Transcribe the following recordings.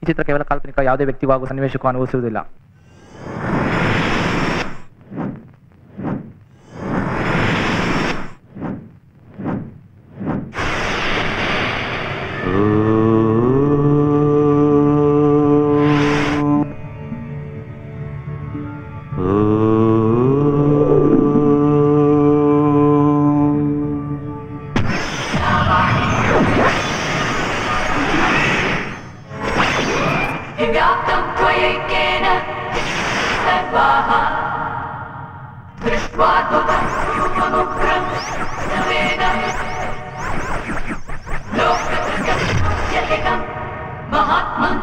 ಈ ಚಿತ್ರ ಕೇವಲ ಕಾಲ್ಪನಿಕ ಯಾವುದೇ ವ್ಯಕ್ತಿಗೂ ಹಾಗೂ ಸನ್ನಿವೇಶಕ್ಕೂ ಅನುಭವಿಸುವುದಿಲ್ಲ व्याप्तं त्वयैकेन सर्वाः दृष्ट्वाद्भुतं ममुग्रं नवेन लोकत्रयं महात्मन्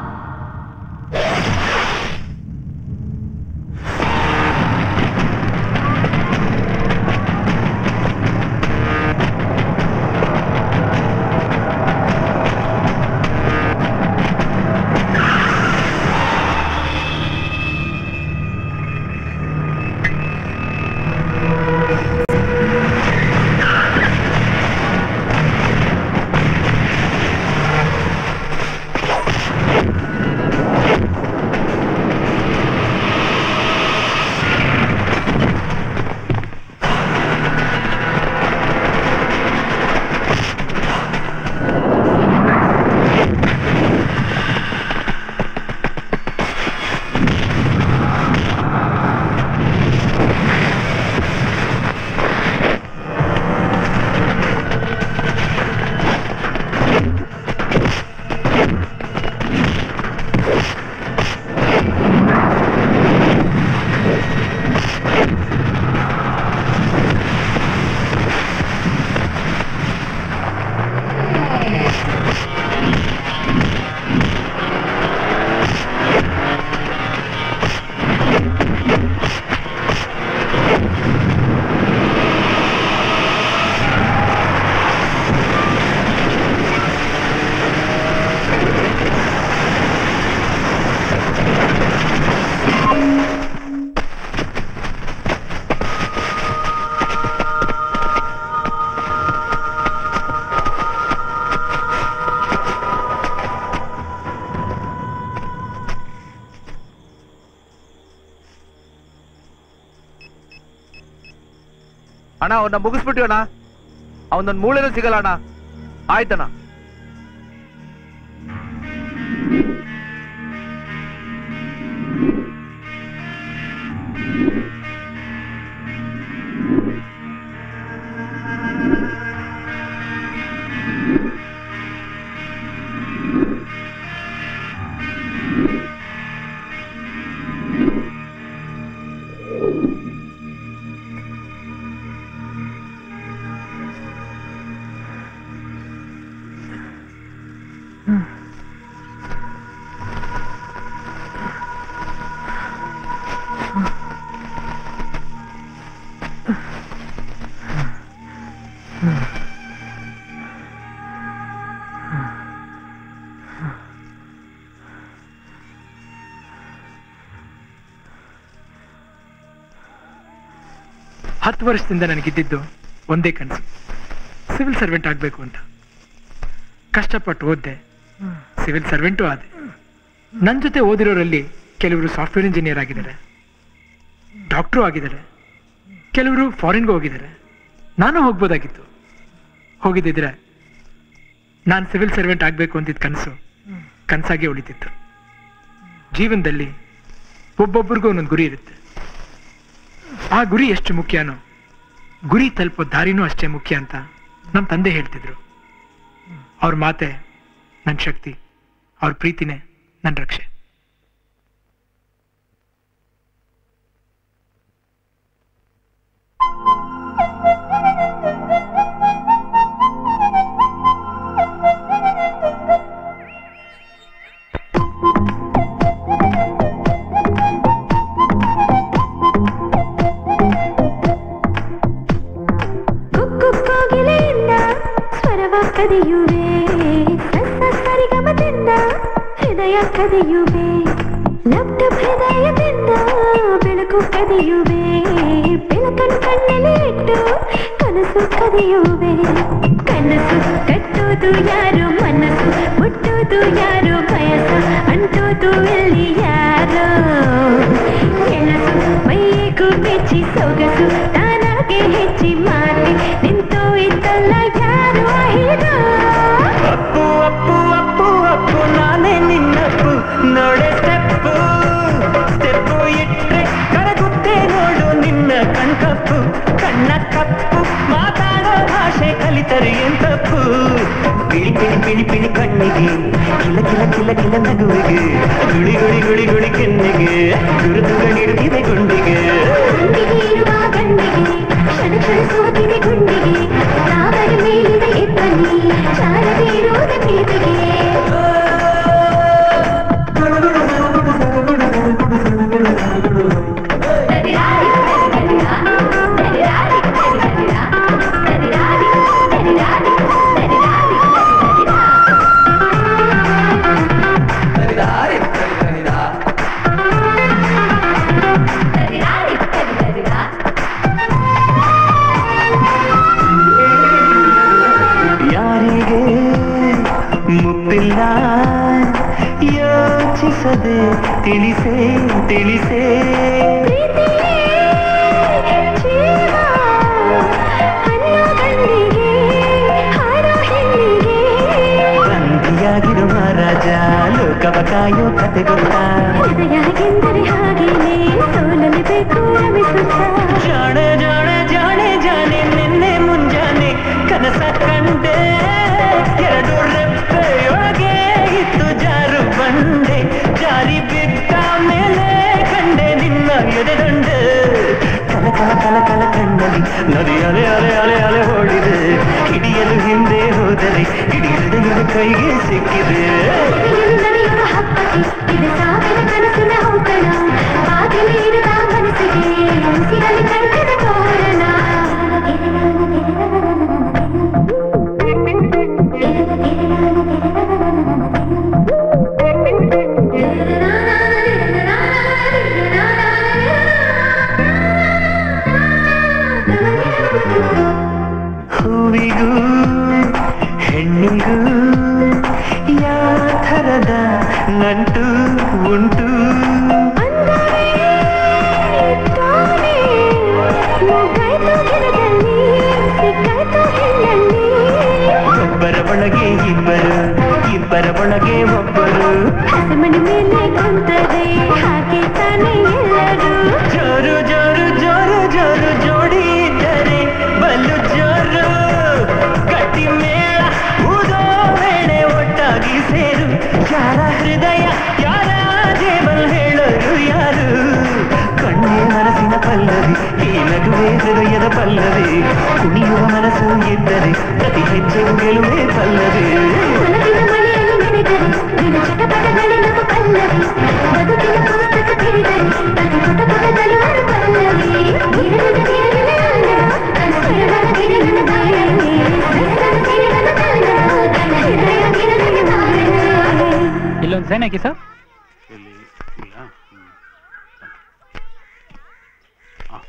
ಅಣ್ಣ ಅವನ್ನ ಮುಗಿಸ್ಬಿಟ್ವಿ ಅಣ್ಣ ಅವನೊಂದು ಮೂಳೆನೂ ಸಿಗಲ್ಲ ಅಣ್ಣ ಆಯ್ತಣ್ಣ ಹತ್ತು ವರ್ಷದಿಂದ ನನಗಿದ್ದಿದ್ದು ಒಂದೇ ಕನಸು ಸಿವಿಲ್ ಸರ್ವೆಂಟ್ ಆಗಬೇಕು ಅಂತ ಕಷ್ಟಪಟ್ಟು ಓದ್ದೆ ಸಿವಿಲ್ ಸರ್ವೆಂಟು ಆದೆ ನನ್ನ ಜೊತೆ ಓದಿರೋರಲ್ಲಿ ಕೆಲವರು ಸಾಫ್ಟ್ವೇರ್ ಇಂಜಿನಿಯರ್ ಆಗಿದ್ದಾರೆ ಡಾಕ್ಟ್ರು ಆಗಿದ್ದಾರೆ ಕೆಲವರು ಫಾರಿನ್ಗೂ ಹೋಗಿದ್ದಾರೆ ನಾನು ಹೋಗ್ಬೋದಾಗಿತ್ತು ಹೋಗಿದ್ದಿದ್ರೆ ನಾನು ಸಿವಿಲ್ ಸರ್ವೆಂಟ್ ಆಗಬೇಕು ಅಂತಿದ್ದ ಕನಸು ಕನಸಾಗಿ ಉಳಿತಿತ್ತು ಜೀವನದಲ್ಲಿ ಒಬ್ಬೊಬ್ಬರಿಗೂ ಒಂದೊಂದು ಗುರಿ ಇರುತ್ತೆ ಆ ಗುರಿ ಎಷ್ಟು ಮುಖ್ಯನೋ ಗುರಿ ತಲುಪೋ ದಾರಿನೂ ಅಷ್ಟೇ ಮುಖ್ಯ ಅಂತ ನಮ್ಮ ತಂದೆ ಹೇಳ್ತಿದ್ರು ಅವ್ರ ಮಾತೆ ನನ್ನ ಶಕ್ತಿ ಅವ್ರ ಪ್ರೀತಿನೇ ನನ್ನ ರಕ್ಷೆ ಕುಕ್ಕು ಕೋಗಿಲೆಯಿಂದ ಸ್ವರವ ಕದಿಯುವೆ ಸಸ್ಸ ಸರಿಗಮದಿಂದ ಹೃದಯ ಕದಿಯುವೆ ಲಪ್ಟಪ್ ಹೃದಯದಿಂದ ಬೆಳಕು ಕದಿಯುವೆ ಬೆಳಕನ್ನು ಕಣ್ಣಲ್ಲಿ ಇಟ್ಟು ಕನಸು ಕನಸು ಕರೆಯುವೆ ಕನಸು ಕಟ್ಟೋದು ಯಾರು ಮನಸ್ಸು ಮುಟ್ಟೋದು ಯಾರು ಬಯಸ ಅಂಟೋದು ಎಲ್ಲಿ ಯಾರೋ ಕೆಲಸು ಮೈಗೂ ಬೆಚ್ಚಿ ಸೊಗಸು ತಾನಾಗೆ ಹೆಚ್ಚಿ ಮಾಡಿ ನಿಂತು ಇದ್ದಲ್ಲ ಯಾರು ಹೀರೋ ಅಪ್ಪು ಅಪ್ಪು ಅಪ್ಪು ಅಪ್ಪು ನಾನೇ ನಿನ್ನಪ್ಪು ನೋಡೆ ಸ್ಟೆಪ್ಪು ಸ್ಟೆಪ್ಪು ಇಟ್ರೆ ಕರಗುತ್ತೆ ನೋಡು ನಿನ್ನ ಕಣ್ಕಪ್ಪು ಕಣ್ಣ ಕಪ್ಪು ಮಾತಾಡೋ ಭಾಷೆ ಕಲಿತರೆ ಏನ್ ತಪ್ಪು ಪಿಳಿ ಪಿಳಿ ಪಿಳಿ ಪಿಳಿ ಕಣ್ಣಿಗೆ ಕಿಲ ಕಿಲ ಕಿಲ ಕಿಲ ನಗುವಿಗೆ ಗುಳಿ ಗುಳಿ ಗುಳಿ ಗುಳಿ ಕೆನ್ನಿಗೆ ಗುರುತುಗಳಿರುತ್ತಿದೆ ಗುಂಡಿಗೆ ಗುಂಡಿಗೆ ಇರುವ ಗಂಡಿಗೆ ಕ್ಷಣ ಕ್ಷಣ ಸೋತಿದೆ ಗುಂಡಿಗೆ ತಾವರ ಮೇಲಿದೆ ಇಬ್ಬನಿ ಚಾರದೆ ಇರುವುದು ಪ್ರೀತಿಗೆ ಯಾರಿಗೆ ಮುಪ್ಪಿಲ್ಲ ಯೋಚಿಸದೆ ತಿಳಿಸೆ ತಿಳಿಸೆ ಬಂದಿಯಾಗಿರುವ ರಾಜ ಲೋಕವ ಕಾಯೋ ಕತೆ ಗೊತ್ತಾ ಹೃದಯಗೆಂದರೆ ಹಾಗೇನೆ ಸೋಲಲೇಬೇಕು ರಮಿಸುತ್ತಾ ಜಾಣೆ ಜಾಣೆ ಜಾಣೆ ಜಾಣೆ ನಿನ್ನೆ ಮುಂಜಾನೆ ಕನಸ ಕಂಡೆ ಎರಡು ರೆಪ್ಪೆಯೊಳಗೆ ಇತ್ತು ಜಾರು ಬಂಡೆ ಜಾರಿ ಬಿದ್ದ ಮೇಲೆ ಕಂಡೆ ನಿನ್ನ ಎದೆದಂಡೆ ಕಲ ಕಲ ಕಲ ಕಲ ಕಣ್ಣಲ್ಲಿ ನದಿ ಅಲೆ ಅಲೆ ಅಲೆ ಅಲೆ ಓಡಿದೆ ಹಿಡಿಯಲು ಹಿಂದೆ ಹೋದರೆ ಇಡೀ ಹೃದಯದ ಕೈಗೆ ಸಿಕ್ಕಿದೆ ಎದೆಯಲ್ಲಿ ನಡೆಯುವ ಹಬ್ಬಕ್ಕೆ ಇದು ಸಾವಿರ ಕನಸಿನ ಔತಣ ಬಾಗಿಲು ಇಡುವ ಮನಸ್ಸಿಗೆ ಉಸಿರಲ್ಲಿ ಕಣ್ಕದ ತೋರಣ ಹೂವಿಗೂ ಹೆಣ್ಣಿಗೂ ಯಾವ ಥರದ ನಂಟು ಉಂಟು ಒಬ್ಬರ ಒಳಗೆ ಇಬ್ಬರು ಇಬ್ಬರ ಒಳಗೆ ಒಬ್ಬರು ಹಸಮಣಿ ಮೇಲೆ ಕುಂತದೆ ಹಾಗೆ ತಾನೇ ಎಲ್ಲರೂ ಜೋರು ಜೋರು ಜೋರು ಜೋರು ಜೋಡಿ ಇದ್ದರೆ ಬಲ್ಲು ಜೋರು ಗಟ್ಟಿ ಮೇಳ ಊದೋ ವೇಳೆ ಒಟ್ಟಾಗಿ ಸೇರು ಯಾರ ಹೃದಯ ಯಾರ ಜೇಬಲ್ ಹೇಳೋರು ಯಾರು ಕಣ್ಣೇ ಮನಸ್ಸಿನ ಪಲ್ಲವಿ ಈ ನಗುವೆ ಹೃದಯದ ಪಲ್ಲವಿ ಕುಣಿಯುವ ಮನಸ್ಸು ಇದ್ದರೆ ಪ್ರತಿ ಹೆಜ್ಜೆಗೂ ಗೆಲುವೆ ಪಲ್ಲವಿ ಮನದಿನ ಮಳೆಯಲ್ಲಿ ನೆನೆದರೆ ದಿನ ಚಟಪಟಗಳೇ ನಮ್ಮ ಪಲ್ಲವಿ ಬದುಕಿನ ಪುಸ್ತಕ ತಿಳಿದರೆ ಪ್ರತಿ ಪುಟಪುಟದಲ್ಲಿ ಒಂದು ಪಲ್ಲವಿ ಗಿಡದ ಗಿಡಗಳ ಕನಸುಗಳ ಗಿಡಗಳ ದಾಯನೆ ಕನಸನ ಗಿಡಗಳ ದಾಯನೆ ಹೃದಯ ಗಿಡಗಳ ದಾಯನೆ ಇಲ್ಲೊಂದು ಸೈನ್ ಹಾಕಿ ಸರ್ ಇಲ್ಲಿ ಇಲ್ಲ ಹ್ಮ್. ಆ.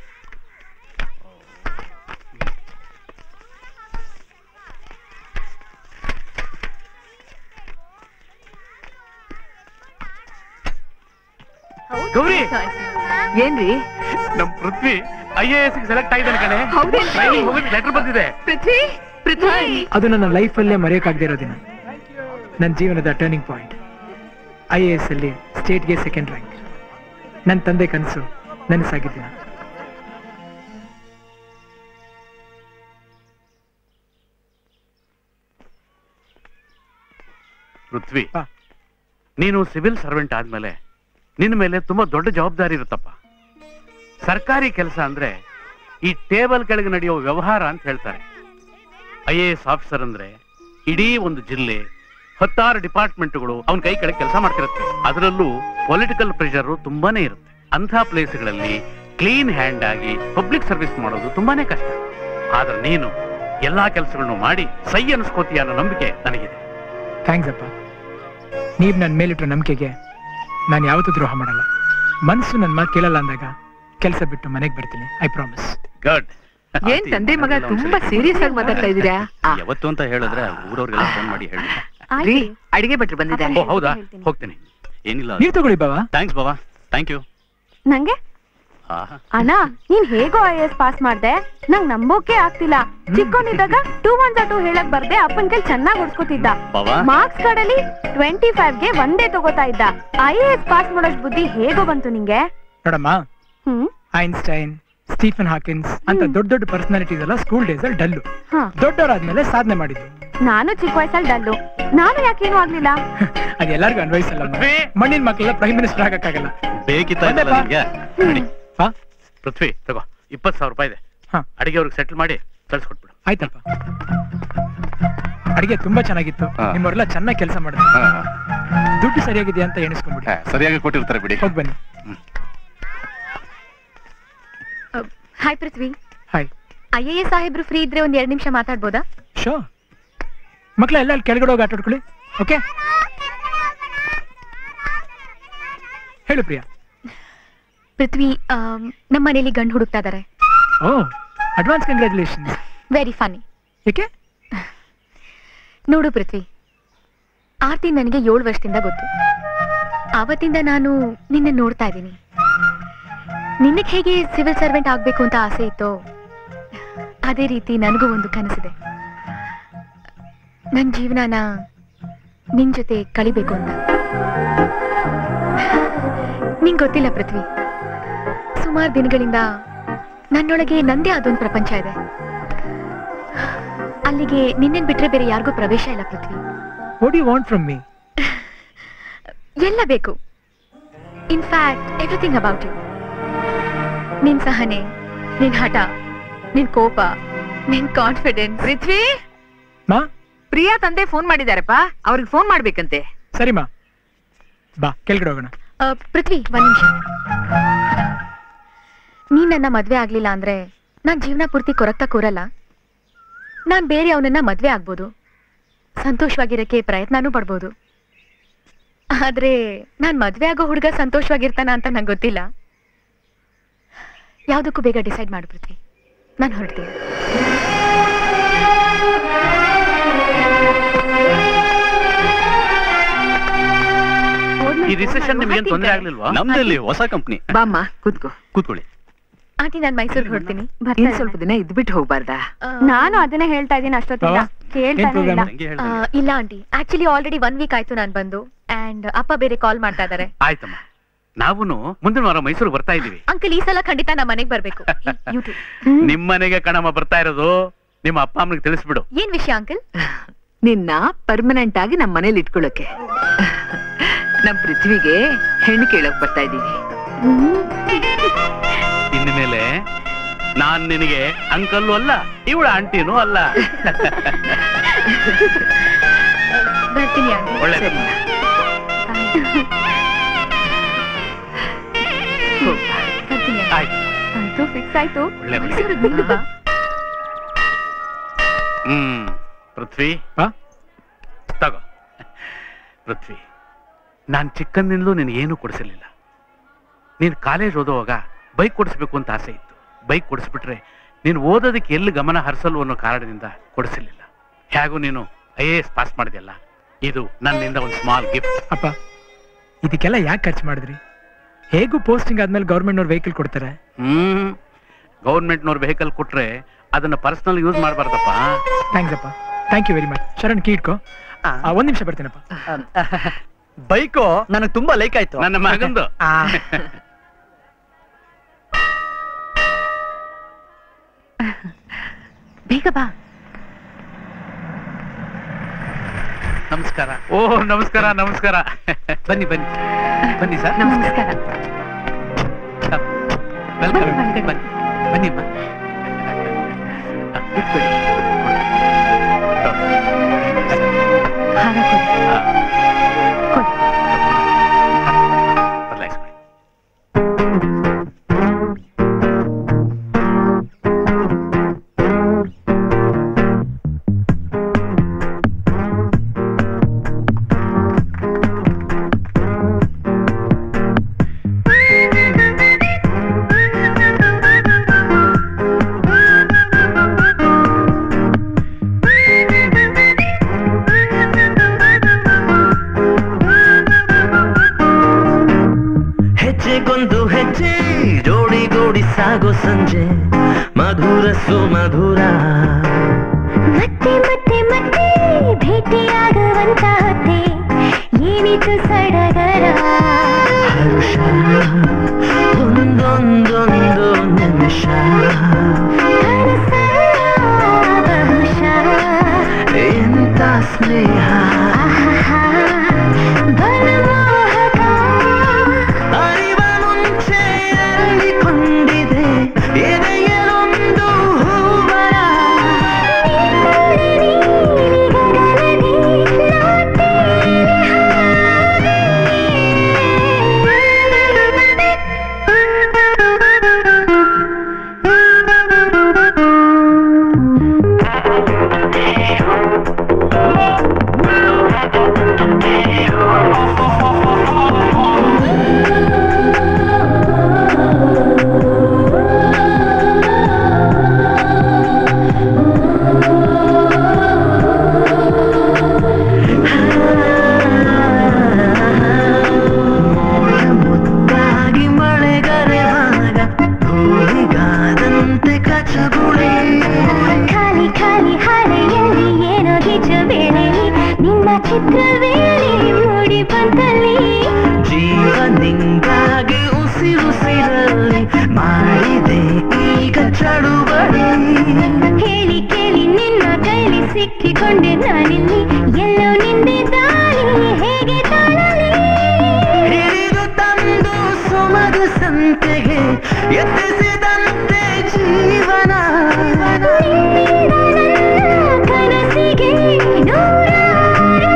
ಗೌರಿ ಏನ್ರಿ ನಮ್ Prithvi I A S select ಆಗಿದ್ದಾನೆ ಕಣೆ ಹೌದೇನ್ರಿ? ಟ್ರೈನಿಂಗ್ ಹೋಗಿ ಲೆಟರ್ ಬಂದಿದೆ ಪೃಥ್ವಿ ಪೃಥ್ವಿ ಅದು ನನ್ನ ಲೈಫಲ್ಲೇ ಮರೆಯೋಕ್ಕಾಗದೇ ಇರೋ ದಿನ ನನ್ನ ಜೀವನದ turning point I A S ಅಲ್ಲಿ ಸ್ಟೇಟ್ಗೆ ಸೆಕೆಂಡ್ ರ್ಯಾಂಕ್ ನನ್ನ ತಂದೆ ಕನಸು ನನಸಾಗಿದ್ದ ದಿನ ಪೃಥ್ವಿ ಹಾ. ನೀನು ಸಿವಿಲ್ ಸರ್ವೆಂಟ್ ಆದ್ಮೇಲೆ ನಿನ್ನ ಮೇಲೆ ತುಂಬಾ ದೊಡ್ಡ ಜವಾಬ್ದಾರಿ ಇರುತ್ತಪ್ಪ ಸರ್ಕಾರಿ ಕೆಲಸ ಅಂದ್ರೆ ಈ ಟೇಬಲ್ ಕೆಳಗೆ ನಡೆಯೋ ವ್ಯವಹಾರ ಅಂತ ಹೇಳ್ತಾರೆ ಐ ಎ ಎಸ್ ಆಫೀಸರ್ ಅಂದ್ರೆ ಇಡೀ ಒಂದು ಜಿಲ್ಲೆ ಹತ್ತಾರು ಡಿಪಾರ್ಟ್ಮೆಂಟ್ಗಳು ಅವನ ಕೈ ಕೆಳಗೆ ಕೆಲಸ ಮಾಡ್ತಿರುತ್ತೆ ಅದರಲ್ಲೂ ಪೊಲಿಟಿಕಲ್ ಪ್ರೆಷರ್ ತುಂಬಾನೇ ಇರುತ್ತೆ ಅಂಥ ಪ್ಲೇಸ್ಗಳಲ್ಲಿ ಕ್ಲೀನ್ ಹ್ಯಾಂಡ್ ಆಗಿ ಪಬ್ಲಿಕ್ ಸರ್ವಿಸ್ ಮಾಡೋದು ತುಂಬಾನೇ ಕಷ್ಟ ಆದ್ರೆ ನೀನು ಎಲ್ಲಾ ಕೆಲಸಗಳನ್ನು ಮಾಡಿ ಸೈ ಅನಿಸ್ಕೋತೀಯ ಅನ್ನೋ ನಂಬಿಕೆ ನನಗಿದೆ ಥ್ಯಾಂಕ್ಸ್ ಅಪ್ಪ ನೀವು ನನ್ನ ಮೇಲಿಟ್ಟಿರೋ ನಂಬಿಕೆಗೆ ನಾನು ಯಾವತ್ತೂ ದ್ರೋಹ ಮಾಡಲ್ಲ ಮನಸ್ಸು ನನ್ನ ಮಾತು ಕೇಳಲ್ಲ ಅಂದಾಗ ಕೆಲಸ ಬಿಟ್ಟು ಮನೆಗೆ ಬರ್ತೀನಿ ಐ ಪ್ರಾಮಿಸ್ ಗುಡ್ ಏನ್ ತಂದೆ ಮಗ ತುಂಬಾ ಸೀರಿಯಸ್ ಆಗಿ ಮಾತಾಡ್ತಾ ಇದೀರಾ ಆ, ಯಾವತ್ತು ಅಂತ ಹೇಳಿದ್ರೆ ಊರವ್ರಿಗೆಲ್ಲ ಫೋನ್ ಮಾಡಿ ಹೇಳಿ ರೀ ಅಡಿಗೆ ಭಟ್ರು ಬಂದಿದ್ದಾರೆ ಓ ಹೌದಾ ಹೋಗ್ತೀನಿ ಏನಿಲ್ಲ ನೀವ್ ತಗೊಳ್ಳಿ ಬಾವಾ ಥ್ಯಾಂಕ್ಸ್ ಬಾಬಾ ಥ್ಯಾಂಕ್ ಯು ನಂಗೆ ಅಣ್ಣ ನೀನ್ ಹೇಗೋ ಐ ಎಸ್ ಪಾಸ್ ಮಾಡ್ದೆ ನಂಗ್ ನಂಬೋಕೆ ಆಗ್ತಿಲ್ಲ ಚಿಕ್ಕೋನಿದ್ದಾಗ ಟೂ ಒನ್ ಟೂ ಹೇಳಕ್ ಬರ್ದೆ ಅಪ್ಪನ್ ಕೈಲಿ ಚೆನ್ನಾಗ್ ಹೊಡ್ಸ್ಕೊತಿದ್ದ ಬಾಬಾ ಮಾರ್ಕ್ಸ್ ಕಾರ್ಡಲ್ಲಿ ಟ್ವೆಂಟಿ ಫೈವ್ ಗೆ ಒಂದೇ ತಗೋತಾ ಇದ್ದ ಐ ಎ ಎಸ್ ಪಾಸ್ ಮಾಡೋಷ್ಟ್ ಬುದ್ಧಿ ಹೇಗೋ ಬಂತು ನಿಂಗೆ ನೋಡಮ್ಮ ಹ್ಮ್ ಐನ್ಸ್ಟೈನ್ ಸ್ಟೀಫನ್ ಹಾಕಿನ್ಸ್ ಅಂತ ದೊಡ್ಡ ದೊಡ್ಡ ಪರ್ಸನಾಲಿಟೀಸ್ ಎಲ್ಲ ಸ್ಕೂಲ್ ಡೇಸ್ ಅಲ್ಲಿ ಡಲ್ಲು ಹಾ ದೊಡ್ಡವರಾದ್ಮೇಲೆ ಸಾಧನೆ ಮಾಡಿದ್ದು ನಾನು ಚಿಕ್ಕ ವಯಸ್ಸಲ್ಲಿ ಡಲ್ಲು ನಾನು ಯಾಕೇನು ಆಗ್ಲಿಲ್ಲ ಅದು ಎಲ್ಲರಿಗೂ ಅನ್ವಯಿಸಲ್ಲ ಮಣ್ಣಿನ ಮಕ್ಕಳೆಲ್ಲ ಪ್ರೈಮ್ ಮಿನಿಸ್ಟರ್ ಆಗಕ್ಕಾಗಲ್ಲ ಬೇಕಿತ್ತ ಬಂದೆಪ್ಪ. ನಿಮ್ಗೆ ಹಾ ಪೃಥ್ವಿ ತಗೋ ಇಪ್ಪತ್ತು ಸಾವಿರ ರೂಪಾಯಿ ಇದೆ ಹಾ ಅಡಿಗೆ ಅವ್ರಿಗೆ ಸೆಟ್ಲ್ ಮಾಡಿ ಕಳ್ಸ್ಕೊಟ್ಬಿಡು ಆಯ್ತಪ್ಪ ಅಡಿಗೆ ತುಂಬಾ ಚೆನ್ನಾಗಿತ್ತು ಹಾ. ನಿಮ್ಮವರೆಲ್ಲ ಚೆನ್ನಾಗಿ ಕೆಲಸ ಮಾಡಿದ್ರು ಹಾ, ಹಾ. ದುಡ್ಡು ಸರಿಯಾಗಿದೆಯಾ ಅಂತ ಎಣಿಸ್ಕೊಂಡ್ಬಿಡಿ ಹಾ, ಸರಿಯಾಗಿ ಕೊಟ್ಟಿರ್ತಾರೆ ಬಿಡಿ ಹೋಗಿ ಬನ್ನಿ hi Prithvi hi I A S ಸಾಹೇಬ್ರು ಫ್ರೀ ಇದ್ರೆ ಒಂದ್ ಎರಡ್ ನಿಮಿಷ ಮಾತಾಡ್ಬೋದಾ ಶೋ ಮಕ್ಳ ಎಲ್ಲ ಅಲ್ಲಿ ಕೆಳಗಡೆ ಹೋಗಿ ಆಟಾಡ್ಕೊಳ್ಳಿ ಓಕೆ ಹೇಳು ಪ್ರಿಯಾ ಪೃಥ್ವಿ ನಮ್ಮ ಮನೇಲಿ ಗಂಡು ಹುಡುಕ್ತಾ ಇದಾರೆ oh advance congratulation very funny ಏಕೆ ನೋಡು ಪೃಥ್ವಿ ಆರ್ತಿ ನನಗೆ ಏಳು ವರ್ಷದಿಂದ ಗೊತ್ತು ಆವತ್ತಿಂದ ನಾನು ನಿನ್ನ ನೋಡ್ತಾ ಇದ್ದೀನಿ ನಿನಗೆ ಹೇಗೆ ಸಿವಿಲ್ ಸರ್ವೆಂಟ್ ಆಗ್ಬೇಕು ಅಂತ ಆಸೆ ಇತ್ತೋ ಅದೇ ರೀತಿ ನನಗೂ ಒಂದು ಕನಸಿದೆ ನನ್ನ ಜೀವನನ ನಿನ್ ಜೊತೆ ಕಳಿಬೇಕು ಅಂತ ನಿಂಗ್ ಗೊತ್ತಿಲ್ಲ ಪೃಥ್ವಿ ಸುಮಾರು ದಿನಗಳಿಂದ ನನ್ನೊಳಗೆ ನಂದೇ ಅದೊಂದು ಪ್ರಪಂಚ ಇದೆ ಅಲ್ಲಿಗೆ ನಿನ್ನೆನ್ ಬಿಟ್ರೆ ಬೇರೆ ಯಾರಿಗೂ ಪ್ರವೇಶ ಇಲ್ಲ Prithvi what you want from me ಎಲ್ಲ ಬೇಕು ಇನ್ಫ್ಯಾಕ್ಟ್ ಎವ್ರಿಥಿಂಗ್ ಅಬೌಟ್ ಯು ನಿನ್ ಸಹನೆ ನಿನ್ ಹಠ ನಿನ್ ಕೋಪ ನಿನ್ ಕಾನ್ಫಿಡೆನ್ಸ್ ಪೃಥ್ವಿ ಮಾ ಪ್ರಿಯಾ ತಂದೆ ಫೋನ್ ಮಾಡಿದಾರಪ್ಪ ಅವ್ರಿಗೆ ಫೋನ್ ಮಾಡ್ಬೇಕಂತೆ ಸರಿ ಮಾ ಬಾ ಕೆಳಗಡೆ ಹೋಗೋಣ ಪೃಥ್ವಿ ಒಂದ್ ನಿಮಿಷ ನೀನ್ ನನ್ನ ಮದ್ವೆ ಆಗ್ಲಿಲ್ಲ ಅಂದ್ರೆ ನಾನ್ ಜೀವನ ಪೂರ್ತಿ ಕೊರಗ್ತಾ ಕೂರಲ್ಲ ನಾನ್ ಬೇರೆ ಅವನನ್ನ ಮದ್ವೆ ಆಗ್ಬೋದು ಸಂತೋಷವಾಗಿರಕ್ಕೆ ಪ್ರಯತ್ನನೂ ಪಡ್ಬೋದು ಆದ್ರೆ ನಾನ್ ಮದ್ವೆ ಆಗೋ ಹುಡುಗ ಸಂತೋಷವಾಗಿರ್ತಾನ ಅಂತ ನಂಗೆ ಗೊತ್ತಿಲ್ಲ ಯಾವ್ದಕ್ಕೂ ಬೇಗ ಡಿಸೈಡ್ ಮಾಡು ಪೃಥ್ವಿ ನಾನು ಹೊರಡ್ತೀನಿ ಈ ರಿಸೆಷನ್ ನಿಮ್ಗೆ ತೊಂದರೆ ಆಗ್ಲಿಲ್ವಾ ನಮ್ದಲ್ಲಿ ಹೊಸ ಕಂಪ್ನಿ ಬಾಮ್ಮ ಕೂತ್ಕೋ ಕೂತ್ಕೊಳ್ಳಿ ಆಂಟಿ ನಾನ್ ಮೈಸೂರಿಗೆ ಹೊರಡ್ತೀನಿ ಇನ್ ಸ್ವಲ್ಪ ದಿನ ಇದ್ಬಿಟ್ಟು ಹೋಗ್ಬಾರ್ದಾ ನಾನು ಅದನ್ನೇ ಹೇಳ್ತಾ ಇದ್ದೀನಿ ಅಷ್ಟೊತ್ತಿಲ್ಲ ಬಾವಾ, ಏನ್ ಕೇಳ್ತಾನೆ program? ಇಲ್ಲ ಹಂಗೆ ಆ, ಹೇಳ್ದೆ ಇಲ್ಲ aunty actually already one week ಆಯ್ತು ನಾನು ಬಂದು ಅಂಡ್ ಅಪ್ಪ ಬೇರೆ ಕಾಲ್ ಮಾಡ್ತಾ ಇದಾರೆ ಆಯ್ತಮ್ಮ ನಾವುನು ಮುಂದಿನ ವಾರ ಮೈಸೂರು ಬರ್ತಾ ಇದೀವಿ ಅಂಕಲ್ ಈ ಸಲ ಖಂಡಿತ ನಮ್ಮ ಮನೆಗೆ ಬರ್ಬೇಕು ಯೂಟ್ಯೂಬ್ ನಿಮ್ ಮನೆಗೆ ಕಣಮ್ಮ ಬರ್ತಾ ಇರೋದು ನಿಮ್ಮ ಅಪ್ಪ ಅಮ್ಮನಿಗೆ ತಿಳಿಸ್ಬಿಡು ಏನ್ ವಿಷಯ ಅಂಕಲ್ ನಿನ್ನ ಪರ್ಮನೆಂಟ್ ಆಗಿ ನಮ್ಮ ಮನೇಲಿ ಇಟ್ಕೊಳ್ಳೋಕೆ ನಮ್ ಪೃಥ್ವಿಗೆ ಹೆಣ್ಣು ಕೇಳಕ್ ಬರ್ತಾ ಇದೀವಿ ಇನ್ನು ಮೇಲೆ ನಾನ್ ನಿನಗೆ ಅಂಕಲ್ಲು ಅಲ್ಲ ಇವಳ ಆಂಟಿನೂ ಅಲ್ಲ ಬರ್ತೀನಿ ಆಂಟಿ ಒಳ್ಳೇದು ಬರ್ತೀನಿ aunty. ಆಯ್ತು ಅಂತೂ ಫಿಕ್ಸ್ ಆಯ್ತು ಒಳ್ಳೆ ಒಳ್ಳೆ. ಮೈಸೂರಿಗೆ ನೀನು ಬಾ. ಹ್ಮ್ ಪೃಥ್ವಿ ಬಾ ತಗೋ ಪೃಥ್ವಿ ನಾನ್ ಚಿಕ್ಕಂದಿಂದಲೂ ನಿನಗೇನು ಕೊಡಿಸಲಿಲ್ಲ ನೀನ್ ಕಾಲೇಜ್ ಓದುವಾಗ ಬೈಕ್ ಕೊಡಿಸ್ಬೇಕು ಅಂತ ಆಸೆ ಇತ್ತು ಬೈಕ್ ಕೊಡಿಸ್ಬಿಟ್ರೆ ನೀನು ಓದೋದಕ್ಕೆ ಎಲ್ಲಿ ಗಮನ ಹರಿಸಲು ಅನ್ನೋ ಕಾರಣದಿಂದ ಕೊಡಿಸಲಿಲ್ಲ ಹೇಗೂ ನೀನು ಐ ಎ ಎಸ್ ಪಾಸ್ ಮಾಡಿದೆಯಲ್ಲ ಇದು ನನ್ನಿಂದ ಒಂದು ಸ್ಮಾಲ್ ಗಿಫ್ಟ್ ಅಪ್ಪ ಇದಕ್ಕೆಲ್ಲ ಯಾಕೆ ಖರ್ಚು ಮಾಡಿದ್ರಿ ಹೇಗೂ ಪೋಸ್ಟಿಂಗ್ ಆದ್ಮೇಲೆ ಗೌರ್ಮೆಂಟ್ನವ್ರು ವೆಹಿಕಲ್ ಕೊಡ್ತಾರೆ ಹ್ಮ್ ಗೌರ್ಮೆಂಟ್ನವ್ರ ವೆಹಿಕಲ್ ಕೊಟ್ರೆ ಅದನ್ನ ಪರ್ಸನಲ್ ಯೂಸ್ ಮಾಡಬಾರ್ದಪ್ಪ ಥ್ಯಾಂಕ್ಸ್ ಅಪ್ಪ thank you very much Sharan key ಇಟ್ಕೋ ಆ, ಒಂದ್ ನಿಮಿಷ ಬರ್ತೀನಪ್ಪ ಬೈಕು ನನಗೆ ತುಂಬಾ ಲೈಕ್ ಆಯ್ತು ನನ್ನ ಮಗಂದು ಆ. ಬೇಗ ಬಾ ನಮಸ್ಕಾರ ಓ ನಮಸ್ಕಾರ ನಮಸ್ಕಾರ ಬನ್ನಿ ಬನ್ನಿ ಬನ್ನಿ ಸರ್ ನಮಸ್ಕಾರ ವೆಲ್ಕಮ್ ಬನ್ನಿ, ಒಳಗಡೆ. ಬನ್ನಿ ಬನ್ನಿ ಅಮ್ಮ. ಆ, ಕೂತ್ಕೊಳ್ಳಿ. ಹಾರ ಕೊಡಿ. ಆ, ಕೊಡಿ. ಬದಲಾಯಿಸ್ಕೊಳ್ಳಿ. ನೋಡಿ ಸಾಗೋ ಸಂಜೆ ಮಧುರ ಸುಮಧುರ ಮತ್ತೆ ಮತ್ತೆ ಮತ್ತೆ ಭೇಟಿಯಾಗುವಂತ ಹೊತ್ತೆ ಏನಿತು ಸಡಗರ ಹರುಷ ಒಂದೊಂದೊಂದು ನಿಮಿಷ ಕನಸಲ್ಲ ಬಹುಶಃ ಎಂತ ಸ್ನೇಹ ಆಹಾಹಾ, ಬಲಮೋಹಕ ಅರಿವ ಮುಂಚೆ ಅರಳಿಕೊಂಡಿದೆ ಎದೆಯಲೊಂದು ಹೂವರ ಮೋಡ ಮುದ್ದಾಗಿ ಮಳೆಗರೆವಾಗ ಭೂಮಿಗಾದಂತೆ ಕಚಗುಳಿ ಖಾಲಿ ಖಾಲಿ ಹಾಳೆಯಲ್ಲಿ ಏನೋ ಹಿಜ ವೇಳೆಯಲ್ಲಿ ನಿನ್ನ ಚಿತ್ರವೇಳಿ ಮೂಡಿ ಬಂದಲ್ಲಿ ಜೀವ ನಿಂಗಾಗಿ ಉಸಿರುಸಿರಲ್ಲಿ ಮಾಡಿದೆ ಈಗ ಚಳುವಳಿ ಹೇಳಿ ಕೇಳಿ ನಿನ್ನ ಕೈಲಿ ಸಿಕ್ಕಿಕೊಂಡೆ ನಾನಿಲ್ಲಿ ಎಲ್ಲೋ ನಿಂದೆ ದಾಳಿ ಹೇಗೆ ತಾಳಲಿ ಹಿಡಿದು ತಂದು ಸುಮದು ಸಂತೆಗೆ ಎತ್ತಿಸಿದಂತೆ ಜೀವನ ನಿನ್ನಿಂದ ನನ್ನ ಕನಸಿಗೆ ನೂರಾರು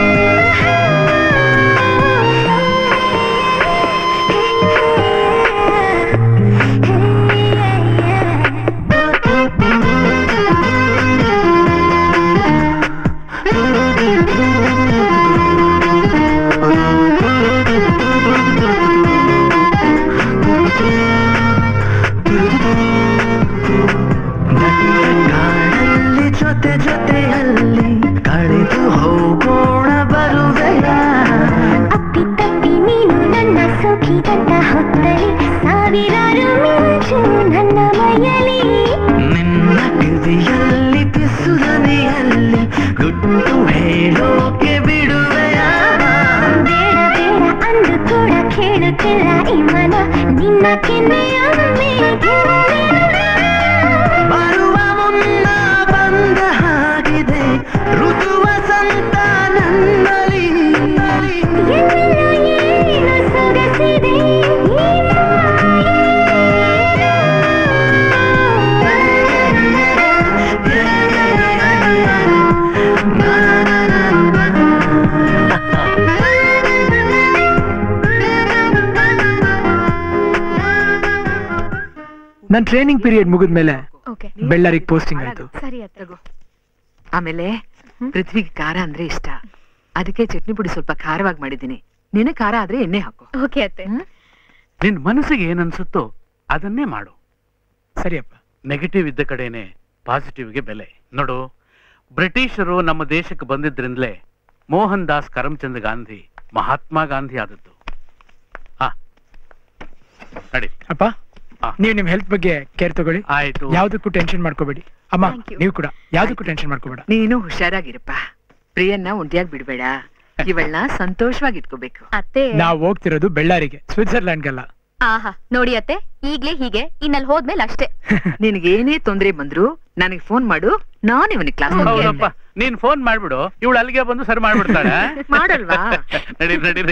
ಕಾಡಲ್ಲಿ ಜೊತೆ ಜೊತೆಯಲ್ಲಿ ಕಳೆದು ಹೋಗೋಣ ಬರುವೆಯ ಅಪ್ಪಿ ತಪ್ಪಿ ನೀನು ನನ್ನ ಸುಖಿದಂತ ಹೊತ್ತಲಿ ಸಾವಿರಾರು ಮಿಂಚು ನನ್ನ ಮೈಯಲಿ ನಿನ್ನ ಕಿವಿಯಲ್ಲಿ ಪಿಸುದನಿಯಲ್ಲಿ ಗುಟ್ಟು ಹೇಳೋಕೆ ಬಿಡುವೆಯ ಬೇಡ ಬೇಡ ಅಂದು ಕೂಡ ಕೇಳುತ್ತಿಲ್ಲ ಈ ಮನ ನಿನ್ನ ಕೆನ್ನೆಯೊಮ್ಮೆ ಗೆಲ್ಲುವೆನು. ಬರುವ ಮುನ್ನ ಬಂದ ಹಾಗಿದೆ ಋತು ವಸಂತ ನನ್ನಲ್ಲಿ ಎಲ್ಲೆಲ್ಲೋ ಏನು ಸೊಗಸಿದೆ ಈ ನನ್ನ ಟ್ರೈನಿಂಗ್ ಪೀರಿಯಡ್ ಮುಗಿದ್ಮೇಲೆ ಓಕೆ ಬೆಳ್ಳಾರಿಗೆ ಪೋಸ್ಟಿಂಗ್ ಆಯ್ತು ಸರಿ ಅತ್ತೆ ಆಮೇಲೆ ಪೃಥ್ವಿಗೆ ಖಾರ ಅಂದ್ರೆ ಇಷ್ಟ ಅದಕ್ಕೆ ಚಟ್ನಿ ಪುಡಿ ಸ್ವಲ್ಪ ಖಾರವಾಗಿ ಮಾಡಿದ್ದೀನಿ ನಿನ್ನ ಖಾರ ಆದ್ರೆ ಎಣ್ಣೆ ಹಾಕು ಓಕೆ ಅತ್ತೆ ನಿನ್ ಮನಸ್ಸಿಗೆ ಏನನ್ಸುತ್ತೋ ಅದನ್ನೇ ಮಾಡು ಸರಿಯಪ್ಪ ನೆಗೆಟಿವ್ ಇದ್ದ ಕಡೆನೆ ಪಾಸಿಟಿವ್ಗೆ ಬೆಲೆ ನೋಡು ಬ್ರಿಟಿಷರು ನಮ್ಮ ದೇಶಕ್ಕೆ ಬಂದಿದ್ರಿಂದಲೇ ಮೋಹನ್ ದಾಸ್ ಕರಮ್ಚಂದ್ ಗಾಂಧಿ ಮಹಾತ್ಮ ಗಾಂಧಿ ಆದದ್ದು ಹಾ ನಡಿ ಅಪ್ಪ ಹಾ. ನೀವು ನಿಮ್ ಹೆಲ್ತ್ ಬಗ್ಗೆ ಕೇರ್ ತಗೊಳ್ಳಿ ಆಯ್ತು ಯಾವ್ದಕ್ಕೂ ಟೆನ್ಷನ್ ಮಾಡ್ಕೋಬೇಡಿ ಅಮ್ಮ Thank you. ನೀವು ಕೂಡ ಯಾವ್ದಕ್ಕೂ ಟೆನ್ಷನ್ ಮಾಡ್ಕೋಬೇಡ ನೀನು ಹುಷಾರಾಗಿರಪ್ಪ ಪ್ರಿಯನ್ನ ಒಂಟಿಯಾಗಿ ಬಿಡ್ಬೇಡ ಇವಳನ್ನ ಸಂತೋಷವಾಗಿ ಇಟ್ಕೋಬೇಕು ಅತ್ತೆ ನಾವ್ ಹೋಗ್ತಿರೋದು ಬೆಳ್ಳಾರಿಗೆ ಸ್ವಿಟ್ಜರ್ಲ್ಯಾಂಡ್ಗೆಲ್ಲ ಆಹಾ ನೋಡಿ ಅತ್ತೆ ಈಗ್ಲೇ ಹೀಗೆ ಇನ್ನಲ್ಲಿ ಹೋದ್ಮೇಲೆ ಅಷ್ಟೇ ನಿನಗೇನೇ ತೊಂದ್ರೆ ಬಂದ್ರು ನನಗೆ ಫೋನ್ ಮಾಡು ನಾನು ಇವನಿಗೆ ಕ್ಲಾಸ್ ಹೌದಪ್ಪ ನೀನ್ ಫೋನ್ ಮಾಡ್ಬಿಡು ಇವಳು ಅಲ್ಲಿಗೆ ಬಂದು ಸರಿ ಮಾಡ್ಬಿಡ್ತಾಳೆ ಮಾಡಲ್ವಾ? ನಡಿ ನಡಿ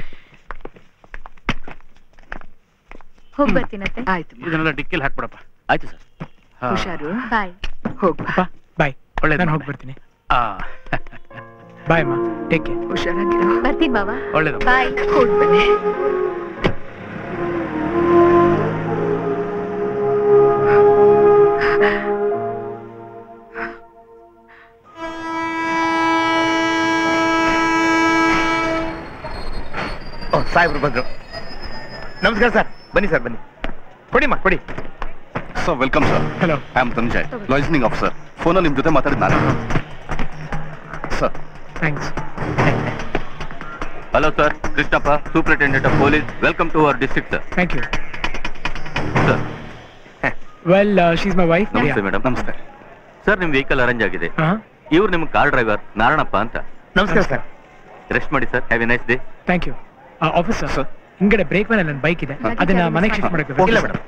ಹೋಗ್ ಬರ್ತೀನತ್ತೆ ಆಯ್ತು ಇದನ್ನೆಲ್ಲ ಡಿಕ್ಕಿಲ್ ಹಾಕ್ಬಿಡಪ್ಪ ಆಯ್ತು ಸರ್ ಹಾ. ಹುಷಾರು ಬಾಯ್ ಹೋಗ್ಬಾ ಬಾಯ್ ಒಳ್ಳೇದು ನಾನು ಮಾಡು. ಹೋಗಿ ಬರ್ತೀನಿ ಆ, ಬಾಯ್ ಅಮ್ಮ ಟೇಕ್ ಕೇರ್ ಹುಷಾರಾಗಿರೋ ಬರ್ತೀನಿ ಬಾವಾ ಒಳ್ಳೇದು ಬಾಯ್ ಹೋಗ್ ಬನ್ನಿ ಓ ಸಾಹೇಬ್ರು ಬಂದ್ರು ನಮಸ್ಕಾರ ಸರ್ ಬನ್ನಿ ಸರ್ ಬನ್ನಿ ಕೊಡಿಮ್ಮ ಕೊಡಿ sir welcome sir hello I am Dhananjay liaisoning officer ಫೋನಲ್ಲಿ ನಿಮ್ ಜೊತೆ ಮಾತಾಡಿದ್ ನಾನು sir thanks hello sir Krishnappa superintendent of police welcome to our district sir thank you sir well she's my wife namaste madam namaste sir ನಿಮ್ ವೆಹಿಕಲ್ ಅರೇಂಜ್ ಆಗಿದೆ ಇವ್ರು ನಿಮ್ car driver Narayanappa ಅಂತ ನಮಸ್ಕಾರ ಸರ್ ರೆಸ್ಟ್ ಮಾಡಿ sir have a nice day thank you officer ಹಿಂಗಡೆ brake ಮೇಲೆ ನನ್ನ ಬೈಕ್ ಇದೆ ಅದನ್ನ ಮನೆಗೆ ಶಿಫ್ಟ್ ಮಾಡಕ್ಕೆ ಇಲ್ಲ madam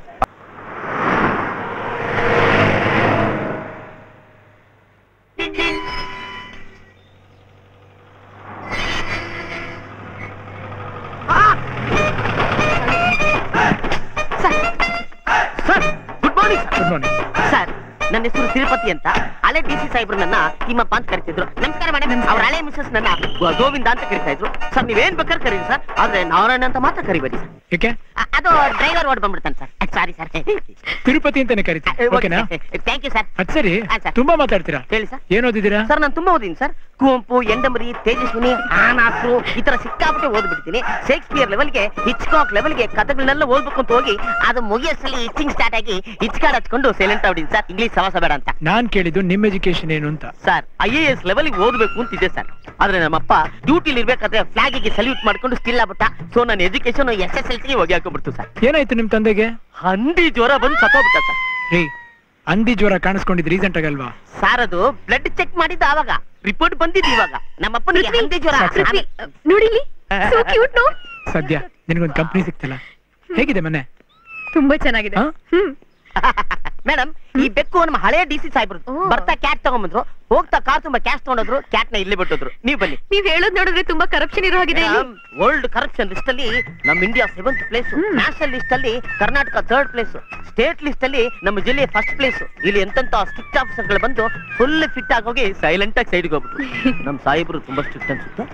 good morning good morning sir ನನ್ನ ಹೆಸರು ತಿರುಪತಿ ಅಂತ ಹಳೆ ಡಿ ಸಿ ಸಾಹೇಬ್ರು ನನ್ನ ತಿಮ್ಮಪ್ಪ ಅಂತ ಕರಿತಿದ್ರು ನಮಸ್ಕಾರ ಮೇಡಮ್ ಅವ್ರ ಹಳೆ ಮಿಸಸ್ ನನ್ನ ಗೋ- ಗೋವಿಂದ ಅಂತ ಕರಿತಾ ಇದ್ರು ಸರ್ ನೀವೇನ್ ಬೇಕಾದ್ರೆ ಕರೀರಿ ಸರ್ ಆದ್ರೆ ನಾರಾಯಣ ಅಂತ ಮಾತ್ರ ಕರಿಬೇಡಿ ಸರ್ ಏಕೆ ಅ- ಅದು ಡ್ರೈವರ್ ಓಡ್ ಬಂದ್ಬಿಡ್ತಾನೆ ಸರ್ ಸಾರಿ ಸರ್ ತಿರುಪತಿ ಅಂತಾನೆ ಕರಿತೀನಿ ಓಕೆನಾ ಥ್ಯಾಂಕ್ ಯು ಸರ್ ಅದ್ ಸರಿ ಹಾ, ಸರ್. ತುಂಬಾ ಮಾತಾಡ್ತೀರಾ ಹೇಳಿ ಸರ್ ಏನ್ ಓದಿದ್ದೀರಾ ಸರ್ ನಾನು ತುಂಬಾ ಓದಿನಿ ಸರ್ ಕುವೆಂಪು ಎಂಡಮರಿ ತೇಜಸ್ವಿನಿ ಆನಾಸು ಈ ತರ ಸಿಕ್ಕಾಪಟ್ಟೆ ಓದ್ಬಿಡ್ತೀನಿ ಶೇಕ್ಸ್ಪಿಯರ್ ಲೆವೆಲ್ಗೆ ಹಿಚ್ಕಾಕ್ ಲೆವೆಲ್ಗೆ ಕಥೆಗಳನ್ನೆಲ್ಲ ಓದ್ಬೇಕು ಅಂತ ಹೋಗಿ ಅದು ಮುಗಿಯೋಸಲಿ ಇಚ್ಚಿಂಗ್ ಸ್ಟಾರ್ಟ್ ಆಗಿ ಹಿಚ್ಕಾಡ್ ಹಚ್ಕೊಂಡು ಸೈಲೆಂಟ್ ಆಗ್ಬಿಟ್ಟಿನಿ ಸರ್ ಇಂಗ್ಲೀಷ್ ಸವಾಸ ಬೇಡ ಅಂತ ನಾನ್ ಕೇಳಿದ್ದು ನಿಮ್ ಎಜುಕೇಶನ್ ಏನು ಅಂತ ಸರ್ ಐ ಎ ಎಸ್ ಲೆವೆಲ್ಗೆ ಓದ್ಬೇಕು ಅಂತಿದೆ ಸರ್ ಆದ್ರೆ ನಮ್ಮಪ್ಪ ಡ್ಯೂಟಿಲಿ ಇರ್ಬೇಕಾದ್ರೆ ಫ್ಲಾಗಿಗೆ ಸಲ್ಯೂಟ್ ಮಾಡ್ಕೊಂಡು ಸ್ಟಿಲ್ ಆಗ್ಬಿಟ್ಟ ಸೊ ನನ್ನ education S S L C ಹೋಗಿ ಹಾಕೊಂಡ್ಬಿಡ್ತು ಸರ್ ಏನಾಯ್ತು ನಿಮ್ ತಂದೆಗೆ ಹಂದಿ ಜ್ವರ ಬಂದು ಸತ್ತೋಗ್ಬಿಟ್ಟ ಸರ್ ರೀ ಅಂದಿ ಜ್ವರ ಕಾಣಿಸ್ಕೊಂಡಿದ್ ರೀಸೆಂಟ್ ಆಗಲ್ವಾ ಸರ್ ಅದು ಬ್ಲಡ್ ಚೆಕ್ ಮಾಡಿದ್ದು ಆವಾಗ ರಿಪೋರ್ಟ್ ಬಂದಿದ್ದು ಇವಾಗ ನಮ್ಮಪ್ಪನಿಗೆ ಹಂದಿ ಜ್ವರ ಆಮೇಲೆ- ನೋಡಿಲಿ so cute, no? ಸದ್ಯ ನಿನಗೊಂದು ಕಂಪ್ನಿ ಸಿಕ್ತಲ್ಲ ಹೇಗಿದೆ ಮನೆ ತುಂಬಾ ಚೆನ್ನಾಗಿದೆ ಹಾ? ಹ್ಮ್ ಮೇಡಮ್ ಈ ಬೆಕ್ಕು ನಮ್ಮ ಹಳೆ ಡಿ ಸಿ ಸಾಹೇಬ್ರು ಓ. ಬರ್ತಾ ಕ್ಯಾಟ್ ತಗೊಂಬಂದ್ರು ಹೋಗ್ತಾ ಕಾರ್ ತುಂಬಾ ಕ್ಯಾಶ್ ತಗೊಂಡೋದ್ರು ಕ್ಯಾಟ್ ನ ಇಲ್ಲಿ ಬಿಟ್ಟಿದ್ರು ನೀವು ಬನ್ನಿ ನೀವ್ ಹೇಳೋದ್ ನೋಡಿದ್ರೆ ತುಂಬಾ ಕರಪ್ಷನ್ ಇರೋ ಹಾಗಿದೆ ಇಲ್ಲಿ. ವರ್ಲ್ಡ್ ಕರಪ್ಷನ್ ಲಿಸ್ಟ್ ಅಲ್ಲಿ ನಮ್ಮ India seventh place hmm. National list ಅಲ್ಲಿ Karnataka third place state list ಅಲ್ಲಿ ನಮ್ಮ ಜಿಲ್ಲೆ ಫಸ್ಟ್ ಪ್ಲೇಸ್ ಇಲ್ಲಿ ಎಂತೆಂತ ಸ್ಟ್ರಿಕ್ಟ್ ಆಫೀಸರ್ ಗಳು ಬಂದು ಫುಲ್ ಫಿಟ್ ಆಗಿ ಹೋಗಿ ಸೈಲೆಂಟ್ ಆಗಿ ಸೈಡ್ಗೆ ಹೋಗ್ಬಿಟ್ರು ನಮ್ಮ ಸಾಹೇಬ್ರು ತುಂಬಾ ಸ್ಟ್ರಿಕ್ಟ್ ಅನ್ಸುತ್ತೆ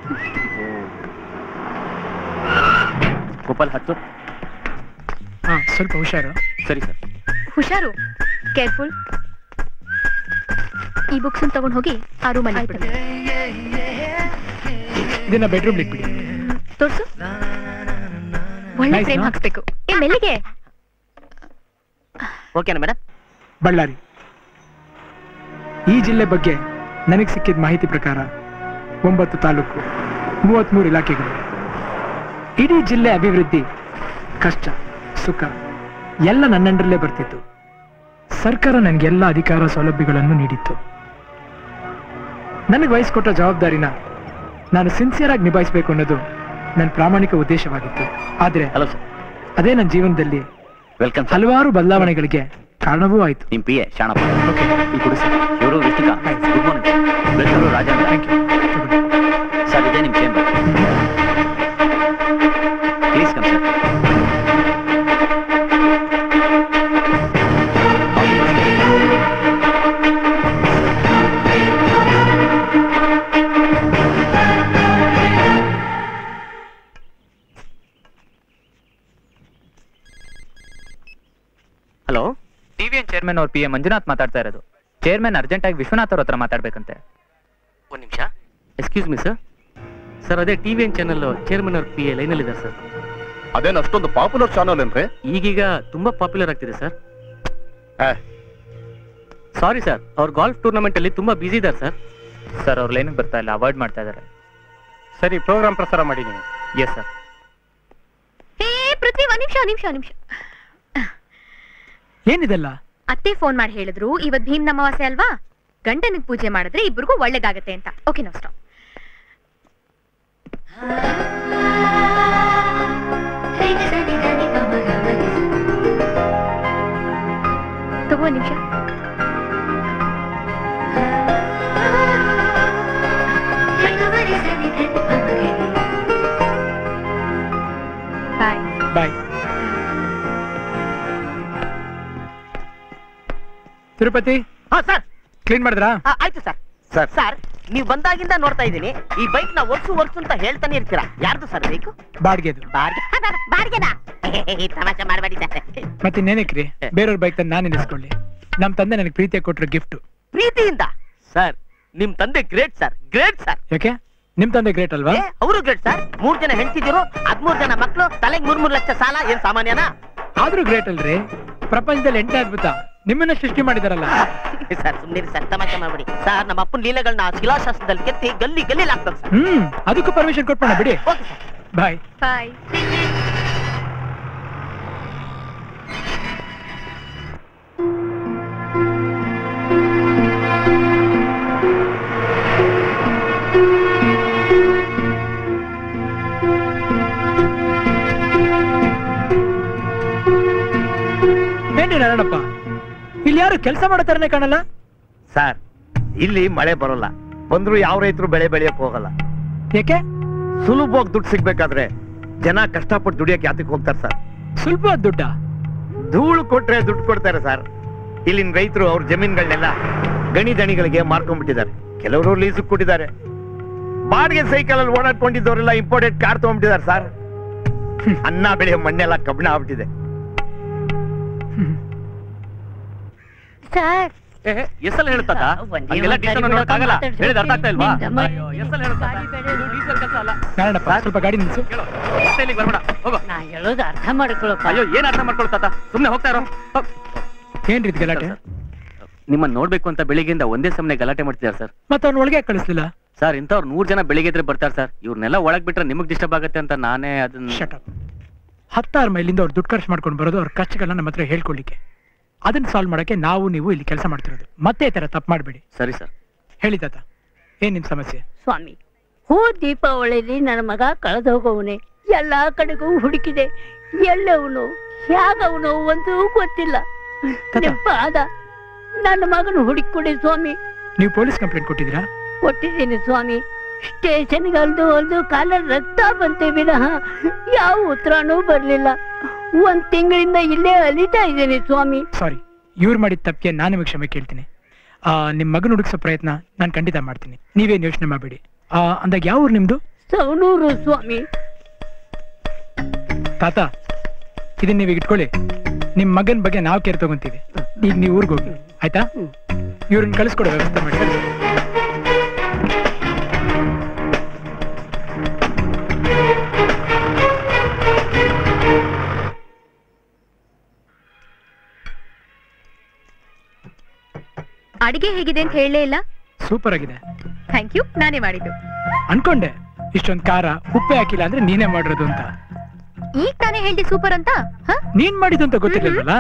ಗೋಪಾಲ್ ಹತ್ತು ಹಾ ಸ್ವಲ್ಪ ಹುಷಾರು ಸರಿ ಸರ್ ಹುಷಾರು ಕೇರ್ಫುಲ್ ಈ ಬುಕ್ಸ್ ತಗೊಂಡ್ ಹೋಗಿ ಆ ರೂಮಲ್ಲಿ ಇಟ್ಬಿಡಿ ಇದನ್ನ ಬೆಡ್ರೂಮ್ ಇಟ್ಬಿಡಿ ತೋರ್ಸು ಒಳ್ಳೆ Nice, ಫ್ರೇಮ್ no? ಹಾಕ್ಸ್ಬೇಕು ಏ ಮೆಲ್ಲಿಗೆ ಓಕೆನಾ ಮೇಡಮ್ ಬಳ್ಳಾರಿ ಈ ಜಿಲ್ಲೆ ಬಗ್ಗೆ ನನಗೆ ಸಿಕ್ಕಿದ ಮಾಹಿತಿ ಪ್ರಕಾರ ಒಂಬತ್ತು ತಾಲೂಕು ಮೂವತ್ಮೂರು ಇಲಾಖೆಗಳು ಇಡೀ ಜಿಲ್ಲೆ ಅಭಿವೃದ್ಧಿ ಕಷ್ಟ ಸುಖ ಎಲ್ಲ ನನ್ನಂಡರಲ್ಲೇ ಬರ್ತಿತ್ತು ಸರ್ಕಾರ ನನಗೆಲ್ಲ ಅಧಿಕಾರ ಸೌಲಭ್ಯಗಳನ್ನು ನೀಡಿತ್ತು ನನಗೆ ವಹಿಸ್ಕೊಟ್ಟ ಜವಾಬ್ದಾರಿನ ನಾನು ಸಿನ್ಸಿಯರ್ ಆಗಿ ನಿಭಾಯಿಸಬೇಕು ಅನ್ನೋದು ನನ್ನ ಪ್ರಾಮಾಣಿಕ ಉದ್ದೇಶವಾಗಿತ್ತು ಆದ್ರೆ ಹಲೋ ಸರ್ ಅದೇ ನನ್ನ ಜೀವನದಲ್ಲಿ ವೆಲ್ಕಮ್ ಹಲವಾರು ಬದಲಾವಣೆಗಳಿಗೆ ಕಾರಣವೂ ಆಯಿತು ನಿಮ್ ಪಿ ಎ ಶಾಣಪ್ಪ ಓಕೆ ಇವರು Vishnukanth good morning Bengaluru Rajendra thank you sir ಇದೇ ನಿಮ್ chamber please come sir hello TVN chairman ಅವ್ರ ಪಿ ಎ ಮಂಜುನಾಥ್ ಮಾತಾಡ್ತಾ ಇರೋದು ಚೇರ್ಮನ್ ಅರ್ಜೆಂಟ್ ಆಗಿ ವಿಶ್ವನಾಥ್ ಅವ್ರ ಹತ್ರ ಮಾತಾಡ್ಬೇಕಂತೆ ಒಂದ್ ನಿಮಿಷ ಎಕ್ಸ್ಕ್ಯೂಸ್ ಮಿ ಸರ್ ಸರ್ ಅದೇ ಟಿವಿ ಎನ್ ಚಾನಲ್ ಚೇರ್ಮನ್ ಅವ್ರ ಪಿ ಎ ಲೈನಲ್ಲಿ ಇದ್ದಾರೆ ಸರ್ ಅದೇನ್ ಅಷ್ಟೊಂದು ಪಾಪ್ಯುಲರ್ ಚಾನಲ್ ಏನ್ರಿ ಈಗೀಗ ತುಂಬಾ ಪಾಪ್ಯುಲರ್ ಆಗ್ತಿದೆ ಸರ್ ಸಾರಿ ಸರ್ ಅವ್ರ ಗಾಲ್ಫ್ ಟೂರ್ನಮೆಂಟ್ ಅಲ್ಲಿ ತುಂಬಾ ಬಿಸಿ ಇದ್ದಾರೆ ಸರ್ ಸರ್ ಅವ್ರ ಲೈನ್ಗೆ ಬರ್ತಾ ಇಲ್ಲ ಅವಾಯ್ಡ್ ಮಾಡ್ತಾ ಇದ್ದಾರೆ ಸರಿ ಪ್ರೋಗ್ರಾಮ್ ಪ್ರಸಾರ ಮಾಡಿ ನೀವು ಎಸ್ ಸರ್ ಹೇ ಪೃಥ್ವಿ ಒಂದ್ ನಿಮಿಷ ಒಂದ್ ನಿಮಿಷ ಒಂದ್ ನಿಮಿಷ ಏನಿದೆಲ್ಲ ಅತ್ತೆ ಫೋನ್ ಮಾಡಿ ಹೇಳಿದ್ರು ಇವತ್ ಭೀಮ್ ನಮವಾಸೆ ಅಲ್ವಾ ಗಂಡನಿಗೆ ಪೂಜೆ ಮಾಡಿದ್ರೆ ಇಬ್ರಿಗೂ ಒಳ್ಳೇದಾಗತ್ತೆ ಅಂತ ಓಕೆ ನೋ ಸ್ಟಾಪ್ ತಗೋ ಒಂದ್ ನಿಮಿಷ ಬಾಯ್ ಬಾಯ್ ತಿರುಪತಿ ಹಾ ಸರ್ ಕ್ಲೀನ್ ಮಾಡಿದ್ರಾ ಆಯ್ತು ಸರ್ ಸರ್ ಸರ್ ನೀವು ಬಂದಾಗಿಂದ ನೋಡ್ತಾ ಇದ್ದೀನಿ ಈ ಬೈಕ್ ನ ಒರ್ಸು ಒರ್ಸು ಅಂತ ಹೇಳ್ತಾನೆ ಇರ್ತೀರಾ ಯಾರ್ದು ಸರ್ ಬೇಕು ಬಾಡ್ಗೆದು ಬಾಡಿಗೆ ಬಾಡಿಗೆನಾ ತಮಾಷೆ ಮಾಡಬೇಡಿ ಸರ್ ಮತ್ತೆ ಇನ್ನೇನಕ್ರಿ ಬೇರೆಯವ್ರ ಬೈಕ್ ತಂದು ನಾನು ನಿಲ್ಲಿಸ್ಕೊಳ್ಳಿ ನಮ್ ತಂದೆ ನನಗೆ ಪ್ರೀತಿಯಾಗಿ ಕೊಟ್ಟರು ಗಿಫ್ಟ್ ಪ್ರೀತಿಯಿಂದ ಸರ್ ನಿಮ್ ತಂದೆ ಗ್ರೇಟ್ ಸರ್ ಗ್ರೇಟ್ ಸರ್ ಯಾಕೆ ನಿಮ್ ತಂದೆ ಗ್ರೇಟ್ ಅಲ್ವಾ ಅವರು ಗ್ರೇಟ್ ಸರ್ ಮೂರ್ ಜನ ಹೆಂಡತಿದ್ರು ಹದ್ಮೂರ್ ಜನ ಮಕ್ಕಳು ತಲೆಗೆ ಮೂರ್ ಮೂರ್ ಲಕ್ಷ ಸಾಲ ಏನ್ ಸಾಮಾನ್ಯನಾ ಆದ್ರೂ ಗ್ರೇಟ್ ಅಲ್ರಿ ಪ್ರಪಂಚದಲ್ಲಿ ಎಂಟನೇ ಅದ್ಭುತ ನಿಮ್ಮನ್ನ ಸೃಷ್ಟಿ ಮಾಡಿದಾರಲ್ಲ ಸರ್ ಸುಮ್ಮನೆ ಸರ್ ತಮಾಷೆ ಮಾಡ್ಬೇಡಿ ಸರ್ ನಮ್ಮ ಅಪ್ಪನ ಲೀಲೆಗಳನ್ನ ಶಿಲಾಶಾಸ್ತ್ರದಲ್ಲಿ ಕೆತ್ತಿ ಗಲ್ಲಿ ಗಲ್ಲಿ ಹಾಕ್ಬೇಕು ಸರ್ ಹ್ಮ್ ಅದಕ್ಕೂ ಪರ್ಮಿಷನ್ ಕೊಟ್ಬೋಣ ಬಿಡಿ okay sir bye bye Narayanappa ಇಲ್ಲಿ ಯಾರು ಕೆಲಸ ಮಾಡೋ ತರನೇ ಕಾಣಲ್ಲ ಸರ್ ಇಲ್ಲಿ ಮಳೆ ಬರೋಲ್ಲ ಬಂದ್ರು ಯಾವ ರೈತರು ಬೆಳೆ ಬೆಳೆಯಕ್ ಹೋಗಲ್ಲ ಯಾಕೆ ಸುಲಭವಾಗಿ ದುಡ್ಡು ಸಿಗ್ಬೇಕಾದ್ರೆ ಜನ ಕಷ್ಟಪಟ್ಟು ದುಡಿಯಕ್ ಯಾತಕ್ಕೆ ಹೋಗ್ತಾರೆ ಸರ್ ಸ್ವಲ್ಪ ದುಡ್ಡ ಧೂಳು ಕೊಟ್ರೆ ದುಡ್ಡು ಕೊಡ್ತಾರೆ ಸರ್ ಇಲ್ಲಿನ ರೈತರು ಅವ್ರ ಜಮೀನ್ಗಳನ್ನೆಲ್ಲ ಗಣಿ ದಣಿಗಳಿಗೆ ಮಾರ್ಕೊಂಡ್ಬಿಟ್ಟಿದ್ದಾರೆ ಕೆಲವರು ಲೀಸು ಕೊಟ್ಟಿದ್ದಾರೆ ಬಾಡಿಗೆ ಸೈಕಲ್ ಅಲ್ಲಿ ಓಡಾಡ್ಕೊಂಡಿದ್ದವರೆಲ್ಲ ಇಂಪೋರ್ಟೆಡ್ ಕಾರ್ ತಗೊಂಡ್ಬಿಟ್ಟಿದ್ದಾರೆ ಸರ್ ಅನ್ನ ಬೆಳೆಯೋ ಮಣ್ಣೆಲ್ಲ ಕಬ್ಬಣ ಆಗ್ಬಿಟ್ಟಿದೆ ಸರ್ ಎಷ್ಟಲ್ಲಿ ಹೇಳ್ತಾ ಹಂಗೆಲ್ಲ ಟೀಚರ್ ನೋಡಕ್ಕಾಗಲ್ಲ ಹೇಳಿದ ಅರ್ಥ ಆಗ್ತಾ ಇಲ್ವಾ ಅಯ್ಯೋ, ಎಷ್ಟಲ್ಲಿ ಹೇಳ್ತಾ ಇದು ಡೀಸೆಲ್ ಕೆಲಸ ಅಲ್ಲ ನಾರಾಯಣಪ್ಪ ಸ್ವಲ್ಪ ಗಾಡಿ ನಿಲ್ಸು ಮತ್ತೆ ಇಲ್ಲಿಗೆ ಬರ್ಬೇಡ ಹೋಗೋ ನಾ ಹೇಳೋದು ಅರ್ಥ ಮಾಡ್ಕೊಳಪ್ಪ ಅಯ್ಯೋ ಏನ್ ಅರ್ಥ ಮಾಡ್ಕೊಳ್ತಾ ಸುಮ್ನೆ ಹೋಗ್ತಾ ಇರೋ ಹೋಗ್. ಏನ್ರಿ ಇದ್ ಗಲಾಟೆ ನಿಮ್ಮನ್ನ ನೋಡ್ಬೇಕು ಅಂತ ಬೆಳಿಗ್ಗೆಯಿಂದ ಒಂದೇ ಸಮನೆ ಗಲಾಟೆ ಮಾಡ್ತಿದ್ದಾರೆ ಸರ್ ಮತ್ತೆ ಅವ್ನ ಒಳಗೆ ಯಾಕ್ ಕಳಿಸ್ಲಿಲ್ಲ ಸರ್ ಇಂಥವ್ರು ನೂರ್ ಜನ ಬೆಳಿಗ್ಗೆ ಇದ್ರೆ ಬರ್ತಾರೆ ಸರ್ ಇವ್ರನ್ನೆಲ್ಲ ಒಳಗ್ ಬಿಟ್ರೆ ನಿಮಗ್ ಡಿಸ್ಟರ್ಬ್ ಆಗುತ್ತೆ ಅಂತ ನಾನೇ ಅದನ್ನ ಶಟ್ ಅಪ್ ಹತ್ತಾರು ಮೈಲಿಂದ ಅವ್ರು ದುಡ್ಡು ಖರ್ಚು ಮಾಡ್ಕೊಂಡು ಬರೋದು ಅವ್ರ ಕಷ್ಟಗಳನ್ನ ನಮ್ಮ ಹತ್ರ ಹೇಳ್ಕೊಳ್ಳಿಕ್ಕೆ ಅದನ್ನ ಸಾಲ್ವ್ ಮಾಡಕ್ಕೆ ನಾವು ನೀವು ಇಲ್ಲಿ ಕೆಲಸ ಮಾಡ್ತಿರೋದು ಮತ್ತೆ ಈ ತರ ತಪ್ಪು ಮಾಡಬೇಡಿ ಸರಿ ಸರ್ ಹೇಳಿ ತಾತ ಏನ್ ನಿಮ್ ಸಮಸ್ಯೆ ಸ್ವಾಮಿ ಹೋ ದೀಪಾವಳಿಲಿ ನನ್ನ ಮಗ ಕಳೆದು ಹೋಗವನೆ ಎಲ್ಲಾ ಕಡೆಗೂ ಹುಡುಕಿದೆ ಎಲ್ಲವನು ಹೇಗವನು ಒಂದು ಗೊತ್ತಿಲ್ಲ ನಿಮ್ಮ ಪಾದ ನನ್ನ ಮಗನ ಹುಡುಕಿಕೊಡಿ ಸ್ವಾಮಿ ನೀವು ಪೊಲೀಸ್ ಕಂಪ್ಲೇಂಟ್ ಕೊಟ್ಟಿದ್ದೀರಾ ಕೊಟ್ಟಿದ್ದೀನಿ ಸ್ವಾಮಿ ಸ್ಟೇಷನ್ಗೆ ಅಲ್ದು ಅಲ್ದು ಕಾಲ ರಕ್ತ ಬಂತೆ ವಿನಃ ಯಾವ ಉತ್ತರನೂ ಬರ್ಲಿಲ್ಲ ಒಂದ್ ತಿಂಗಳಿಂದ ಇಲ್ಲೇ ಅಲಿತಾ ಇದ್ದೀನಿ ಸ್ವಾಮಿ ಸಾರಿ ಇವ್ರು ಮಾಡಿದ ತಪ್ಪಿಗೆ ನಾನು ನಿಮಗೆ ಕ್ಷಮೆ ಕೇಳ್ತೀನಿ ಆ, ನಿಮ್ ಮಗನ ಹುಡುಕ್ಸೋ ಪ್ರಯತ್ನ ನಾನು ಖಂಡಿತ ಮಾಡ್ತೀನಿ ನೀವೇನು ಯೋಚನೆ ಮಾಡಬೇಡಿ ಅಂದಾಗ ಯಾವ ಊರು ನಿಮ್ದು ಸವಣೂರು ಸ್ವಾಮಿ ತಾತ ಇದನ್ನ ನೀವು ಇಟ್ಕೊಳ್ಳಿ ನಿಮ್ ಮಗನ ಬಗ್ಗೆ ನಾವು ಕೇರ್ ತಗೊಂತೀವಿ ಈಗ ನೀವು ಊರಿಗೆ ಹೋಗಿ ಆಯ್ತಾ ಇವ್ರನ್ನ ಕಳಿಸ್ಕೊಡೋ ವ್ಯವಸ್ಥೆ ಮಾಡಿ ಅಡಿಗೆ ಹೇಗಿದೆ ಅಂತ ಹೇಳಲೇ ಇಲ್ಲ ಸೂಪರ್ ಆಗಿದೆ ಥ್ಯಾಂಕ್ ಯು ನಾನೇ ಮಾಡಿದ್ದು ಅನ್ಕೊಂಡೆ ಇಷ್ಟೊಂದು ಖಾರ ಉಪ್ಪೆ ಹಾಕಿಲ್ಲ ಅಂದ್ರೆ ನೀನೇ ಮಾಡಿರೋದು ಅಂತ ಈಗ ತಾನೇ ಹೇಳ್ದೆ ಸೂಪರ್ ಅಂತ ಹ? ನೀನ್ ಮಾಡಿದ್ದು ಅಂತ ಗೊತ್ತಿರ್ಲಿಲ್ವಲ್ಲ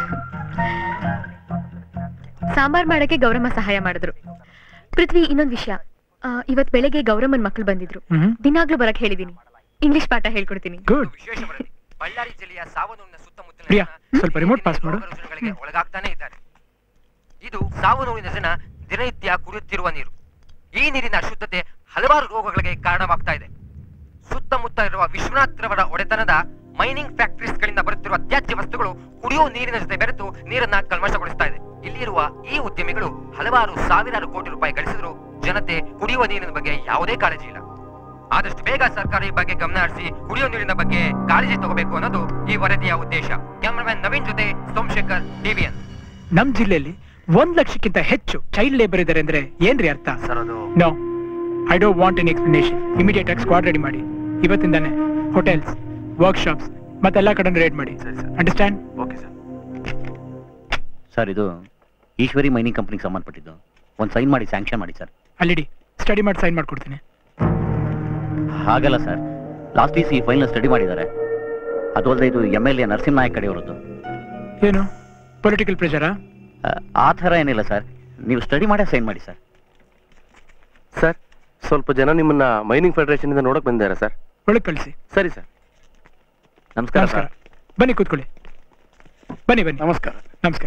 ಸಾಂಬಾರ್ ಮಾಡಕ್ಕೆ ಗೌರಮ್ಮ ಸಹಾಯ ಮಾಡಿದ್ರು ಪೃಥ್ವಿ ಇನ್ನೊಂದ್ ವಿಷಯ ಆ, ಇವತ್ ಬೆಳಗ್ಗೆ ಗೌರಮ್ಮನ್ ಮಕ್ಳು ಬಂದಿದ್ರು ಹ್ಮ್ ದಿನಾಗ್ಲೂ ಬರಕ್ ಹೇಳಿದೀನಿ ಇಂಗ್ಲಿಷ್ ಪಾಠ ಹೇಳ್ಕೊಡ್ತೀನಿ ಗುಡ್ ಬಳ್ಳಾರಿ ಜಿಲ್ಲೆಯ ಸಾವನೂರಿನ ಸುತ್ತಮುತ್ತಲಿನ ಪ್ರಿಯಾ ಸ್ವಲ್ಪ ರಿಮೋಟ್ ಪಾಸ್ ಮಾಡು ರುಜಿನಗಳಿಗೆ ಒಳಗಾಗ್ತಾನೆ ಇದ್ದಾರೆ ಇದು ಸಾವನೂರಿನ ಜನ ದಿನನಿತ್ಯ ಕುಡಿಯುತ್ತಿರುವ ನೀರು ಈ ನೀರಿನ ಅಶುದ್ಧತೆ ಹಲವಾರು ರೋಗಗಳಿಗೆ ಕಾರಣವಾಗ್ತಾ ಇದೆ ಸುತ್ತಮುತ್ತ ಇರುವ ವಿಶ್ವನಾಥ್ರವರ ಒಡೆತನದ ಮೈನಿಂಗ್ ಫ್ಯಾಕ್ಟರೀಸ್ ಗಳಿಂದ ಬರುತ್ತಿರುವ ತ್ಯಾಜ್ಯ ವಸ್ತುಗಳು ಕುಡಿಯುವ ನೀರಿನ ಜೊತೆ ಬೆರೆತು ನೀರನ್ನ ಕಲ್ಮಶಗೊಳಿಸ್ತಾ ಇದೆ ಇಲ್ಲಿರುವ ಈ ಉದ್ಯಮಿಗಳು ಹಲವಾರು ಸಾವಿರಾರು ಕೋಟಿ ರೂಪಾಯಿ ಗಳಿಸಿದ್ರು ಜನತೆ ಕುಡಿಯುವ ನೀರಿನ ಬಗ್ಗೆ ಯಾವುದೇ ಕಾಳಜಿ ಇಲ್ಲ ಆದಷ್ಟು ಬೇಗ ಸರ್ಕಾರ ಈ ಬಗ್ಗೆ ಗಮನ ಹರಿಸಿ ಕುಡಿಯುವ ನೀರಿನ ಬಗ್ಗೆ ಕಾಳಜಿ ತಗೋಬೇಕು ಅನ್ನೋದು ಈ ವರದಿಯ ಉದ್ದೇಶ ಕ್ಯಾಮರಾಮನ್ ನವೀನ್ ಜೊತೆ ಸೋಮಶೇಖರ್ ಟಿವಿಎನ್ ನಮ್ ಜಿಲ್ಲೆಯಲ್ಲಿ ಒಂದ್ ಲಕ್ಷಕ್ಕಿಂತ ಹೆಚ್ಚು ಚೈಲ್ಡ್ ಲೇಬರ್ ಇದಾರೆ ಅಂದ್ರೆ ಏನ್ರಿ ಅರ್ಥ no I don't want an explanation immediate ಆಗಿ ಸ್ಕ್ವಾಡ್ ರೆಡಿ ಮಾಡಿ ಇವತ್ತಿಂದಾನೆ ಹೋಟೆಲ್ಸ್ ವರ್ಕ್ಶಾಪ್ಸ್ ಮತ್ತೆಲ್ಲಾ ಕಡೆ ರೇಡ್ ಮಾಡಿ ಅಂಡರ್ಸ್ಟ್ಯಾಂಡ್ ಓಕೆ ಸರ್ ಸರ್ ಇದು ಈಶ್ವರಿ ಮೈನಿಂಗ್ ಕಂಪ್ನಿಗೆ ಸಂಬಂಧಪಟ್ಟಿದ್ದು ಒಂದು ಸೈನ್ ಮಾಡಿ ಸ್ಯಾಂಕ್ಷನ್ ಮಾಡಿ ಸರ್ ಅಲ್ಲಿಡಿ ಸ್ಟಡಿ ಮಾಡಿ ಸೈನ್ ಮಾಡ್ಕೊಡ್ತೀನಿ ಹಾಗಲ್ಲ ಸರ್ ಲಾಸ್ಟ್ ವೀಸ್ ಈ ಫೈಲ್ನ ಸ್ಟಡಿ ಮಾಡಿದ್ದಾರೆ ಅದು ಅಲ್ಲದೆ ಇದು M L A Narasimha Nayak ಕಡೆಯವರದ್ದು ಏನು ಪೊಲಿಟಿಕಲ್ ಪ್ರೆಷರಾ ಆ ಥರ ಏನಿಲ್ಲ ಸರ್ ನೀವು ಸ್ಟಡಿ ಮಾಡೇ ಸೈನ್ ಮಾಡಿ ಸರ್ ಸರ್ ಸ್ವಲ್ಪ ಜನ ನಿಮ್ಮನ್ನ ಮೈನಿಂಗ್ ಫೆಡರೇಷನ್ ಇಂದ ನೋಡಕ್ ಬಂದಿದ್ದಾರೆ ಸರ್ ಒಳಗೆ ಕಳಿಸಿ ಸರಿ ಸರ್ ನಮಸ್ಕಾರ ನಮಸ್ಕಾರ ಬನ್ನಿ ಕೂತ್ಕೊಳ್ಳಿ ಬನ್ನಿ ಬನ್ನಿ ನಮಸ್ಕಾರ ನಮಸ್ಕಾರ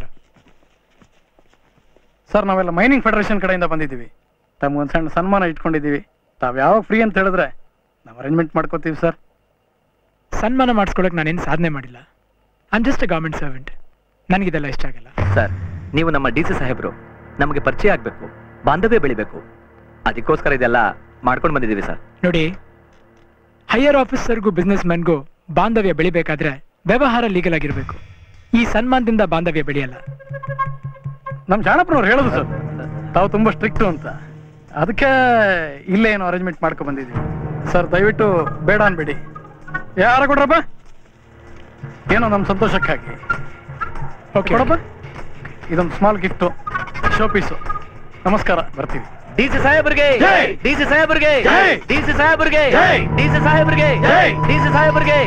ಸರ್ ನಾವೆಲ್ಲ ಮೈನಿಂಗ್ ಫೆಡರೇಷನ್ ಕಡೆಯಿಂದ ಬಂದಿದ್ದೀವಿ ತಮ್ಗೊಂದು ಸಣ್ಣ ಸನ್ಮಾನ ಇಟ್ಕೊಂಡಿದ್ದೀವಿ ತಾವ್ ಯಾವಾಗ ಫ್ರೀ ಅಂತ ಹೇಳಿದ್ರೆ ನಾವು ಅರೇಂಜ್ಮೆಂಟ್ ಮಾಡ್ಕೋತೀವಿ ಸರ್ ಸನ್ಮಾನ ಮಾಡಿಸ್ಕೊಳಕ್ ನಾನೇನು ಸಾಧನೆ ಮಾಡಿಲ್ಲ I'm just uh government servant ನನಗಿದೆಲ್ಲ ಇಷ್ಟ ಆಗಲ್ಲ ಸರ್ ನೀವು ನಮ್ಮ ಡಿ ಸಿ ಸಾಹೇಬ್ರು ನಮಗೆ ಪರಿಚಯ ಆಗ್ಬೇಕು ಬಾಂಧವ್ಯ ಬೆಳಿಬೇಕು ಅದಕ್ಕೋಸ್ಕರ ಇದೆಲ್ಲ ಮಾಡ್ಕೊಂಡು ಬಂದಿದ್ದೀವಿ ಸರ್ ನೋಡಿ ಹೈಯರ್ ಆಫೀಸರ್ಗೂ ಬಿಸ್ನೆಸ್ ಮ್ಯಾನ್ಗೂ ಬಾಂಧವ್ಯ ಬೆಳಿಬೇಕಾದ್ರೆ ವ್ಯವಹಾರ ಲೀಗಲ್ ಆಗಿರ್ಬೇಕು ಈ ಸನ್ಮಾನದಿಂದ ಬಾಂಧವ್ಯ ಬೆಳೆಯಲ್ಲ ನಮ್ಮ ಜಾಣಪ್ಪನವ್ರು ಹೇಳೋದು ಸರ್ ತಾವು ತುಂಬಾ ಸ್ಟ್ರಿಕ್ಟ್ ಅಂತ ಅದಕ್ಕೆ ಇಲ್ಲೇ ಏನು ಅರೇಂಜ್ಮೆಂಟ್ ಮಾಡ್ಕೊ ಬಂದಿದ್ದೀವಿ ಸರ್ ದಯವಿಟ್ಟು ಬೇಡ ಅನ್ಬೇಡಿ ಯಾರ ಕೊಡ್ರಪ್ಪ ಏನೋ ನಮ್ಮ ಸಂತೋಷಕ್ಕಾಗಿ ಓಕೆ ಕೊಡಪ್ಪ ಇದೊಂದು ಸ್ಮಾಲ್ ಗಿಫ್ಟು ಶೋ ಪೀಸು ನಮಸ್ಕಾರ ಬರ್ತೀವಿ ಡಿ ಸಿ ಸಾಹೇಬ್ರಿಗೆ ಜೈ! ಡಿ ಸಿ ಸಾಹೇಬ್ರಿಗೆ ಜೈ! ಡಿ ಸಿ ಸಾಹೇಬ್ರಿಗೆ ಜೈ! ಡಿ ಸಿ ಸಾಹೇಬ್ರಿಗೆ ಜೈ! ಡಿ ಸಿ ಸಾಹೇಬ್ರಿಗೆ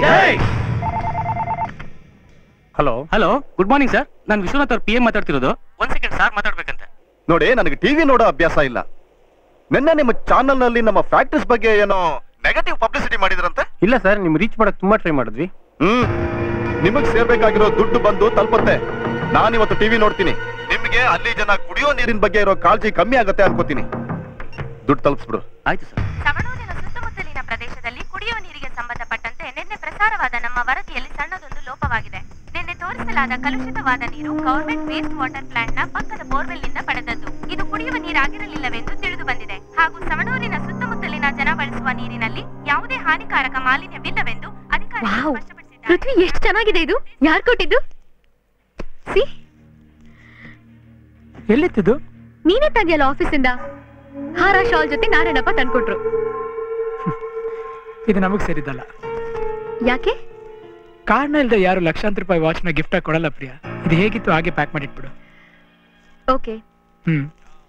hello hello good morning sir ನಾನು ವಿಶ್ವನಾಥ್ ಅವ್ರ ಪಿ ಎಂ ಮಾತಾಡ್ತಿರೋದು ಒಂದ್ ಸೆಕೆಂಡ್ ಸರ್ ಮಾತಾಡ್ಬೇಕಂತೆ ನೋಡಿ ನನಗೆ ಟಿವಿ ನೋಡೋ ಅಭ್ಯಾಸ ಇಲ್ಲ ನಿನ್ನೆ ನಿಮ್ಮ ಚಾನೆಲ್ ನಲ್ಲಿ ನಮ್ಮ ಫ್ಯಾಕ್ಟರೀಸ್ ಬಗ್ಗೆ ಏನೋ ನೆಗೆಟಿವ್ ಪಬ್ಲಿಸಿಟಿ ಮಾಡಿದ್ರಂತೆ ಇಲ್ಲ ಸರ್ ನಿಮ್ ರೀಚ್ ಮಾಡಕ್ ತುಂಬಾ ಟ್ರೈ ಮಾಡಿದ್ವಿ ಹ್ಮ್ ನಿಮಗ್ ಸೇರ್ಬೇಕಾಗಿರೋ ದುಡ್ಡು ಬಂದು ತಲುಪುತ್ತೆ ನಾನಿವತ್ತು ಟಿವಿ ನೋಡ್ತೀನಿ ನಿಮ್ಗೆ ಅಲ್ಲಿ ಜನ ಕುಡಿಯೋ ನೀರಿನ ಬಗ್ಗೆ ಇರೋ ಕಾಳಜಿ ಕಮ್ಮಿ ಆಗುತ್ತೆ ಅನ್ಕೋತೀನಿ ದುಡ್ಡು ತಲುಪಿಸ್ಬಿಡು ಆಯ್ತು ಸರ್ ಸವಣೂರಿನ ಸುತ್ತಮುತ್ತಲಿನ ಪ್ರದೇಶದಲ್ಲಿ ಕುಡಿಯುವ ನೀರಿಗೆ ಸಂಬಂಧಪಟ್ಟಂತೆ ನಿನ್ನೆ ಪ್ರಸಾರವಾದ ನಮ್ಮ ವರದಿಯಲ್ಲಿ ಸಣ್ಣದೊಂದು ಲೋಪವಾಗಿದೆ ನಿನ್ನೆ ತೋರಿಸಲಾದ ಕಲುಷಿತವಾದ ನೀರು ಗವರ್ಮೆಂಟ್ ವೇಸ್ಟ್ ವಾಟರ್ ಪ್ಲಾಂಟ್ ನ ಪಕ್ಕದ ಬೋರ್ವೆಲ್ ನಿಂದ ಪಡೆದದ್ದು ಇದು ಕುಡಿಯುವ ನೀರಾಗಿರಲಿಲ್ಲವೆಂದು ತಿಳಿದು ಬಂದಿದೆ ಹಾಗೂ ಸವಣೂರಿನ ಸುತ್ತಮುತ್ತಲಿನ ಜನ ಬಳಸುವ ನೀರಿನಲ್ಲಿ ಯಾವುದೇ ಹಾನಿಕಾರಕ ಮಾಲಿನ್ಯವಿಲ್ಲವೆಂದು ಅಧಿಕಾರಿಗಳು ಪೃಥ್ವಿ ಎಷ್ಟು ಚೆನ್ನಾಗಿದೆ ಇದು ಯಾರು ಕೊಟ್ಟಿದ್ದು ಸಿ ಎಲ್ಲಿತ್ತಿದ್ದು ನೀನೇ ತಂದಿಯಲ್ಲ ಆಫೀಸಿಂದ ಹಾರ ಶಾಲ್ ಜೊತೆ ನಾರಾಯಣಪ್ಪ ತಂದ್ಕೊಟ್ರು ಇದು ನಮಗ್ ಸೇರಿದ್ದಲ್ಲ ಯಾಕೆ ಕಾರಣ ಇಲ್ಲದೆ ಯಾರು ಲಕ್ಷಾಂತರ ರೂಪಾಯಿ ವಾಚ್ನ ಗಿಫ್ಟ್ ಆಗಿ ಕೊಡಲ್ಲ ಪ್ರಿಯ ಇದು ಹೇಗಿತ್ತು ಹಾಗೆ ಪ್ಯಾಕ್ ಮಾಡಿಟ್ಬಿಡು okay hmm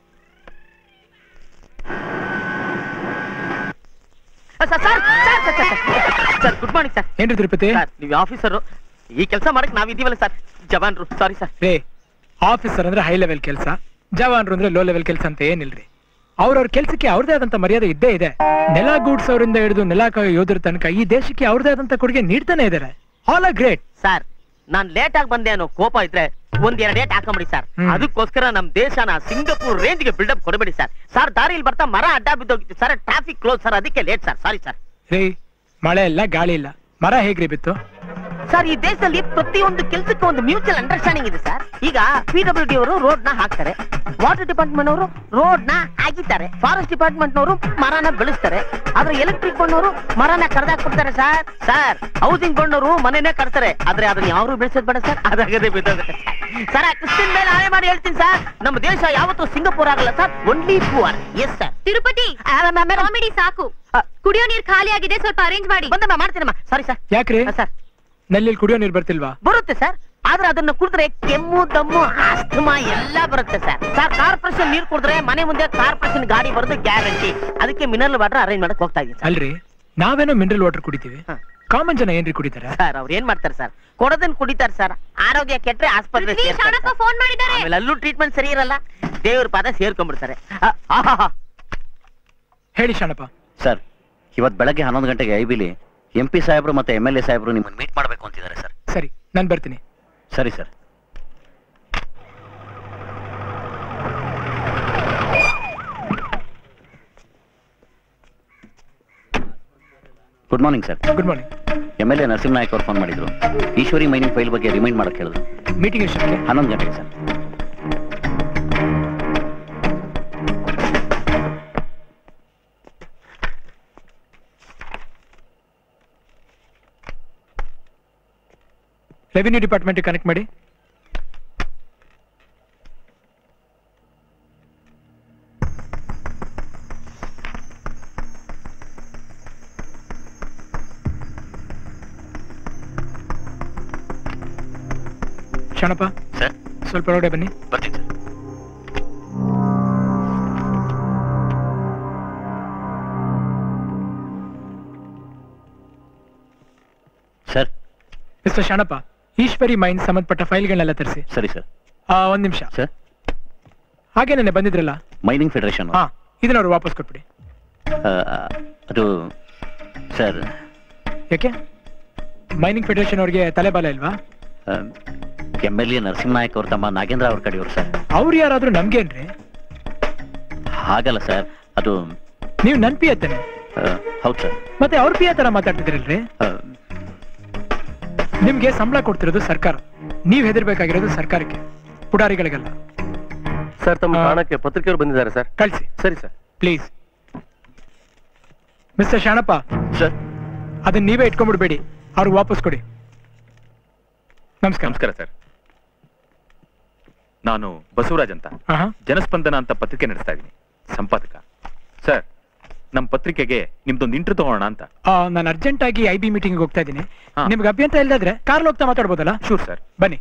sir good morning sir ಏನ್ರಿ ತಿರುಪತಿ ಸರ್ ನೀವು ಆಫೀಸರು ಈ ಕೆಲಸ ಮಾಡಕ್ ನಾವಿದ್ದೀವಲ್ಲ ಸರ್ ಜವಾನ್ರು ಸಾರಿ ಸರ್ ರೇ ಆಫೀಸರ್ ಅಂದ್ರೆ ಹೈ ಲೆವೆಲ್ ಕೆಲಸ ಜವಾನ್ರು ಅಂದ್ರೆ ಲೋ ಲೆವೆಲ್ ಕೆಲಸ ಅಂತ ಏನಿಲ್ರಿ ಅವ್ರವ್ರ ಕೆಲ್ಸಕ್ಕೆ ಅವ್ರದೇ ಆದಂತ ಮರ್ಯಾದೆ ಇದ್ದೇ ಇದೆ ನೆಲ ಗೂಡ್ಸೋರಿಂದ ಹಿಡಿದು ನೆಲ ಕಾಯೋ ಯೋಧರ ತನಕ ಈ ದೇಶಕ್ಕೆ ಅವ್ರದೇ ಆದಂತ ಕೊಡುಗೆ ನೀಡ್ತಾನೆ ಇದಾರೆ ಆಲ್ ಆ ಗ್ರೇಟ್ ಸರ್ ನಾನ್ ಲೇಟ್ ಆಗಿ ಬಂದೆ ಅನ್ನೋ ಕೋಪ ಇದ್ರೆ ಒಂದ್ ಎರಡ್ ಡೇಟ್ ಹಾಕೊಂಬಿಡಿ ಸರ್ ಅದಕ್ಕೋಸ್ಕರ ನಮ್ ದೇಶನ ಸಿಂಗಪೂರ್ ರೇಂಜ್ ಗೆ ಬಿಲ್ಡಪ್ ಕೊಡಬೇಡಿ ಸರ್ ಸರ್ ದಾರಿಯಲ್ಲಿ ಬರ್ತಾ ಮರ ಅಡ್ಡ ಬಿದ್ದೋಗಿತ್ತು ಸರ್ ಟ್ರಾಫಿಕ್ ಕ್ಲೋಸ್ ಸರ್ ಅದಕ್ಕೆ ಲೇಟ್ ಸರ್ ಸಾರಿ ಸರ್ ರೀ ಮಳೆ ಇಲ್ಲ ಗಾಳಿ ಇಲ್ಲ ಮರ ಹೇಗ್ರಿ ಬಿತ್ತು ಸರ್ ಈ ದೇಶದಲ್ಲಿ ಪ್ರತಿಯೊಂದು ಕೆಲಸಕ್ಕೂ ಒಂದು ಮ್ಯೂಚುವಲ್ ಅಂಡರ್ಸ್ಟ್ಯಾಂಡಿಂಗ್ ಇದೆ ಸರ್ ಈಗ ಪಿ ಡಬ್ಲ್ಯೂ ಡಿ ಅವರು ರೋಡ್ ನ ಹಾಕ್ತಾರೆ ವಾಟರ್ ಡಿಪಾರ್ಟ್ಮೆಂಟ್ ಅವರು ರೋಡ್ ನ ಹಾಕಿದ್ದಾರೆ ಫಾರೆಸ್ಟ್ ಡಿಪಾರ್ಟ್ಮೆಂಟ್ ನವರು ಮರನ ಬೆಳೆಸ್ತಾರೆ ಆದ್ರೆ ಎಲೆಕ್ಟ್ರಿಕ್ ಬಂದವರು ಮರನ ಕಡ್ದಾಕ್ಬಿಡ್ತಾರೆ ಸರ್ ಸರ್ ಹೌಸಿಂಗ್ ಬಂದವರು ಮನೆನೇ ಕಟ್ತಾರೆ ಆದ್ರೆ ಅದನ್ನ ಯಾರು ಬೆಳೆಸೋದ್ ಬೇಡ ಸರ್ ಅದಾಗದೆ ಬಿದ್ದೋಗುತ್ತೆ ಸರ್ ಕ್ರಿಸ್ಟಿನ್ ಮೇಲೆ ಆಣೆ ಮಾಡಿ ಹೇಳ್ತೀನಿ ಸರ್ ನಮ್ಮ ದೇಶ ಯಾವತ್ತೂ ಸಿಂಗಪೂರ್ ಆಗಲ್ಲ sir only poor yes sir Tirupati comedy ಸಾಕು ಕುಡಿಯೋ ನೀರ್ ಖಾಲಿ ಆಗಿದೆ ಸ್ವಲ್ಪ ಅರೇಂಜ್ ಮಾಡಿ ಬಂದಮ್ಮ ಮಾಡ್ತೀನಮ್ಮ ಸಾರಿ ಸರ್ ಯಾಕ್ರಿ ಸರ್ ನಲ್ಲಿ ಕುಡಿಯೋ ನೀರು ಬರ್ತಿಲ್ವಾ ಬರುತ್ತೆ ಸರ್ ಆದ್ರೆ ಅದನ್ನ ಕುಡಿದ್ರೆ ಕೆಮ್ಮು ದಮ್ಮು ಆಸ್ತಮಾ ಎಲ್ಲ ಬರುತ್ತೆ ಸರ್ ಸರ್ ಕಾರ್ಪೊರೇಷನ್ ನೀರ್ ಕುಡಿದ್ರೆ ಮನೆ ಮುಂದೆ ಕಾರ್ಪೊರೇಷನ್ ಗಾಡಿ ಬರೋದು ಗ್ಯಾರಂಟಿ ಅದಕ್ಕೆ ಮಿನರಲ್ ವಾಟರ್ ಅರೇಂಜ್ ಮಾಡಕ್ ಹೋಗ್ತಾ ಇದ್ದೀನಿ ಅಲ್ರಿ ನಾವೇನೋ ಮಿನರಲ್ ವಾಟರ್ ಕುಡಿತೀವಿ ಕಾಮನ್ ಜನ ಏನ್ರಿ ಕುಡಿತಾರೆ ಸರ್ ಅವ್ರು ಏನ್ ಮಾಡ್ತಾರೆ ಸರ್ ಕೊಡೋದನ್ನ ಕುಡಿತಾರೆ ಸರ್ ಆರೋಗ್ಯ ಕೆಟ್ರೆ ಆಸ್ಪತ್ರೆ ಸೇರ್ತಾರೆ ಫೋನ್ ಮಾಡಿದ್ದಾರೆ ಆಮೇಲೆ ಅಲ್ಲೂ ಟ್ರೀಟ್ಮೆಂಟ್ ಸರಿ ಇರಲ್ಲ ದೇವ್ರ ಪಾದ ಸೇರ್ಕೊಂಡ್ಬಿಡ್ತಾರೆ ಆ, ಆಹಾಹಾ. ಹೇಳಿ ಶಾಣಪ್ಪ ಸರ್ ಇವತ್ತು ಬೆಳಗ್ಗೆ ಹನ್ನೊಂದು ಗಂಟೆಗೆ ಐ ಬಿಲಿ ಎಂ ಪಿ ಸಾಹೇಬರು ಮತ್ತೆ ಎಮ್ ಎಲ್ ಎ ಸಾಹೇಬರು ನಿಮ್ಮನ್ನು ಮೀಟ್ ಮಾಡಬೇಕು ಅಂತಿದ್ದಾರೆ ಸರ್ ಸರಿ ನಾನು ಬರ್ತೀನಿ ಸರಿ sir good morning sir good morning M L A Narasimhanayak ಅವ್ರು ಫೋನ್ ಮಾಡಿದ್ರು ಈಶ್ವರಿ ಮೈನಿಂಗ್ ಫೈಲ್ ಬಗ್ಗೆ ರಿಮೈಂಡ್ ಮಾಡಕ್ ಹೇಳಿದ್ರು ಮೀಟಿಂಗ್ ಎಷ್ಟಕ್ಕೆ ಹನ್ನೊಂದು ಗಂಟೆಗೆ ಸರ್ ರೆವಿನ್ಯೂ ಡಿಪಾರ್ಟ್ಮೆಂಟ್ ಕನೆಕ್ಟ್ ಮಾಡಿ ಶಣಪ್ಪ ಸರ್ ಸ್ವಲ್ಪ ಹೊರಗಡೆ ಬನ್ನಿ ಬರ್ತೀನಿ sir sir mister Shanappa Eshwari mine ಸಂಬಂಧಪಟ್ಟ ಫೈಲ್ಗಳನ್ನೆಲ್ಲ ತರಿಸಿ ಸರಿ ಸರ್ ಒಂದ್ ನಿಮಿಷ ಸರ್ ಹಾಗೆ ನೆನ್ನೆ ಬಂದಿದ್ರಲ್ಲ ಮೈನಿಂಗ್ ಫೆಡರೇಷನ್ ಹಾ ಇದನ್ನ ಅವ್ರು ವಾಪಸ್ ಕೊಟ್ಬಿಡಿ ಅದು ಸರ್ ಯಾಕೆ ಮೈನಿಂಗ್ ಫೆಡರೇಷನ್ ಅವ್ರಿಗೆ ತಲೆಬಾಲ ಇಲ್ವಾ ಎಮ್ ಎಲ್ ಎ ನರಸಿಂಹನಾಯಕ್ ಅವ್ರ ತಮ್ಮ ನಾಗೇಂದ್ರ ಅವ್ರ ಕಡೆಯವರು ಸರ್ ಅವ್ರು ಯಾರಾದ್ರೂ ನಮ್ಗೇನ್ರಿ ಹಾಗಲ್ಲ ಸರ್ ಅದು ನೀವು ನನ್ ಪಿ ಅತ್ತೇನೆ ಹೌದು ಸರ್ ಮತ್ತೆ ಅವ್ರ ಪಿ ತರ ಮಾತಾಡ್ತಿದ್ರಲ್ರಿ ನಿಮ್ಗೆ ಸಂಬಳ ಕೊಡ್ತಿರೋದು ಸರ್ಕಾರ ನೀವ್ ಹೆದರ್ಬೇಕಾಗಿರೋದು ಸರ್ಕಾರಕ್ಕೆ ಪುಡಾರಿಗಳಿಗೆಲ್ಲ ಸರ್ ತಮ್ಮ ಕಾರಣಕ್ಕೆ ಪತ್ರಿಕೆಯವರು ಬಂದಿದ್ದಾರೆ ಸರ್ ಕಳ್ಸಿ ಸರಿ sir please mister Shanappa sir ಅದನ್ನ ನೀವೇ ಇಟ್ಕೊಂಡ್ಬಿಡ್ಬೇಡಿ ಅವ್ರಿಗೆ ವಾಪಸ್ ಕೊಡಿ ನಮಸ್ಕಾರ ನಮಸ್ಕಾರ ಸರ್ ನಾನು ಬಸವರಾಜ್ ಅಂತ ಆಹಾ. ಜನಸ್ಪಂದನ ಅಂತ ಪತ್ರಿಕೆ ನಡೆಸ್ತಾ ಇದ್ದೀನಿ ಸಂಪಾದಕ ಸರ್ ನಮ್ಮ ಪತ್ರಿಕೆಗೆ ನಿಮ್ದೊಂದು ಇಂಟ್ರು ತಗೋಣ ಅಂತ ನಾನು ಅರ್ಜೆಂಟ್ ಆಗಿ ಐ ಬಿ ಮೀಟಿಂಗ್ ಹೋಗ್ತಾ ಇದ್ದೀನಿ ನಿಮ್ಗೆ ಅಭ್ಯಂತರ ಇಲ್ಲದ್ರೆ ಕಾರ್ ಹೋಗ್ತಾ ಮಾತಾಡ್ಬೋದಲ್ಲ ಶೂರ್ ಸರ್ ಬನ್ನಿ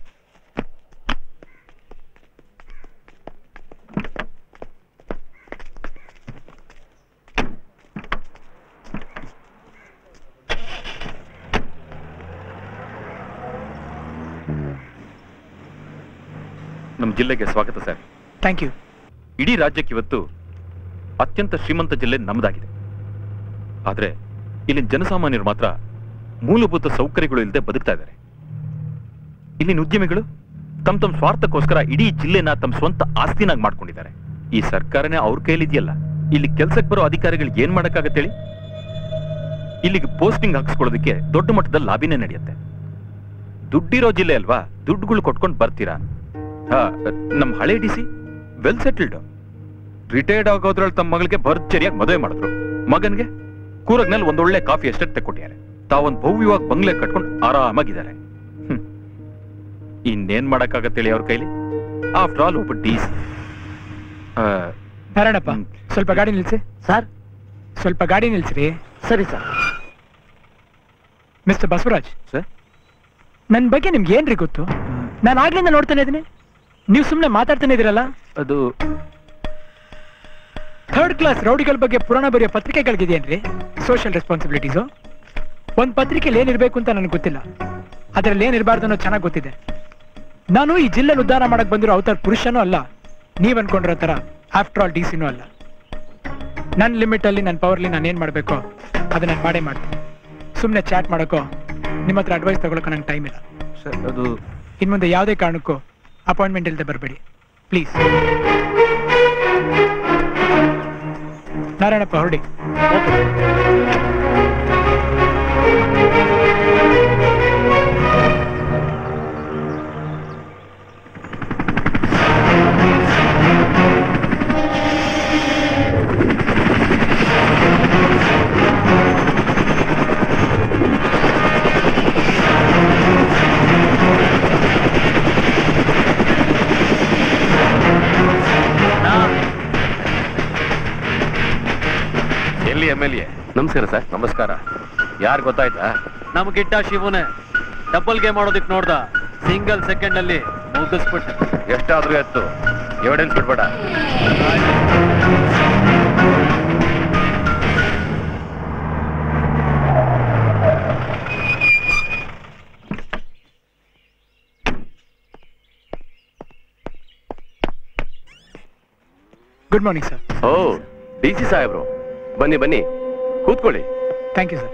ನಮ್ಮ ಜಿಲ್ಲೆಗೆ ಸ್ವಾಗತ ಸರ್ ಥ್ಯಾಂಕ್ ಯು ಇಡೀ ರಾಜ್ಯಕ್ಕೆ ಇವತ್ತು ಅತ್ಯಂತ ಶ್ರೀಮಂತ ಜಿಲ್ಲೆ ನಮ್ಮದಾಗಿದೆ ಆದ್ರೆ ಇಲ್ಲಿನ ಜನಸಾಮಾನ್ಯರು ಮಾತ್ರ ಮೂಲಭೂತ ಸೌಕರ್ಯಗಳು ಇಲ್ಲದೆ ಬದುಕ್ತಾ ಇದ್ದಾರೆ ಇಲ್ಲಿನ ಉದ್ಯಮಿಗಳು ತಮ್ ತಮ್ ಸ್ವಾರ್ಥಕ್ಕೋಸ್ಕರ ಇಡೀ ಜಿಲ್ಲೆನ ತಮ್ಮ ಸ್ವಂತ ಆಸ್ತಿನಾಗಿ ಮಾಡ್ಕೊಂಡಿದ್ದಾರೆ ಈ ಸರ್ಕಾರನೇ ಅವ್ರ ಕೈಲಿದೆಯಲ್ಲ ಇಲ್ಲಿ ಕೆಲ್ಸಕ್ಕೆ ಬರೋ ಅಧಿಕಾರಿಗಳಿಗೆ ಏನ್ ಮಾಡಕ್ಕಾಗತ್ತೇಳಿ ಇಲ್ಲಿಗೆ ಪೋಸ್ಟಿಂಗ್ ಹಾಕ್ಸ್ಕೊಳ್ಳೋದಕ್ಕೆ ದೊಡ್ಡ ಮಟ್ಟದಲ್ಲಿ ಲಾಬಿನೇ ನಡೆಯುತ್ತೆ ದುಡ್ಡಿರೋ ಜಿಲ್ಲೆ ಅಲ್ವಾ ದುಡ್ಡುಗಳು ಕೊಟ್ಕೊಂಡು ಬರ್ತೀರಾ ಹಾ ನಮ್ ಹಳೆ D C well settled retired ಆಗೋದ್ರಲ್ಲಿ ತಮ್ಮ ಮಗಳಿಗೆ ಭರ್ಜರಿಯಾಗಿ ಮದುವೆ ಮಾಡಿದ್ರು ಮಗನ್ಗೆ ಕೂರಗ್ನಲ್ಲಿ ಒಂದೊಳ್ಳೆ ಕಾಫಿ ಎಸ್ಟೇಟ್ ತೆಕ್ಕೊಟ್ಟಿದ್ದಾರೆ ತಾವೊಂದ್ ಭವ್ಯವಾಗಿ ಬಂಗ್ಲೆ ಕಟ್ಕೊಂಡು ಆರಾಮಾಗಿದ್ದಾರೆ ಹ್ಮ್. ಇನ್ನೇನ್ ಮಾಡಕ್ಕಾಗತ್ತೇಳಿ ಅವ್ರ ಕೈಲಿ ಆಫ್ಟರ್ ಆಲ್ ಒಬ್ಬ ಡಿ ಸಿ ನಾರಾಯಣಪ್ಪ ಸ್ವಲ್ಪ ಗಾಡಿ ನಿಲ್ಸಿ ಸರ್ ಸ್ವಲ್ಪ ಗಾಡಿ ನಿಲ್ಸ್ರಿ ಸರಿ ಸರ್ ಮಿಸ್ಟರ್ ಬಸವರಾಜ್ ಸರ್ ನನ್ನ ಬಗ್ಗೆ ನಿಮ್ಗೆ ಏನ್ರಿ ಗೊತ್ತು ನಾನು ಆಗ್ಲಿಂದ ನೋಡ್ತಾನೆ ಇದೀನಿ ನೀವು ಸುಮ್ಮನೆ ಮಾತಾಡ್ತಾನೆ ಇದೀರಲ್ಲ ಅದು ಥರ್ಡ್ ಕ್ಲಾಸ್ ರೌಡಿಗಳ ಬಗ್ಗೆ ಪುರಾಣ ಬರೆಯೋ ಪತ್ರಿಕೆಗಳಿದೆಯೇನ್ರಿ ಸೋಷಿಯಲ್ ರೆಸ್ಪಾನ್ಸಿಬಿಲಿಟೀಸು ಒಂದು ಪತ್ರಿಕೆಯಲ್ಲಿ ಏನಿರ್ಬೇಕು ಅಂತ ನನಗೆ ಗೊತ್ತಿಲ್ಲ ಅದರಲ್ಲಿ ಏನಿರಬಾರ್ದು ಅನ್ನೋದು ಚೆನ್ನಾಗಿ ಗೊತ್ತಿದೆ ನಾನು ಈ ಜಿಲ್ಲೆ ಉದ್ಧಾರ ಮಾಡಕ್ ಬಂದಿರೋ ಅವತಾರ ಪುರುಷನೂ ಅಲ್ಲ ನೀವ್ ಅನ್ಕೊಂಡಿರೋ ತರ ಆಫ್ಟರ್ ಆಲ್ ಡಿ ಸಿನೂ ಅಲ್ಲ ನನ್ನ ಲಿಮಿಟಲ್ಲಿ ನನ್ನ ಪವರ್ಲಿ ನಾನು ಏನು ಮಾಡಬೇಕೋ ಅದು ನಾನು ಮಾಡೇ ಮಾಡ್ತೀನಿ ಸುಮ್ಮನೆ ಚಾಟ್ ಮಾಡೋಕ್ಕೋ ನಿಮ್ಮ ಹತ್ರ ಅಡ್ವೈಸ್ ತಗೊಳಕ್ಕೆ ನಂಗೆ ಟೈಮ್ ಇಲ್ಲ ಸರ್ ಅದು ಇನ್ನು ಮುಂದೆ ಯಾವುದೇ ಕಾರಣಕ್ಕೂ ಅಪಾಯಿಂಟ್ಮೆಂಟ್ ಇಲ್ಲದೆ ಬರಬೇಡಿ ಪ್ಲೀಸ್ ನಾರಾಯಣಪ್ಪ ಹೊರಡಿ ಎಲ್ಲಿ ಎಮ್ ಎಲ್ ಎ ನಮಸ್ಕಾರ ಸರ್ ನಮಸ್ಕಾರ ಯಾರು ಗೊತ್ತಾಯ್ತಾ ನಮ್ ಗಿಡ್ಡ ಶಿವನೇ ಡಬಲ್ ಗೇಮ್ ಮಾಡೋದಿಕ್ ನೋಡ್ದ ಸಿಂಗಲ್ ಸೆಕೆಂಡ್ ಅಲ್ಲಿ ಮುಗಿಸ್ಬಿಟ್ಟೆ ಎಷ್ಟಾದ್ರೂ ಎತ್ತು ಎವಿಡೆನ್ಸ್ ಬಿಡ್ಬೇಡ good morning sir oh D C ಸಾಹೇಬ್ರು ಬನ್ನಿ ಬನ್ನಿ ಕೂತ್ಕೊಳ್ಳಿ ಥ್ಯಾಂಕ್ ಯು ಸರ್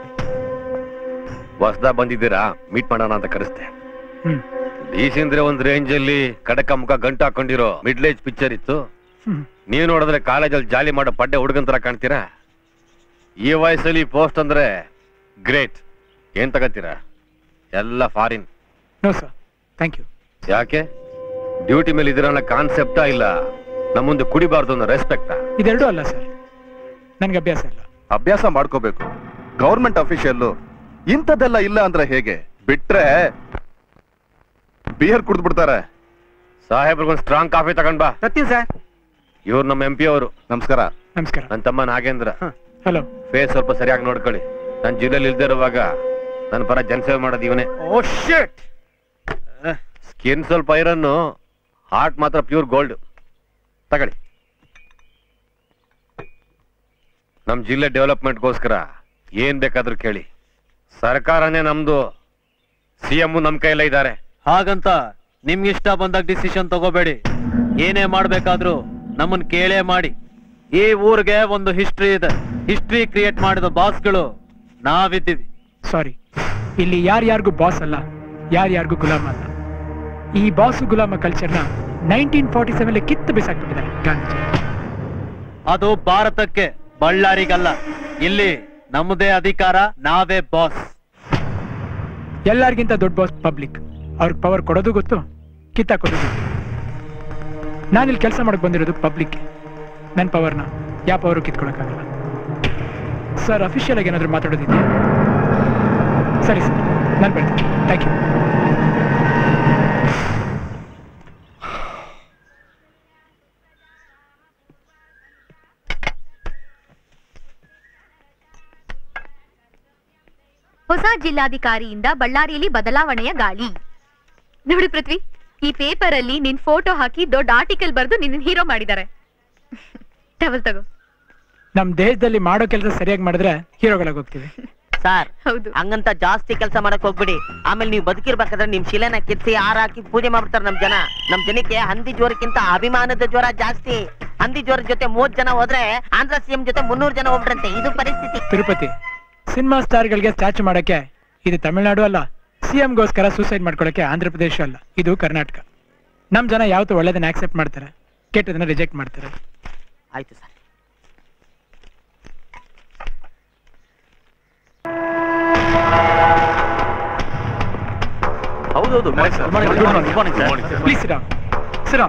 ಹೊಸ್ದಾ ಬಂದಿದ್ದೀರಾ ಮೀಟ್ ಮಾಡೋಣ ಅಂತ ಕರೆಸ್ತೆ ಹ್ಮ್ ಡಿಸಿ ಅಂದ್ರೆ ಒಂದ್ ರೇಂಜ್ ಅಲ್ಲಿ ಕಡಕ ಮುಖ ಗಂಟು ಹಾಕೊಂಡಿರೋ ಮಿಡ್ಲ್ ಏಜ್ ಪಿಕ್ಚರ್ ಇತ್ತು ಹ್ಮ್ ನೀವು ನೋಡಿದ್ರೆ ಕಾಲೇಜಲ್ಲಿ ಜಾಲಿ ಮಾಡೋ ಪಡ್ಡೆ ಹುಡುಗನ್ ತರ ಕಾಣ್ತೀರಾ ಈ ವಯಸ್ಸಲ್ಲಿ ಪೋಸ್ಟ್ ಅಂದ್ರೆ ಗ್ರೇಟ್ ಏನ್ ತಗತ್ತೀರಾ ಎಲ್ಲ foreign no sir thank you ಯಾಕೆ ಡ್ಯೂಟಿ ಮೇಲೆ ಇದಿರೋ ಕಾನ್ಸೆಪ್ಟಾ ಇಲ್ಲ ನಮ್ಮ ಮುಂದೆ ಕುಡಿಬಾರ್ದು ಅನ್ನೋ ರೆಸ್ಪೆಕ್ಟಾ ಇದೆರಡೂ ಅಲ್ಲ ಸರ್ ನನಗೆ ಅಭ್ಯಾಸ ಇಲ್ಲ ಅಭ್ಯಾಸ ಮಾಡ್ಕೋಬೇಕು ಗೌರ್ಮೆಂಟ್ ಅಫಿಷಿಯಲ್ಲು ಇಂಥದ್ದೆಲ್ಲ ಇಲ್ಲ ಅಂದ್ರೆ ಹೇಗೆ ಬಿಟ್ರೆ ಬಿಯರ್ ಕುಡ್ದು ಬಿಡ್ತಾರೆ ಸಾಹೇಬ್ರಿಗೊಂದು ಸ್ಟ್ರಾಂಗ್ ಕಾಫಿ ತಗೊಂಡ್ ಬಾ ಸತ್ಯ ಸರ್ ಇವ್ರು ನಮ್ಮ ಎಂ ಪಿ ಅವರು ನಮಸ್ಕಾರ ನಮಸ್ಕಾರ ನನ್ನ ತಮ್ಮ ನಾಗೇಂದ್ರ ಹಲೋ ಫೇಸ್ ಸ್ವಲ್ಪ ಸರಿಯಾಗಿ ನೋಡ್ಕೊಳ್ಳಿ ನನ್ನ ಜಿಲ್ಲೆಯಲ್ಲಿ ಇಲ್ದೇ ಇರುವಾಗ ನನ್ನ ಪರ ಜನಸೇವೆ ಮಾಡೋದು ಇವನೇ ಓ ಶಿಟ್ ಸ್ಕಿನ್ ಸ್ವಲ್ಪ ಐರನ್ನು ಹಾರ್ಟ್ ಮಾತ್ರ ಪ್ಯೂರ್ ಗೋಲ್ಡ್ ತಗೊಳ್ಳಿ ನಮ್ ಜಿಲ್ಲೆ ಡೆವಲಪ್ಮೆಂಟ್ಗೋಸ್ಕರ ಏನ್ ಬೇಕಾದ್ರೂ ಕೇಳಿ ಸರ್ಕಾರನೇ ನಮ್ದು ಸಿ ಎಂ ನಮ್ ಕೈಯಲ್ಲ ಇದ್ದಾರೆ ಹಾಗಂತ ನಿಮ್ಗೆ ಇಷ್ಟ ಬಂದಾಗ ಡಿಸಿಷನ್ ತಗೋಬೇಡಿ ಏನೇ ಮಾಡ್ಬೇಕಾದ್ರೂ ನಮ್ಮನ್ ಕೇಳೇ ಮಾಡಿ ಈ ಊರಿಗೆ ಒಂದು ಹಿಸ್ಟ್ರಿ ಇದೆ ಹಿಸ್ಟ್ರಿ ಕ್ರಿಯೇಟ್ ಮಾಡಿದ ಬಾಸ್ಗಳು ನಾವಿದ್ದೀವಿ ಸಾರಿ ಇಲ್ಲಿ ಯಾರ್ಯಾರಿಗೂ ಬಾಸ್ ಅಲ್ಲ ಯಾರ್ಯಾರಿಗೂ ಗುಲಾಮ ಅಲ್ಲ ಈ ಬಾಸು ಗುಲಾಮ ಕಲ್ಚರ್ನ ನೈನ್ಟೀನ್ ಫಾರ್ಟಿ ಸೆವೆನ್ ಕಿತ್ತು ಬಿಸಾಕ್ಬಿಟ್ಟಿದ್ದಾರೆ ಗಾಂಧೀಜಿ ಅದು ಭಾರತಕ್ಕೆ ಬಳ್ಳಾರಿಗಲ್ಲ ಇಲ್ಲಿ ನಮ್ಮದೇ ಅಧಿಕಾರ ನಾವೇ ಬಾಸ್ ಎಲ್ಲರಿಗಿಂತ ದೊಡ್ಡ ಬಾಸ್ ಪಬ್ಲಿಕ್ ಅವ್ರಿಗೆ ಪವರ್ ಕೊಡೋದು ಗೊತ್ತು ಕಿತ್ತಾಕೋದು ಗೊತ್ತು ನಾನಿಲ್ಲಿ ಕೆಲಸ ಮಾಡಕ್ ಬಂದಿರೋದು ಪಬ್ಲಿಕ್ ನನ್ನ ಪವರ್ನ ಯಾವ ಪವರು ಕಿತ್ಕೊಳಕ್ಕಾಗಲ್ಲ ಸರ್ ಅಫಿಷಿಯಲ್ ಆಗಿ ಏನಾದರೂ ಮಾತಾಡೋದಿದೆಯಾ ಸರಿ ಸರ್ ನಾನು ಬರ್ತೀನಿ ಥ್ಯಾಂಕ್ ಯು ಹೊಸ ಜಿಲ್ಲಾಧಿಕಾರಿಯಿಂದ ಬಳ್ಳಾರಿಯಲ್ಲಿ ಬದಲಾವಣೆಯ ಗಾಳಿ ನೋಡು ಪೃಥ್ವಿ ಈ ಪೇಪರ್ ಅಲ್ಲಿ ನಿನ್ ಫೋಟೋ ಹಾಕಿ ದೊಡ್ಡ ಆರ್ಟಿಕಲ್ ಬರೆದು ನಿನ್ನ ಹೀರೋ ಮಾಡಿದ್ದಾರೆ ಟವಲ್ ತಗೋ ನಮ್ ದೇಶದಲ್ಲಿ ಮಾಡೋ ಕೆಲಸ ಸರಿಯಾಗಿ ಮಾಡಿದ್ರೆ ಹೀರೋಗಳಾಗಿ ಹೋಗ್ತೀವಿ ಸರ್ ಹೌದು ಹಂಗಂತ ಜಾಸ್ತಿ ಕೆಲಸ ಮಾಡಕ್ ಹೋಗ್ಬಿಡಿ ಆಮೇಲೆ ನೀವು ಬದುಕಿರ್ಬೇಕಾದ್ರೆ ನಿಮ್ ಶಿಲೆನ ಕಿತ್ತಿ ಹಾರ ಹಾಕಿ ಪೂಜೆ ಮಾಡ್ಬಿಡ್ತಾರೆ ನಮ್ ಜನ ನಮ್ ಜನಕ್ಕೆ ಹಂದಿ ಜ್ವರಕ್ಕಿಂತ ಅಭಿಮಾನದ ಜ್ವರ ಜಾಸ್ತಿ ಹಂದಿ ಜ್ವರದ ಜೊತೆ ಮೂವತ್ ಜನ ಹೋದ್ರೆ ಆಂಧ್ರ ಸಿಎಂ ಜೊತೆ ಮುನ್ನೂರು ಜನ ಹೋಗ್ಬಿಡ್ರಂತೆ ಇದು ಪರಿಸ್ಥಿತಿ ತಿರುಪತಿ ಸಿನಿಮಾ ಸ್ಟಾರ್ಗಳಿಗೆ ಸ್ಟ್ಯಾಚು ಮಾಡಕ್ಕೆ ಇದು ತಮಿಳ್ನಾಡು ಅಲ್ಲ ಸಿಎಂಗೋಸ್ಕರ ಸೂಸೈಡ್ ಮಾಡ್ಕೊಳ್ಳೋಕೆ ಆಂಧ್ರ ಪ್ರದೇಶ ಅಲ್ಲ ಇದು ಕರ್ನಾಟಕ ನಮ್ ಜನ ಯಾವತ್ತೂ ಒಳ್ಳೇದನ್ನ ಆಕ್ಸೆಪ್ಟ್ ಮಾಡ್ತಾರೆ ಕೆಟ್ಟದನ್ನ ರಿಜೆಕ್ಟ್ ಮಾಡ್ತಾರೆ ಆಯ್ತು ಸರ್ ಹೌದೌದು ಪ್ಲೀಸ್ ಸಿರಾ ಸಿರಾ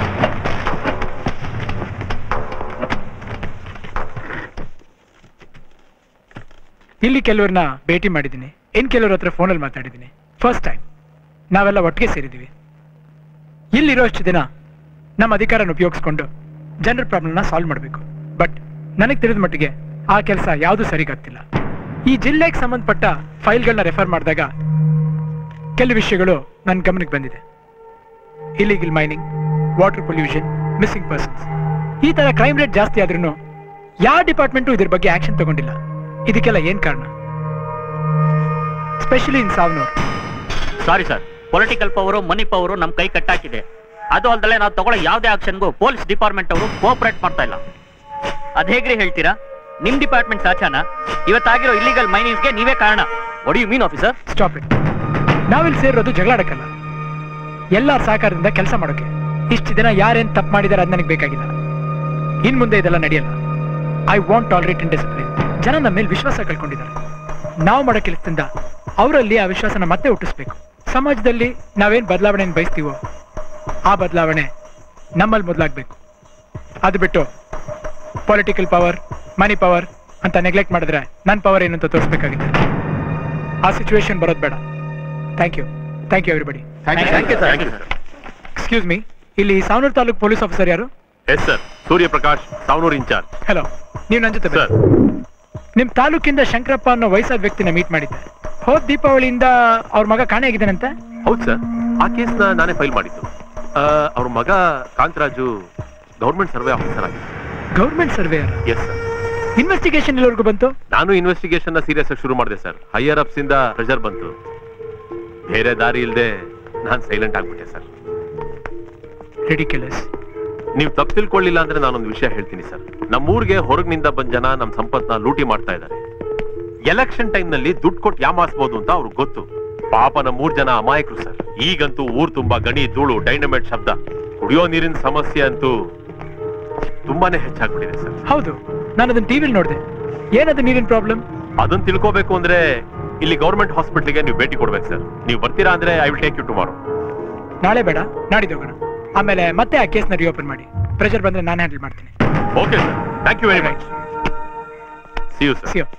ಇಲ್ಲಿ ಕೆಲವ್ರನ್ನ ಭೇಟಿ ಮಾಡಿದ್ದೀನಿ ಇನ್ ಕೆಲವ್ರ ಹತ್ರ ಫೋನಲ್ಲಿ ಮಾತಾಡಿದ್ದೀನಿ ಫಸ್ಟ್ ಟೈಮ್ ನಾವೆಲ್ಲ ಒಟ್ಟಿಗೆ ಸೇರಿದ್ದೀವಿ ಇಲ್ಲಿರೋಷ್ಟು ದಿನ ನಮ್ಮ ಅಧಿಕಾರನ ಉಪಯೋಗಿಸ್ಕೊಂಡು ಜನರ ಪ್ರಾಬ್ಲಮ್ನ ಸಾಲ್ವ್ ಮಾಡಬೇಕು ಬಟ್ ನನಗೆ ತಿಳಿದ ಮಟ್ಟಿಗೆ ಆ ಕೆಲಸ ಯಾವುದು ಸರಿಗಾಗ್ತಿಲ್ಲ ಈ ಜಿಲ್ಲೆಗೆ ಸಂಬಂಧಪಟ್ಟ ಫೈಲ್ಗಳನ್ನ ರೆಫರ್ ಮಾಡಿದಾಗ ಕೆಲವು ವಿಷಯಗಳು ನನ್ನ ಗಮನಕ್ಕೆ ಬಂದಿದೆ illegal mining water pollution missing persons ಈ ತರ ಕ್ರೈಮ್ ರೇಟ್ ಜಾಸ್ತಿ ಆದ್ರೂ ಯಾವ ಡಿಪಾರ್ಟ್ಮೆಂಟು ಇದ್ರ ಬಗ್ಗೆ ಆಕ್ಷನ್ ತಗೊಂಡಿಲ್ಲ ಇದಕ್ಕೆಲ್ಲ ಏನ್ ಕಾರಣ specially in Savnur sorry sir political power money power ನಮ್ ಕೈ ಕಟ್ಟಾಕಿದೆ ಅದು ಅಲ್ದಲೆ ನಾವು ತಗೊಳ್ಳೋ ಯಾವುದೇ ಆಕ್ಷನ್ಗೂ ಪೊಲೀಸ್ ಡಿಪಾರ್ಟ್ಮೆಂಟ್ ಅವರು ಕೋಆಪರೇಟ್ ಮಾಡ್ತಾ ಇಲ್ಲ ಅದ್ ಹೇಗ್ರಿ ಹೇಳ್ತೀರಾ ನಿಮ್ ಡಿಪಾರ್ಟ್ಮೆಂಟ್ ಸಾಚಾನ ಇವತ್ತಾಗಿರೋ ಇಲ್ಲಿಗಲ್ ಮೈನಿಂಗ್ಸ್ಗೆ ನೀವೇ ಕಾರಣ ಒಡಿ you mean officer stop it ನಾವಿಲ್ಲಿ ಸೇರಿರೋದು ಜಗಳಾಡಕ್ಕಲ್ಲ ಎಲ್ಲರ ಸಹಕಾರದಿಂದ ಕೆಲಸ ಮಾಡೋಕೆ ಇಷ್ಟು ದಿನ ಯಾರೇನ್ ತಪ್ಪು ಮಾಡಿದಾರೆ ಅದು ನನಗೆ ಬೇಕಾಗಿಲ್ಲ ಇನ್ ಮುಂದೆ ಇದೆಲ್ಲ ನಡೆಯಲ್ಲ I want tolerate indiscipline ಜನ ನಮ್ಮ ಮೇಲೆ ವಿಶ್ವಾಸ ಕಳ್ಕೊಂಡಿದ್ದಾರೆ ನಾವು ಮಾಡೋ ಕೆಲಸದಿಂದ ಅವರಲ್ಲಿ ಆ ವಿಶ್ವಾಸನ ಮತ್ತೆ ಹುಟ್ಟಿಸ್ಬೇಕು ಸಮಾಜದಲ್ಲಿ ನಾವೇನ್ ಬದಲಾವಣೆ ಬಯಸ್ತೀವೋ ಆ ಬದಲಾವಣೆ ನಮ್ಮಲ್ಲಿ ಮೊದಲಾಗಬೇಕು ಅದು ಬಿಟ್ಟು ಪೊಲಿಟಿಕಲ್ ಪವರ್ ಮನಿ ಪವರ್ ಅಂತ ನೆಗ್ಲೆಕ್ಟ್ ಮಾಡಿದ್ರೆ ನನ್ನ ಪವರ್ ಏನು ಅಂತ ತೋರಿಸ್ಬೇಕಾಗಿದೆ ಆ ಸಿಚುವೇಶನ್ ಬರೋದು ಬೇಡ thank you thank you everybody excuse me ಇಲ್ಲಿ ಸಾವನೂರು ತಾಲೂಕು ಪೊಲೀಸ್ ಆಫೀಸರ್ ಯಾರು yes sir Suryaprakash Savanur incharge hello ನೀವು ನನ್ನ ಜೊತೆ ಬನ್ನಿ. ನಿಮ್ ತಾಲೂಕಿಂದ ಶಂಕರಪ್ಪ ಅನ್ನೋ ವಯಸ್ಸಾದ ವ್ಯಕ್ತಿನ ಮೀಟ್ ಮಾಡಿದ್ದೆ ಹೋದ್ ದೀಪಾವಳಿಯಿಂದ ಅವ್ರ ಮಗ ಕಾಣೆ ಆಗಿದ್ದಾನಂತೆ ಹೌದು ಸರ್ ಆ ಕೇಸ್ನ ನಾನೇ ಫೈಲ್ ಮಾಡಿದ್ದು ಅವ್ರ ಮಗ ಕಾಂತರಾಜು ಗೌರ್ಮೆಂಟ್ ಸರ್ವೆ ಆಫೀಸರ್ ಆಗಿದೆ government surveyor yes sir investigation ಎಲ್ಲವರೆಗೂ ಬಂತು ನಾನು ಇನ್ವೆಸ್ಟಿಗೇಷನ್ ನ ಸೀರಿಯಸ್ ಆಗಿ ಶುರು ಮಾಡಿದೆ ಸರ್ ಹೈಯರ್ ಅಪ್ಸ್ ಇಂದ ಪ್ರೆಷರ್ ಬಂತು ಬೇರೆ ದಾರಿ ಇಲ್ಲದೆ ನಾನು ಸೈಲೆಂಟ್ ಆಗ್ಬಿಟ್ಟೆ ಸರ್ ರೆಡಿಕ್ಯುಲಸ್ ನೀವು ತಪ್ಪು ತಿಳ್ಕೊಳ್ಳಿಲ್ಲ ಅಂದ್ರೆ ನಾನೊಂದು ವಿಷಯ ಹೇಳ್ತೀನಿ ಸರ್ ನಮ್ಮೂರಿಗೆ ಹೊರಗಿನಿಂದ ಬಂದ ಜನ ನಮ್ಮ ಸಂಪತ್ನ ಲೂಟಿ ಮಾಡ್ತಾ ಇದ್ದಾರೆ ಎಲೆಕ್ಷನ್ ಟೈಮ್ ನಲ್ಲಿ ದುಡ್ಡು ಕೊಟ್ಟು ಯಾಮಾಸ್ಬೋದು ಅಂತ ಅವ್ರಿಗೆ ಗೊತ್ತು ಪಾಪ ನಮ್ಮೂರ್ ಜನ ಅಮಾಯಕರು ಸರ್ ಈಗಂತೂ ಊರ್ ತುಂಬಾ ಗಣಿ ಧೂಳು ಡೈನಮೈಟ್ ಶಬ್ದ ಕುಡಿಯೋ ನೀರಿನ ಸಮಸ್ಯೆ ಅಂತೂ ತುಂಬಾನೇ ಹೆಚ್ಚಾಗ್ಬಿಟ್ಟಿದೆ ಸರ್ ಹೌದು ನಾನು ಅದನ್ನ ಟಿವಿಲಿ ನೋಡಿದೆ ಏನದು ನೀರಿನ ಪ್ರಾಬ್ಲಮ್ ಅದನ್ನ ತಿಳ್ಕೋಬೇಕು ಅಂದ್ರೆ ಇಲ್ಲಿ ಗೌರ್ಮೆಂಟ್ ಹಾಸ್ಪಿಟ್ಲಿಗೆ ನೀವು ಭೇಟಿ ಕೊಡ್ಬೇಕು ಸರ್ ನೀವು ಬರ್ತೀರಾ ಅಂದ್ರೆ I will take you tomorrow ನಾಳೆ ಬೇಡ ನಾಡಿದ್ದು ಹೋಗೋಣ ಆಮೇಲೆ ಮತ್ತೆ ಆ ಕೇಸ್ನ ರಿಓಪನ್ ಮಾಡಿ ಪ್ರೆಷರ್ ಬಂದ್ರೆ ನಾನು ಹ್ಯಾಂಡಲ್ ಮಾಡ್ತೀನಿ okay sir thank you very much see you sir See you.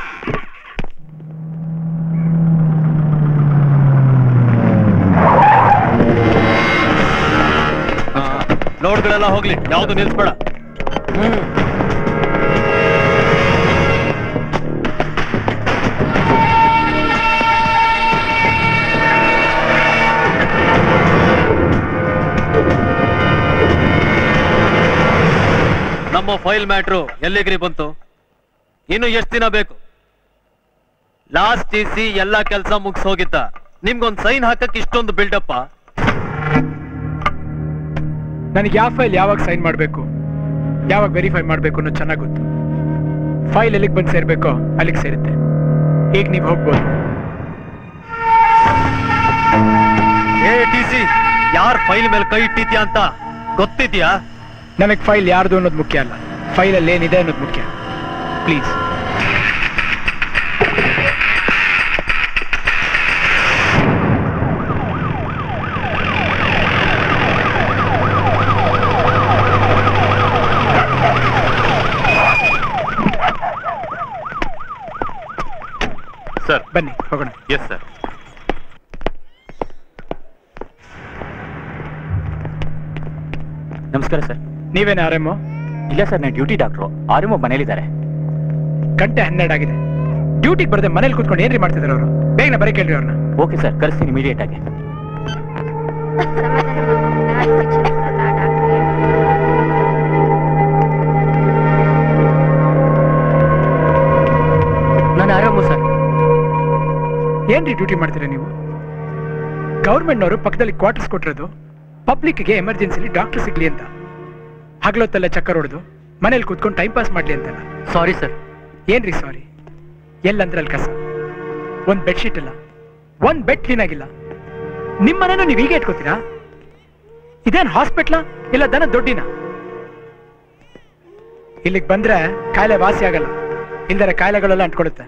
ಲೋಡ್ಗಳೆಲ್ಲ ಹೋಗ್ಲಿ ಯಾವ್ದು ನಿಲ್ಸ್ಬೇಡ ನಮ್ಮ ಫೈಲ್ ಮ್ಯಾಟ್ರು ಎಲ್ಲಿಗ್ರಿ ಬಂತು ಇನ್ನು ಎಷ್ಟು ದಿನ ಬೇಕು ಲಾಸ್ಟ್ ಟಿ ಸಿ ಎಲ್ಲಾ ಕೆಲಸ ಮುಗಿಸ್ ಹೋಗಿದ್ದ ನಿಮ್ಗೊಂದ್ ಸೈನ್ ಹಾಕಕ್ ಇಷ್ಟೊಂದು ಬಿಲ್ಡಪ್ಪ ನನಗೆ ಯಾವ ಫೈಲ್ ಯಾವಾಗ ಸೈನ್ ಮಾಡಬೇಕು ಯಾವಾಗ ವೆರಿಫೈ ಮಾಡಬೇಕು ಅನ್ನೋದು ಚೆನ್ನಾಗಿ ಗೊತ್ತು ಫೈಲ್ ಎಲ್ಲಿಗೆ ಬಂದು ಸೇರ್ಬೇಕೋ ಅಲ್ಲಿಗೆ ಸೇರುತ್ತೆ ಈಗ ನೀವು ಹೋಗ್ಬೋದು ಏ ಟಿ ಸಿ ಯಾರ್ ಫೈಲ್ ಮೇಲೆ ಕೈ ಇಟ್ಟಿದ್ಯಾ ಅಂತ ಗೊತ್ತಿದ್ಯಾ ನನಗೆ ಫೈಲ್ ಯಾರ್ದು ಅನ್ನೋದು ಮುಖ್ಯ ಅಲ್ಲ ಫೈಲಲ್ಲಿ ಏನಿದೆ ಅನ್ನೋದು ಮುಖ್ಯ ಪ್ಲೀಸ್ ಸರ್ ಬನ್ನಿ ಹೋಗೋಣ ಎಸ್ ಸರ್ ನಮಸ್ಕಾರ ಸರ್ ನೀವೇನೇ ಆರ್ ಎಮ್ ಇಲ್ಲ ಸರ್ ನಾನು ಡ್ಯೂಟಿ ಡಾಕ್ಟ್ರು ಆರ್ ಎಮ್ ಮನೇಲಿದ್ದಾರೆ ಗಂಟೆ ಹನ್ನೆರಡು ಆಗಿದೆ ಡ್ಯೂಟಿಗೆ ಬರದೆ ಮನೇಲಿ ಕೂತ್ಕೊಂಡು ಏನ್ರಿ ಮಾಡ್ತಿದ್ದಾರೆ ಅವರು ಬೇಗನೆ ಬರೀ ಕೇಳ್ರಿ ಅವ್ರನ್ನ ಓಕೆ ಸರ್ ಕಳಿಸ್ತೀನಿ ಇಮಿಡಿಯೇಟ್ ಆಗಿ ನಾನು ಆರಾಮು ಸರ್ ಏನ್ರಿ ಡ್ಯೂಟಿ ಮಾಡ್ತೀರಾ ನೀವು ಗೌರ್ಮೆಂಟ್ನವರು ಪಕ್ಕದಲ್ಲಿ ಕ್ವಾರ್ಟರ್ಸ್ ಕೊಟ್ಟಿರೋದು ಪಬ್ಲಿಕ್ಗೆ ಎಮರ್ಜೆನ್ಸಿಲಿ ಡಾಕ್ಟರ್ ಸಿಗ್ಲಿ ಅಂತ ಹಗಲೊತ್ತೆಲ್ಲ ಚಕ್ಕರ್ ಹೊಡೆದು ಮನೇಲಿ ಕೂತ್ಕೊಂಡು ಟೈಮ್ ಪಾಸ್ ಮಾಡ್ಲಿ ಅಂತಲ್ಲ ಸಾರಿ ಸರ್ ಏನ್ರಿ ಸಾರಿ ಎಲ್ಲಂದ್ರಲ್ಲಿ ಕಸ ಒಂದ್ ಬೆಡ್ಶೀಟ್ ಇಲ್ಲ ಒಂದ್ ಬೆಡ್ ಕ್ಲೀನ್ ಆಗಿಲ್ಲ ನಿಮ್ಮನೇನು ನೀವು ಹೀಗೆ ಇಟ್ಕೋತೀರಾ ಇದೇನ್ ಹಾಸ್ಪಿಟ್ಲಾ ಇಲ್ಲ ದನ ದೊಡ್ಡಿನ ಇಲ್ಲಿಗೆ ಬಂದ್ರೆ ಕಾಯಿಲೆ ವಾಸಿ ಆಗಲ್ಲ ಇಲ್ದರೆ ಕಾಯಿಲೆಗಳೆಲ್ಲ ಅಂಟ್ಕೊಳ್ಳುತ್ತೆ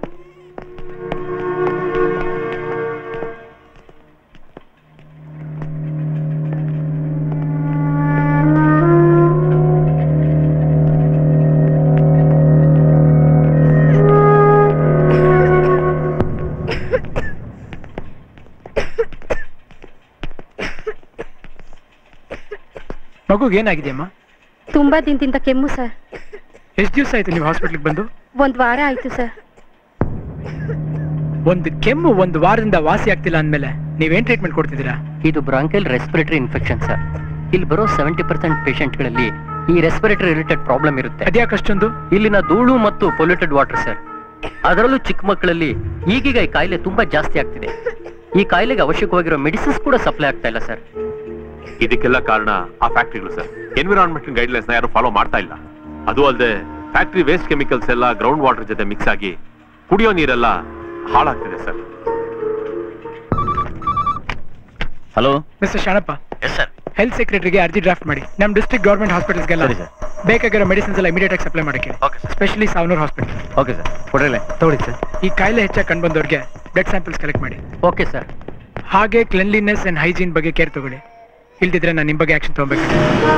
ಮಗುಗೆ ಏನಾಗಿದೆಯಮ್ಮ ತುಂಬಾ ದಿನದಿಂದ ಕೆಮ್ಮು ಸರ್ ಎಷ್ಟು ದಿವಸ ಆಯ್ತು ನೀವು ಹಾಸ್ಪಿಟ್ಲಿಗೆ ಬಂದು ಒಂದ್ ವಾರ ಆಯ್ತು ಸರ್ ಒಂದು ಕೆಮ್ಮು ಒಂದು ವಾರದಿಂದ ವಾಸಿ ಆಗ್ತಿಲ್ಲ ಅಂದ್ಮೇಲೆ ನೀವೇನ್ ಟ್ರೀಟ್ಮೆಂಟ್ ಕೊಡ್ತಿದ್ದೀರಾ ಇದು ಬ್ರಾಂಕಲ್ ರೆಸ್ಪಿರೇಟರಿ ಇನ್ಫೆಕ್ಷನ್ ಸರ್ ಇಲ್ಲಿ ಬರೋ ಸೆವೆಂಟಿ ಪರ್ಸೆಂಟ್ ಪೇಷಂಟ್ಗಳಲ್ಲಿ ಈ ರೆಸ್ಪಿರೇಟರಿ ರಿಲೇಟೆಡ್ ಪ್ರಾಬ್ಲಮ್ ಇರುತ್ತೆ ಅದ್ಯಾಕೆ ಅಷ್ಟೊಂದು ಇಲ್ಲಿನ ಧೂಳು ಮತ್ತು ಪೊಲ್ಯೂಟೆಡ್ ವಾಟರ್ ಸರ್ ಅದರಲ್ಲೂ ಚಿಕ್ಕ ಮಕ್ಕಳಲ್ಲಿ ಈಗೀಗ ಈ ಕಾಯಿಲೆ ತುಂಬಾ ಜಾಸ್ತಿ ಆಗ್ತಿದೆ ಈ ಕಾಯಿಲೆಗೆ ಅವಶ್ಯಕವಾಗಿರೋ ಮೆಡಿಸಿನ್ಸ್ ಕೂಡ ಸಪ್ಲೈ ಆಗ್ತಾ ಇಲ್ಲ ಸರ್ ಇದಕ್ಕೆಲ್ಲ ಕಾರಣ ಆ ಫ್ಯಾಕ್ಟ್ರಿಗಳು ಸರ್ ಎನ್ವಿರಾನ್ಮೆಂಟ್ ಗೈಡ್ಲೈನ್ಸ್ ನ ಯಾರು ಫಾಲೋ ಮಾಡ್ತಾ ಇಲ್ಲ ಅದು ಅಲ್ಲದೆ ಫ್ಯಾಕ್ಟ್ರಿ ವೇಸ್ಟ್ ಕೆಮಿಕಲ್ಸ್ ಎಲ್ಲ ಗ್ರೌಂಡ್ ವಾಟರ್ ಜೊತೆ ಮಿಕ್ಸ್ ಆಗಿ ಕುಡಿಯೋ ನೀರೆಲ್ಲ ಹಾಳಾಗ್ತಿದೆ sir hello mister Shanappa yes sir health ಸೆಕ್ರೆಟರಿಗೆ ಅರ್ಜಿ ಡ್ರಾಫ್ಟ್ ಮಾಡಿ ನಮ್ಮ ಡಿಸ್ಟ್ರಿಕ್ಟ್ ಗೌರ್ಮೆಂಟ್ ಹಾಸ್ಪಿಟಲ್ಸ್ಗೆಲ್ಲ ಬೇಕಾಗಿರೋ ಮೆಡಿಸಿನ್ಸ್ ಎಲ್ಲ ಇಮಿಡಿಯೇಟ್ ಆಗಿ ಸಪ್ಲೈ ಮಾಡಕ್ಕೆ specially Savanur hospital okay sir ಕೊಡ್ರಲ್ಲ ತಗೊಳ್ಳಿ ಸರ್ ಈ ಕಾಯಿಲೆ ಹೆಚ್ಚಾಗಿ ಕಂಡುಬಂದವ್ರಿಗೆ ಬ್ಲಡ್ ಸ್ಯಾಂಪಲ್ಸ್ ಕಲೆಕ್ಟ್ ಮಾಡಿ ಓಕೆ ಸರ್ ಹಾಗೆ ಕ್ಲೆನ್ಲಿನೆಸ್ ಅಂಡ್ ಹೈಜೀನ್ ಬಗ್ಗೆ ಕೇರ್ ತಗೊಳ್ಳಿ ಇಲ್ದಿದ್ರೆ ನಾನು ನಿಮ್ಮ ಬಗ್ಗೆ ಆಕ್ಷನ್ ತಗೋಬೇಕು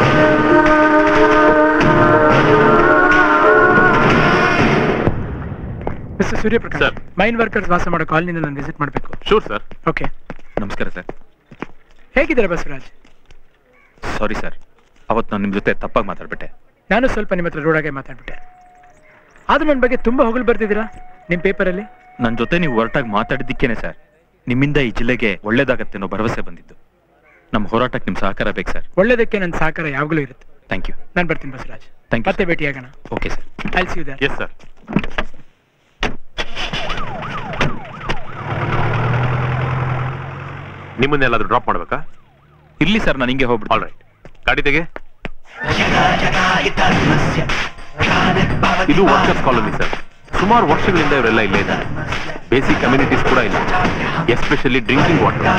ಮಿಸ್ಟರ್ ಸೂರ್ಯಪ್ರಕಾಶ್ ಮೈನ್ ವರ್ಕರ್ಸ್ ವಾಸ ಮಾಡೋ ಕಾಲನಿಂದ ನಾನು ವಿಸಿಟ್ ಮಾಡಬೇಕು ಶೂರ್ ಸರ್ ಓಕೆ ನಮಸ್ಕಾರ ಸರ್ ಹೇಗಿದ್ದಾರೆ ಬಸವರಾಜ್ ಸಾರಿ ಸರ್ ಅವತ್ತು ನಾನು ನಿಮ್ಮ ಜೊತೆ ತಪ್ಪಾಗಿ ಮಾತಾಡ್ಬಿಟ್ಟೆ ನಾನು ಸ್ವಲ್ಪ ನಿಮ್ಮ ಹತ್ರ ರೋಡಾಗೆ ಮಾತಾಡ್ಬಿಟ್ಟೆ ಆದ್ರೂ ನನ್ನ ಬಗ್ಗೆ ತುಂಬಾ ಹೊಗಳು ಬರ್ತಿದ್ದೀರಾ ನಿಮ್ಮ ಪೇಪರಲ್ಲಿ ನನ್ನ ಜೊತೆ ನೀವು ಹೊರಟಾಗಿ ಮಾತಾಡಿದ್ದಕ್ಕೇನೆ ಸರ್ ನಿಮ್ಮಿಂದ ಈ ಜಿಲ್ಲೆಗೆ ಒಳ್ಳೇದಾಗತ್ತೆ ಅನ್ನೋ ಭರವಸೆ ಬಂದಿದ್ದು ನಮ್ಮ ಹೋರಾಟಕ್ಕೆ ನಿಮ್ಮ ಸಹಕಾರ ಬೇಕು ಸರ್ ಒಳ್ಳೇದಕ್ಕೆ ನನ್ನ ಸಹಕಾರ ಯಾವಾಗಲೂ ಇರುತ್ತೆ ಥ್ಯಾಂಕ್ ಯು ನಾನು ಬರ್ತೀನಿ ಬಸವರಾಜ್ ಥ್ಯಾಂಕ್ ಯು ಮತ್ತೆ ಭೇಟಿಯಾಗೋಣ okay sir I'll see you there yes sir ನಿಮ್ಮನ್ನೆಲ್ಲಾದ್ರೂ ಡ್ರಾಪ್ ಮಾಡ್ಬೇಕಾ ಇರ್ಲಿ ಸರ್ ನಾನು ಹಿಂಗೆ ಹೋಗ್ಬಿಟ್ಟು ಆಲ್ ರೈಟ್ ಗಾಡಿ ತೆಗೆ ಇದು ವರ್ಕರ್ಸ್ ಕಾಲೋನಿ ಸರ್ ಸುಮಾರು ವರ್ಷಗಳಿಂದ ಇವರೆಲ್ಲ ಇಲ್ಲೇ ಇದ್ದಾರೆ ಬೇಸಿಕ್ ಕಮ್ಯುನಿಟೀಸ್ ಕೂಡ ಇಲ್ಲ especially drinking water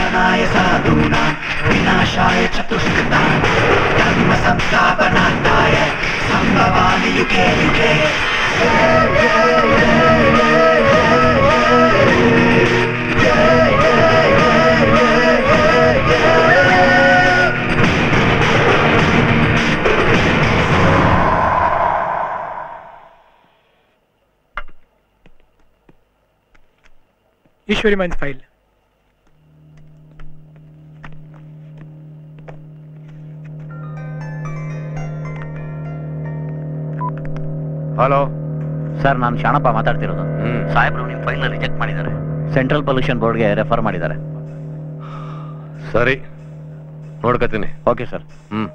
Eshwari mines file hello sir ನಾನು ಶಾಣಪ್ಪ ಮಾತಾಡ್ತಿರೋದು ಸಾಹೇಬ್ರು ನಿಮ್ಮ ಫೈಲ್ನ ರಿಜೆಕ್ಟ್ ಮಾಡಿದ್ದಾರೆ ಸೆಂಟ್ರಲ್ ಪೊಲ್ಯೂಷನ್ ಬೋರ್ಡ್ಗೆ ರೆಫರ್ ಮಾಡಿದ್ದಾರೆ ಸರಿ ನೋಡ್ಕತೀನಿ ಓಕೆ ಸರ್ ಹ್ಮ್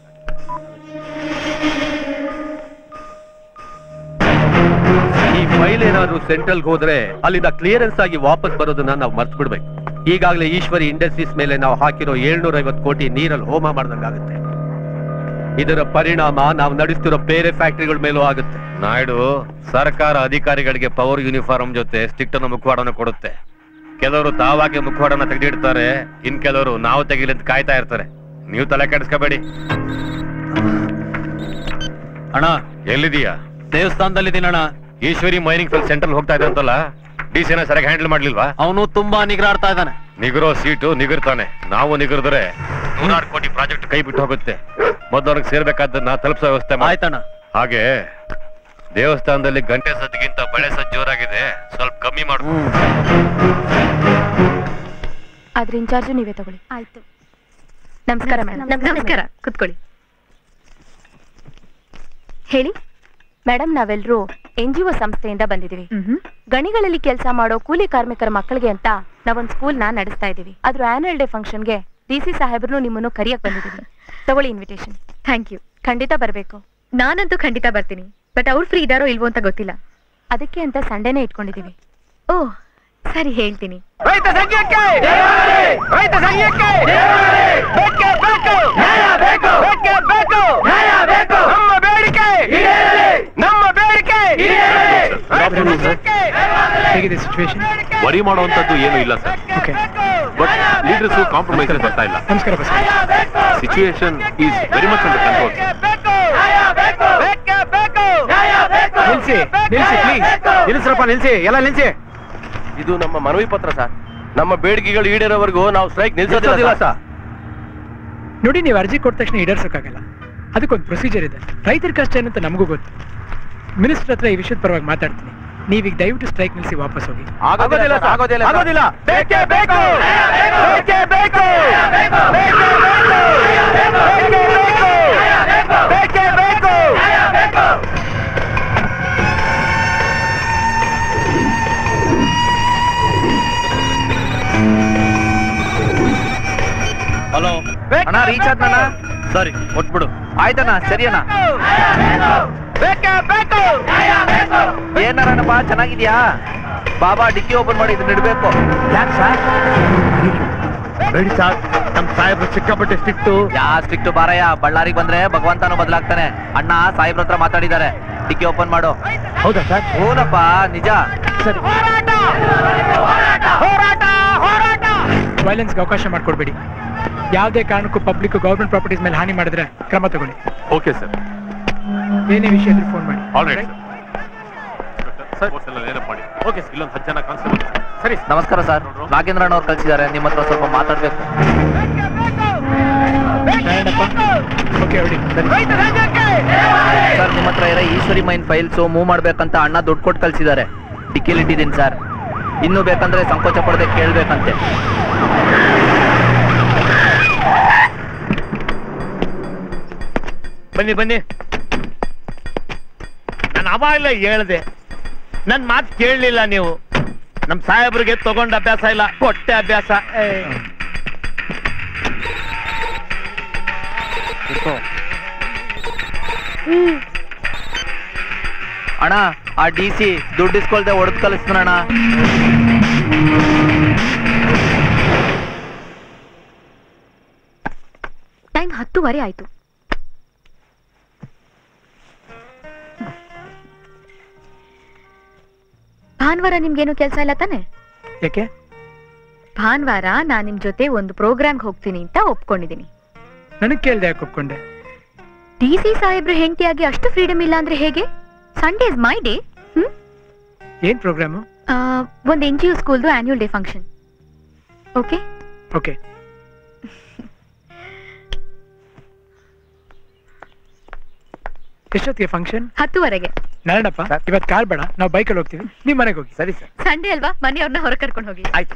ಈ ಫೈಲ್ ಏನಾದ್ರೂ ಸೆಂಟ್ರಲ್ ಹೋದ್ರೆ ಅಲ್ಲಿಂದ ಕ್ಲಿಯರೆನ್ಸ್ ಆಗಿ ವಾಪಸ್ ಬರೋದನ್ನ ನಾವು ಮರ್ತು ಬಿಡ್ಬೇಕು ಈಗಾಗಲೇ ಈಶ್ವರಿ ಇಂಡಸ್ಟ್ರೀಸ್ ಮೇಲೆ ನಾವು ಹಾಕಿರೋ ಏಳ್ನೂರ ಐವತ್ತು ಕೋಟಿ ನೀರಲ್ಲಿ ಹೋಮ ಮಾಡ್ದಂಗಾಗುತ್ತೆ ಇದರ ಪರಿಣಾಮ ನಾವು ನಡೆಸ್ತಿರೋ ಬೇರೆ ಫ್ಯಾಕ್ಟರಿಗಳ ಮೇಲೂ ಆಗುತ್ತೆ ನಾಯ್ಡು ಸರ್ಕಾರ ಅಧಿಕಾರಿಗಳಿಗೆ ಪವರ್ ಯೂನಿಫಾರ್ಮ್ ಜೊತೆ ಸ್ಟಿಕ್ಟ್ ಅನ್ನೋ ಮುಖವಾಡನ ಕೊಡುತ್ತೆ ಕೆಲವರು ತಾವಾಗೆ ಮುಖವಾಡನ ತೆಗೆದಿಡ್ತಾರೆ ಇನ್ ಕೆಲವರು ನಾವು ತೆಗಿಲಿ ಅಂತ ಕಾಯ್ತಾ ಇರ್ತಾರೆ ನೀವು ತಲೆ ಕೆಡಿಸ್ಕೋಬೇಡಿ ಅಣ್ಣ ಎಲ್ಲಿದೀಯಾ ದೇವಸ್ಥಾನದಲ್ಲಿದ್ದೀನಿ ಅಣ್ಣ ಈಶ್ವರಿ ಮೈನಿಂಗ್ ಫೀಲ್ಡ್ ಸೆಂಟ್ರಲ್ ಹೋಗ್ತಾ ಇದೆ ಅಂತಲ್ಲ ಡಿ ಸಿ ಸರಿಯಾಗಿ ಹ್ಯಾಂಡಲ್ ಮಾಡ್ಲಿಲ್ವಾ ಅವನು ತುಂಬಾ ನಿಗ್ರಾಡ್ತಾ ಇದ್ದಾನೆ ನಿಗರೋ ಸೀಟು ನಿಗಿರ್ತಾನೆ ನಾವು ನಿಗರಿದ್ರೆ ನೂರಾರು ಕೋಟಿ ಪ್ರಾಜೆಕ್ಟ್ ಕೈ ಬಿಟ್ಟು ಹೋಗುತ್ತೆ ಮೊದಲು ಅವ್ರಿಗೆ ಸೇರ್ಬೇಕಾದ್ದನ್ನ ತಲುಪಿಸೋ ವ್ಯವಸ್ಥೆ ಮಾಡಿ. ಆಯ್ತಣ್ಣ ಹಾಗೆ ದೇವಸ್ಥಾನದಲ್ಲಿ ಗಂಟೆ ಸದ್ಗಿಂತ ಬಳೆ ಸದ್ ಜೋರಾಗಿದೆ ಸ್ವಲ್ಪ ಕಮ್ಮಿ ಮಾಡು ಅದ್ರ ಇನ್ಚಾರ್ಜು ನೀವೇ ತಗೊಳ್ಳಿ ಆಯ್ತು ನಮಸ್ಕಾರ ಮೇಡಮ್ ನಮಸ್ಕಾರ ಕುತ್ಕೊಳ್ಳಿ ಹೇಳಿ ಮೇಡಮ್ ನಾವೆಲ್ಲರೂ ಎನ್ ಜಿ ಒ ಸಂಸ್ಥೆಯಿಂದ ಬಂದಿದ್ದೀವಿ ಗಣಿಗಳಲ್ಲಿ ಕೆಲಸ ಮಾಡೋ ಕೂಲಿ ಕಾರ್ಮಿಕರ ಮಕ್ಕಳಿಗೆ ಅಂತ ನಾವೊಂದು ಸ್ಕೂಲ್ನ ನಡೆಸ್ತಾ ಇದ್ದೀವಿ ಅದ್ರ ಆನ್ಯುವಲ್ ಡೇ ಫಂಕ್ಷನ್ಗೆ ಡಿ ಸಿ ಸಾಹೇಬ್ರು ನಿಮ್ಮನ್ನು ಕರಿಯಕ್ ಬಂದಿದ್ದೀವಿ ತಗೊಳ್ಳಿ ಇನ್ವಿಟೇಷನ್ ಥ್ಯಾಂಕ್ ಯು ಖಂಡಿತ ಬರಬೇಕು ನಾನಂತೂ ಖಂಡಿತ ಬರ್ತೀನಿ ಬಟ್ ಅವ್ರು ಫ್ರೀ ಇದಾರೋ ಇಲ್ವೋ ಅಂತ ಗೊತ್ತಿಲ್ಲ ಅದಕ್ಕೆ ಅಂತ ಸಂಡೇನೇ ಇಟ್ಕೊಂಡಿದ್ದೀವಿ ಓ ಸರಿ ಹೇಳ್ತೀನಿ ರೈತ ಸಂಘಕ್ಕೆ ರೈತ ಸಂಘಕ್ಕೆ ಬೇಕೇ ಬೇಕು ನ್ಯಾಯ ಬೇಕು ಬೇಕೇ ಬೇಕು ನ್ಯಾಯ ಬೇಕು ನಮ್ಮ ಬೇಡಿಕೆ ನಮ್ಮ ಬೇಡಿಕೆ ರೈತ ಸಂಘಕ್ಕೆ ಹೇಗಿದೆ ಸಿಚುವೇಶನ್ ವರಿ ಮಾಡುವಂತದ್ದು ಏನು ಇಲ್ಲ sir okay but leaders compromise ಬರ್ತಾ ಇಲ್ಲ ನಮಸ್ಕಾರ ಬಸ್ situation is very much under control ನಿಲ್ಸಿ ನಿಲ್ಸಿ ಪ್ಲೀಸ್ ನಿಲ್ಸ್ರಪ್ಪ ನಿಲ್ಸಿ ಎಲ್ಲ ನಿಲ್ಸಿ ಇದು ನಮ್ಮ ಮನವಿ ಪತ್ರ ಸರ್ ನಮ್ಮ ಬೇಡಿಕೆಗಳು ಈಡೇರೋವರೆಗೂ ನಾವು ಸ್ಟ್ರೈಕ್ ನಿಲ್ಸೋದಿಲ್ಲ ಸರ್ ನೋಡಿ ನೀವು ಅರ್ಜಿ ಕೊಟ್ಟ ತಕ್ಷಣ ಈಡೇರ್ಸೋಕ್ಕಾಗಲ್ಲ ಅದಕ್ಕೊಂದು ಪ್ರೊಸೀಜರ್ ಇದೆ ರೈತರ ಕಷ್ಟ ಏನಂತ ನಮಗೂ ಗೊತ್ತು ಮಿನಿಸ್ಟರ್ ಹತ್ರ ಈ ವಿಷಯದ ಪರವಾಗಿ ಮಾತಾಡ್ತೀನಿ ನೀವೀಗ ದಯವಿಟ್ಟು ಸ್ಟ್ರೈಕ್ ನಿಲ್ಲಿಸಿ ವಾಪಸ್ ಹೋಗಿ ಆಗೋದಿಲ್ಲ ಸರ್, ಆಗೋದಿಲ್ಲ ಸರ್. ಆಗೋದಿಲ್ಲ ಬೇಕೇ ಬೇಕು ಬೇಕೇ ಬೇಕು ಬೇಕೇ ಬೇಕು ಹಲೋ ಅಣ್ಣ ರೀಚ್ ಆದ್ನಣ್ಣ ಸರಿ ಕೊಟ್ಬಿಡು ಆಯ್ತಣ್ಣ ಸರಿ ಅಣ್ಣ ಬೇಕೇ ಬೇಕು ಏನಾರಣ್ಣಪ್ಪ ಚೆನ್ನಾಗಿದ್ಯಾ ಬಾಬಾ ಡಿಕ್ಕಿ ಓಪನ್ ಮಾಡಿ ಇದನ್ನ ಇಡ್ಬೇಕು ಯಾಕೆ ಸರ್ ಬೇಡಿ ಸರ್ ನಮ್ ಸಾಹೇಬ್ರು ಸಿಕ್ಕಾಪಟ್ಟೆ ಸ್ಟಿಕ್ಟು ಯಾ ಸ್ಟ್ರಿಕ್ಟ್ ಬಾರಯ್ಯ ಬಳ್ಳಾರಿಗೆ ಬಂದ್ರೆ ಭಗವಂತನು ಬದಲಾಗ್ತಾನೆ ಅಣ್ಣ ಸಾಹೇಬ್ರ ಹತ್ರ ಮಾತಾಡಿದ್ದಾರೆ ಡಿಕ್ಕಿ ಓಪನ್ ಮಾಡು ಹೌದಾ ಸರ್ ಹೂನಪ್ಪ ನಿಜ ಸರಿ ವೈಲೆನ್ಸ್ಗೆ ಅವಕಾಶ ಮಾಡಿಕೊಡ್ಬೇಡಿ ಯಾವುದೇ ಕಾರಣಕ್ಕೂ ಪಬ್ಲಿಕ್ ಗೌರ್ಮೆಂಟ್ ಪ್ರಾಪರ್ಟೀಸ್ ಮೇಲೆ ಹಾನಿ ಮಾಡಿದ್ರೆ ಕ್ರಮ ತಗೊಳ್ಳಿ ಓಕೆ ಸರ್ ಏನೇ ವಿಷಯ ಇದ್ರೂ ಫೋನ್ ಮಾಡಿ ಆಲ್ ರೈಟ್ ಸರ್ ಎಲ್ಲ ನೇರಪ್ ಮಾಡಿ ಓಕೆ ಇಲ್ಲೊಂದು ಹತ್ತು ಜನ ಕಾನ್ಸ್ಟೇಬಲ್ ಸರಿ ನಮಸ್ಕಾರ ಸರ್ ನಾಗೇಂದ್ರ ಅಣ್ಣವ್ರು ಕಳ್ಸಿದ್ದಾರೆ ನಿಮ್ಮ ಹತ್ರ ಸ್ವಲ್ಪ ಮಾತಾಡ್ಬೇಕು ಓಕೆ ಹೊಡಿ ಸರ್ ನಿಮ್ಮ ಹತ್ರ ಇರೋ ಈಶ್ವರಿ ಮೈನ್ ಫೈಲ್ಸ್ ಮೂವ್ ಮಾಡ್ಬೇಕಂತ ಅಣ್ಣ ದುಡ್ಡು ಕೊಟ್ಟು ಕಳ್ಸಿದ್ದಾರೆ ಡಿಕ್ಕಿಲಿ ಇಟ್ಟಿದ್ದೀನಿ ಸರ್ ಇನ್ನು ಬೇಕಂದ್ರೆ ಸಂಕೋಚ ಪಡದೆ ಕೇಳ್ಬೇಕಂತೆ ಬನ್ನಿ ಬನ್ನಿ ನಾನು ಅವಾಗಲೇ ಹೇಳ್ದೆ ನನ್ ಮಾತು ಕೇಳಲಿಲ್ಲ ನೀವು ನಮ್ ಸಾಹೇಬ್ರಿಗೆ ತಗೊಂಡ ಅಭ್ಯಾಸ ಇಲ್ಲ ಕೊಟ್ಟೆ ಅಭ್ಯಾಸ ಏ. ಅಣ್ಣ ಆ ಡಿ ಸಿ ದುಡ್ಡು ಇಸ್ಕೊಳ್ದೆ ಹೊಡೆದು ಕಳಿಸ್ತಾನಣ್ಣ ಟೈಮ್ ಹತ್ತುವರೆ ಆಯ್ತು ಭಾನುವಾರ ನಿಮ್ಗೇನು ಕೆಲಸ ಇಲ್ಲ ತಾನೆ ಯಾಕೆ ಭಾನುವಾರ ನಾನ್ ನಿಮ್ ಜೊತೆ ಒಂದು ಪ್ರೋಗ್ರಾಮ್ಗೆ ಹೋಗ್ತೀನಿ ಅಂತ ಒಪ್ಕೊಂಡಿದ್ದೀನಿ ನನಗೆ ಕೇಳ್ದೆ ಯಾಕೆ ಒಪ್ಕೊಂಡೆ ಡಿ ಸಿ ಸಾಹೇಬ್ರು ಹೆಂಡತಿಯಾಗಿ ಅಷ್ಟು ಫ್ರೀಡಮ್ ಇಲ್ಲ ಅಂದ್ರೆ ಹೇಗೆ ಸಂಡೇ ಇಸ್ ಮೈ ಡೇ ಏನ್ ಪ್ರೋಗ್ರಾಮು ಒಂದು ಎನ್ ಜಿ ಒ ಸ್ಕೂಲ್ದು annual day function okay okay ಎಷ್ಟೊತ್ತಿಗೆ ಫಂಕ್ಷನ್ ಹತ್ತುವರೆಗೆ ನಾರಾಯಣಪ್ಪ ಇವತ್ತು ಕಾರ್ ಬೇಡ ನಾವು ಬೈಕಲ್ಲಿ ಹೋಗ್ತೀವಿ ನೀವು ಮನೆಗೆ ಹೋಗಿ ಸರಿ ಸರ್ ಸಂಡೇ ಅಲ್ವಾ ಮನೆಯವ್ರನ್ನ ಹೊರ ಕರ್ಕೊಂಡು ಹೋಗಿ ಆಯ್ತು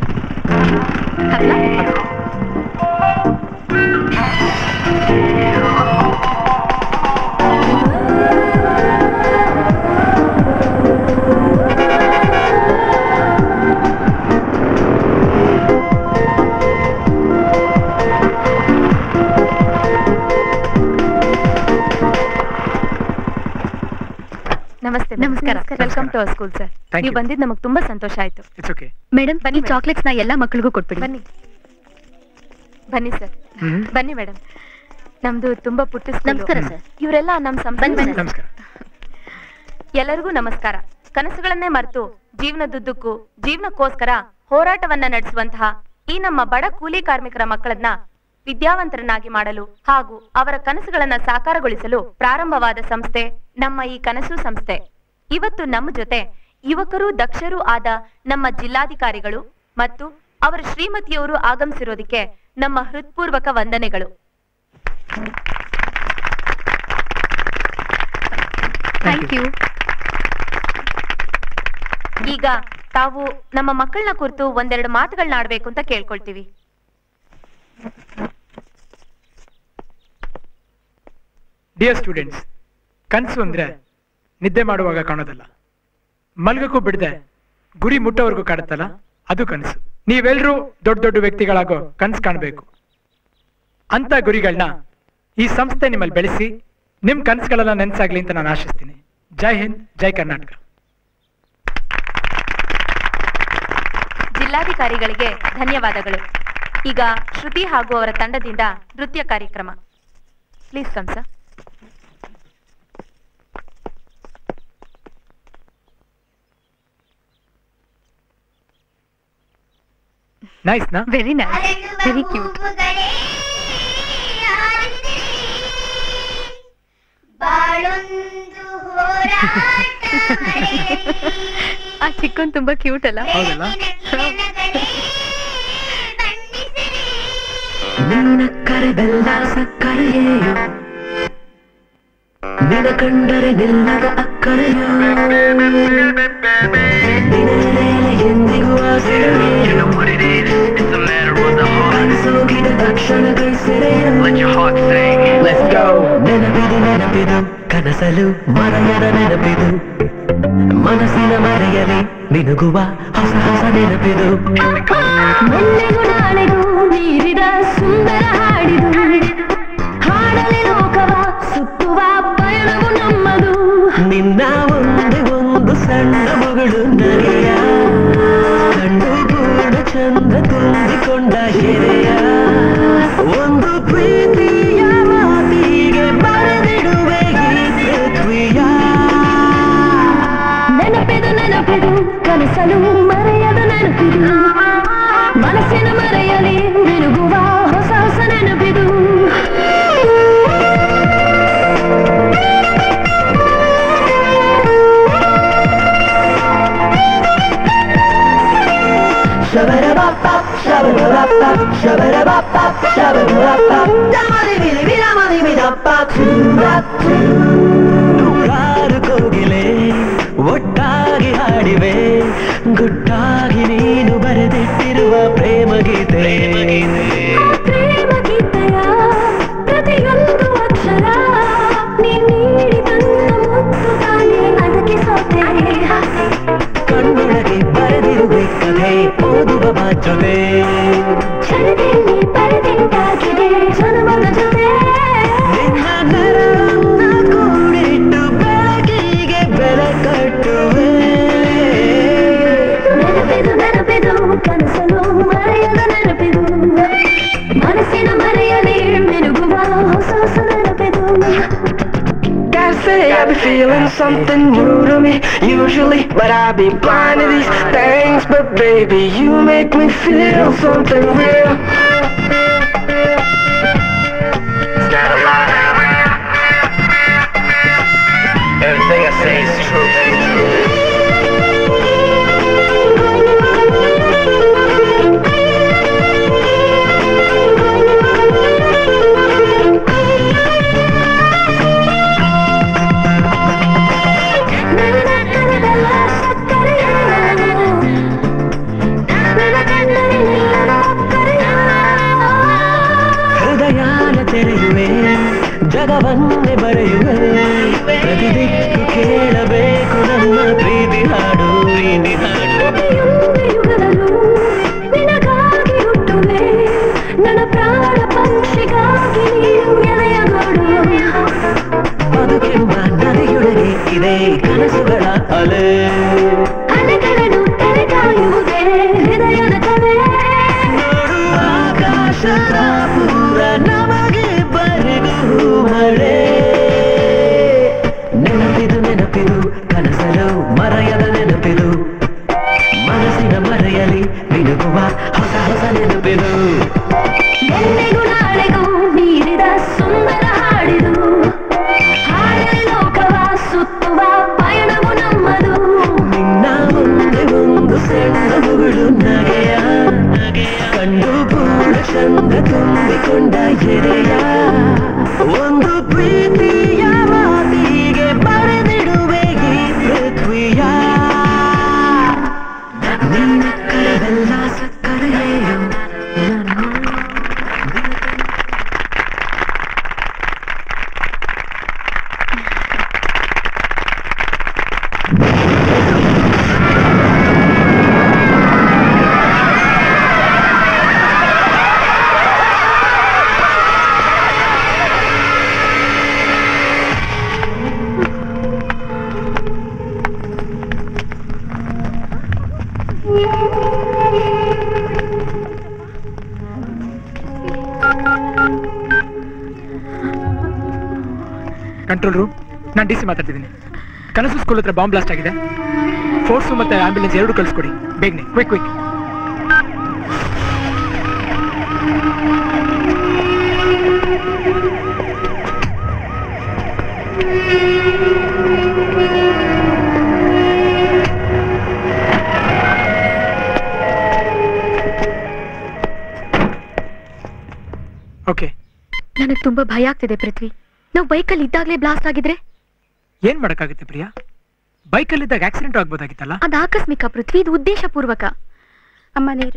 ನಮಸ್ತೆ ನಮಸ್ಕಾರ welcome to our school sir Thank ನೀವು you. ಬಂದಿದ್ದು ನಮಗೆ ತುಂಬಾ ಸಂತೋಷ ಆಯ್ತು ಇಟ್ಸ್ ಓಕೆ ಮೇಡಮ್ ಬನ್ನಿ ಚಾಕ್ಲೇಟ್ಸ್ ನ ಎಲ್ಲಾ ಮಕ್ಕಳಿಗೂ ಕೊಟ್ಬಿಡಿ ಬನ್ನಿ ಬನ್ನಿ ಸರ್ ಹ್ಮ್ ಬನ್ನಿ ಮೇಡಮ್ ನಮ್ದು ತುಂಬಾ ಪುಟ್ಟ school. ನಮಸ್ಕಾರ sir. ಇವರೆಲ್ಲ ನಮ್ಮ ಬನ್ನಿ, ಬನ್ನಿ. ನಮಸ್ಕಾರ ಎಲ್ಲರಿಗೂ ನಮಸ್ಕಾರ ಕನಸುಗಳನ್ನೇ ಮರೆತು ಜೀವನದುದ್ದಕ್ಕೂ ಜೀವನಕ್ಕೋಸ್ಕರ ಹೋರಾಟವನ್ನ ನಡೆಸುವಂತಹ ಈ ನಮ್ಮ ಬಡ ಕೂಲಿ ಕಾರ್ಮಿಕರ ಮಕ್ಕಳನ್ನ ವಿದ್ಯಾವಂತರನ್ನಾಗಿ ಮಾಡಲು ಹಾಗೂ ಅವರ ಕನಸುಗಳನ್ನ ಸಾಕಾರಗೊಳಿಸಲು ಪ್ರಾರಂಭವಾದ ಸಂಸ್ಥೆ ನಮ್ಮ ಈ ಕನಸು ಸಂಸ್ಥೆ ಇವತ್ತು ನಮ್ಮ ಜೊತೆ ಯುವಕರು ದಕ್ಷರೂ ಆದ ನಮ್ಮ ಜಿಲ್ಲಾಧಿಕಾರಿಗಳು ಮತ್ತು ಅವರ ಶ್ರೀಮತಿಯವರು ಆಗಮಿಸಿರೋದಕ್ಕೆ ನಮ್ಮ ಹೃತ್ಪೂರ್ವಕ ವಂದನೆಗಳು ಥ್ಯಾಂಕ್ ಯು ಈಗ ತಾವು ನಮ್ಮ ಮಕ್ಕಳನ್ನ ಕುರಿತು ಒಂದೆರಡು ಮಾತುಗಳನ್ನ ಆಡ್ಬೇಕು ಅಂತ ಕೇಳ್ಕೊಳ್ತೀವಿ ಡಿಯರ್ ಸ್ಟೂಡೆಂಟ್ಸ್ ಕನಸು ಅಂದ್ರೆ ನಿದ್ದೆ ಮಾಡುವಾಗ ಕಾಣೋದಲ್ಲ ಮಲ್ಗಕ್ಕೂ ಬಿಡದೆ ಗುರಿ ಮುಟ್ಟೋವರೆಗೂ ಕಾಡುತ್ತಲ್ಲ ಅದು ಕನಸು ನೀವೆಲ್ಲರೂ ದೊಡ್ಡ ದೊಡ್ಡ ವ್ಯಕ್ತಿಗಳಾಗೋ ಕನಸು ಕಾಣಬೇಕು ಅಂತ ಗುರಿಗಳನ್ನ ಈ ಸಂಸ್ಥೆ ನಿಮ್ಮಲ್ಲಿ ಬೆಳೆಸಿ ನಿಮ್ ಕನಸುಗಳೆಲ್ಲ ನೆನ್ಸಾಗ್ಲಿ ಅಂತ ನಾನು ಆಶಿಸ್ತೀನಿ ಜೈ ಹಿಂದ್ ಜೈ ಕರ್ನಾಟಕ ಜಿಲ್ಲಾಧಿಕಾರಿಗಳಿಗೆ ಧನ್ಯವಾದಗಳು ಈಗ ಶ್ರುತಿ ಹಾಗೂ ಅವರ ತಂಡದಿಂದ ನೃತ್ಯ ಕಾರ್ಯಕ್ರಮ ಪ್ಲೀಸ್ ಕಂಸ ನೈಸ್ ನಾ ವೆರಿ ನೈಸ್ ವೆರಿ ಕ್ಯೂಟ್ ಆ ಚಿಕ್ಕನ್ ತುಂಬಾ ಕ್ಯೂಟ್ ಅಲ್ಲ ಹೌದಲ್ಲ ನಿನ್ನಕ್ಕರೆ ಬೆಲ್ಲ ಸಕ್ಕರೆಯೇಯೋ ನಿನ ಕಂಡರೆ ನಿಲ್ಲದ ಅಕ್ಕರೆಯೋ ನಿನ್ನೆಲೆ ಎಂದಿಗೂ ಆಸೆಯೋ ಕನಸೋಗಿದ ತಕ್ಷಣ ಕೈಸೆರೆಯೋ ನೆನಪಿದು ನೆನಪಿದು ಕನಸಲು ಮರೆಯದ ನೆನಪಿದು ಮನಸ್ಸಿನ ಮರೆಯಲಿ ಮಿನುಗುವ ಹೊಸ ಹೊಸ ನೆನಪಿದು ಮೊನ್ನೆಗೂ ನಾಳೆಗೂ ಮೀರಿದ ಸುಂದರ ಹಾಡಿದು ಹಾಡಲಿ ಲೋಕವ ಸುತ್ತುವ ಪಯಣವು ನಮ್ಮದು ನಿನ್ನ ಒಂದೇ ಒಂದು ಸಣ್ಣ ಮಗಳು ನಗೆಯ ಕಣ್ಣು ಕೂಡ ಚಂದ ತುಂಬಿಕೊಂಡ ಎರೆಯ ಒಂದು ಪ್ರೀತಿಯ ಮಾತಿಗೆ ಬರೆದಿಡುವೆ ಈ ಪೃಥ್ವಿಯ ನೆನಪಿದು ನೆನಪಿದು ಕನಸಲು ಮರೆಯದ ನೆನಪಿದು ಮನಸ್ಸಿನ ಮರೆಯಲಿ ಮಿನುಗುವ ಹೊಸ ಹೊಸ ನೆನಪಿದು Shabba-dabba-bop, shabba-dabba-bop, shabba-dabba-bop, shabba-dabba-bop. Damadi-bidi-bidi-damadi-bidi-dabba, two-da-two. ನೂರಾರು ಕೋಗಿಲೆ ಒಟ್ಟಾಗಿ ಹಾಡಿವೆ ಗುಟ್ಟಾಗಿ ನೀನು ಬರೆದಿಟ್ಟಿರುವ ಪ್ರೇಮ ಗೀತೆ ಪ್ರೇಮ ಗೀತೆಯ ಪ್ರತಿಯೊಂದು ಅಕ್ಷರ ನೀ ನೀಡಿದಂತ ಮುತ್ತು ತಾನೆ ಅದಕ್ಕೆ ಸೋತೆ ಕಣ್ಣೊಳಗೆ ಬರೆದಿರುವೆ ಕಥೆ ಓದುವ ಬಾಚೊತೆ ಚಳಿಯಲ್ಲಿ ಬರೆದಿಂದಾಗಿದೆ ಜನ್ಮದ ಜೊತೆ ನಿನ್ನ ನೆರಳನ್ನ ಕೂಡಿಟ್ಟು ಬೆಳಕಿಗೆ ಬೆಲೆ ಕಟ್ಟುವೆ ನೆನಪಿದು ನೆನಪಿದು ಕನಸಲು ಮರೆಯದ ನೆನಪಿದು ಮನಸ್ಸಿನ ಮರೆಯಲಿ ಮಿನುಗುವ ಹೊಸ ಹೊಸ ನೆನಪಿದು Gotta say I be feeling something new to me Usually, but I be blind to these things But baby, you make me feel something real Everything I say is true ಹೃದಯಾನ ತೆರೆಯುವೆ ಜಗವನ್ನೇ ಬರೆಯುವೆ ಪ್ರತಿ ದಿಕ್ಕು ಕೇಳಬೇಕು ನಮ್ಮ ಪ್ರೀತಿ ಹಾಡು ಪ್ರೀತಿ ಹಾಡು ಯುಗದಲ್ಲೂ ನಿನಗಾಗಿ ಹುಟ್ಟುವೆ ನನ್ನ ಪ್ರಾಣ ಪಕ್ಷಿಗಾಗಿ ನೀನು ಎಲೆಯ ನೋಡು ಬದುಕೆಂಬ ನದಿಯೊಳಗೆ ಇದೆ ಕನಸುಗಳ ಅಲೆ ಅಲೆಗಳನ್ನು ತೆರೆ ಕಾಯುವುದೇ ಹೃದಯದ ಕಲೆ ನೋಡು ಆಕಾಶದ ಪೂರ ನಮಗೆ ಬರೆದು ಮಳೆ ನೆನಪಿದು ನೆನಪಿದು ಕನಸಲು ಮರೆಯದ ನೆನಪಿದು ಮನಸ್ಸಿನ ಮರೆಯಲಿ ಮಿನುಗುವ ಹೊಸ ಹೊಸ ನೆನಪಿದು ಎಂದಿಗೂ ನಾಳೆಗೂ ಮೀರಿದ ಸುಂದರ ಹಾಡಿದು ಹಾಡಲಿ ಲೋಕವ ಸುತ್ತುವ ಪಯಣವು ನಮ್ಮದು ನಿನ್ನ ಮುಂದೆ ಒಂದು ಸಣ್ಣ ಮಗಳು ನಗೆಯ ಕಂಡು ಕೂಡ ಚಂದ ತುಂಬಿಕೊಂಡ ಎರೆಯ ಒಂದು ಪ್ರೀತಿಯ ಮಾತಿಗೆ ಬರೆದಿಡುವೆ ಈ ಪೃಥ್ವಿಯ ನಿನ್ನ ಕರವೆಲ್ಲ ಸಕ್ಕರೆಯೋ ಕಂಟ್ರೋಲ್ ರೂಮ್ ನಾನು ಡಿ ಸಿ ಮಾತಾಡ್ತಿದ್ದೀನಿ ಕನಸು ಸ್ಕೂಲ್ ಹತ್ರ ಬಾಂಬ್ ಬ್ಲಾಸ್ಟ್ ಆಗಿದೆ ಫೋರ್ಸು ಮತ್ತೆ ಆಂಬ್ಯುಲೆನ್ಸ್ ಎರಡು ಕಳಿಸ್ಕೊಡಿ ಬೇಗನೆ ಕ್ವಿಕ್ ಕ್ವಿಕ್ ಓಕೆ ನನಗೆ ತುಂಬಾ ಭಯ ಆಗ್ತಿದೆ ಪೃಥ್ವಿ ನಾವು ಬೈಕಲ್ಲಿ ಇದ್ದಾಗ್ಲೇ ಬ್ಲಾಸ್ಟ್ ಆಗಿದ್ರೆ ಏನ್ ಮಾಡಕ್ಕಾಗುತ್ತೆ ಪ್ರಿಯಾ ಬೈಕಲ್ಲಿದ್ದಾಗ ಆಕ್ಸಿಡೆಂಟ್ ಆಗ್ಬೋದಾಗಿತ್ತಲ್ಲ ಅದು ಆಕಸ್ಮಿಕ ಪೃಥ್ವಿ ಇದು ಉದ್ದೇಶ ಪೂರ್ವಕ ಅಮ್ಮ ನೀರು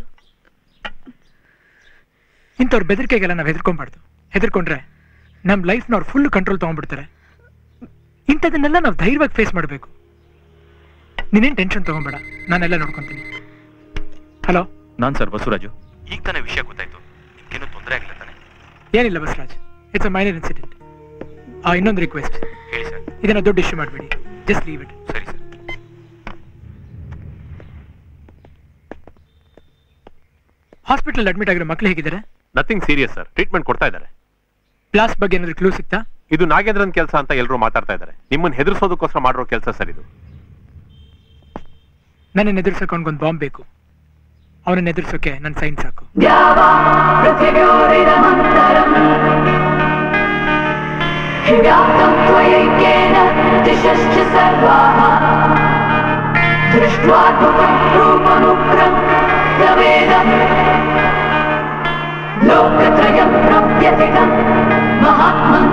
ಇಂಥವ್ರ ಬೆದರಿಕೆಗೆಲ್ಲ ನಾವು ಹೆದರ್ಕೊಂಬಾರ್ದು ಹೆದರ್ಕೊಂಡ್ರೆ ನಮ್ಮ ಲೈಫ್ನ ಅವ್ರು ಫುಲ್ ಕಂಟ್ರೋಲ್ ತಗೊಂಡ್ಬಿಡ್ತಾರೆ ಇಂಥದನ್ನೆಲ್ಲ ನಾವು ಧೈರ್ಯವಾಗಿ ಫೇಸ್ ಮಾಡಬೇಕು ನೀನೇನ್ ಟೆನ್ಷನ್ ತಗೊಂಬೇಡ ನಾನೆಲ್ಲ ನೋಡ್ಕೊಂತೀನಿ ಹಲೋ ನಾನ್ ಸರ್ ಬಸವರಾಜು ಈಗ ತಾನೇ ವಿಷಯ ಗೊತ್ತಾಯ್ತು ನಿಮ್ಗೇನು ತೊಂದರೆ ಆಗಿಲ್ಲ ತಾನೆ ಏನಿಲ್ಲ Basavaraj it's uh minor incident ಆ ಇನ್ನೊಂದು ರಿಕ್ವೆಸ್ಟ್ ಹೇಳಿ ಸರ್ ಇದನ್ನ ದೊಡ್ಡ ಇಶ್ಯೂ ಮಾಡಬೇಡಿ ಜಸ್ಟ್ ಲೀವ್ ಇಟ್ ಸರಿ ಸರ್ ಹಾಸ್ಪಿಟಲ್ ಅಡ್ಮಿಟ್ ಆಗಿರೋ ಮಕ್ಳು ಹೇಗಿದ್ದಾರೆ ನಥಿಂಗ್ ಸೀರಿಯಸ್ ಸರ್ ಟ್ರೀಟ್ಮೆಂಟ್ ಕೊಡ್ತಾ ಇದ್ದಾರೆ ಬ್ಲಾಸ್ಟ್ ಬಗ್ಗೆ ಏನಾದ್ರು ಕ್ಲೂ ಸಿಗ್ತಾ ಇದು ನಾಗೇಂದ್ರನ್ ಕೆಲಸ ಅಂತ ಎಲ್ಲರೂ ಮಾತಾಡ್ತಾ ಇದ್ದಾರೆ ನಿಮ್ಮನ್ನ ಹೆದರ್ಸೋದಕ್ಕೋಸ್ಕರ ಮಾಡಿರೋ ಕೆಲಸ ಸರ್ ಇದು ನನ್ನ ಎದುರಿಸೋಕೆ ಅವ್ನಿಗೊಂದು ಬಾಂಬ್ ಬೇಕು ಅವನನ್ನ ಎದುರಿಸೋಕೆ ನನ್ನ ಸೈನ್ ಸಾಕು व्याप्तं त्वयैकेन दिशश्च सर्वाः दृष्ट्वाद्भुतं रूपमुग्रं प्रवेदम् लोकत्रयं प्रव्यथितं महात्मन्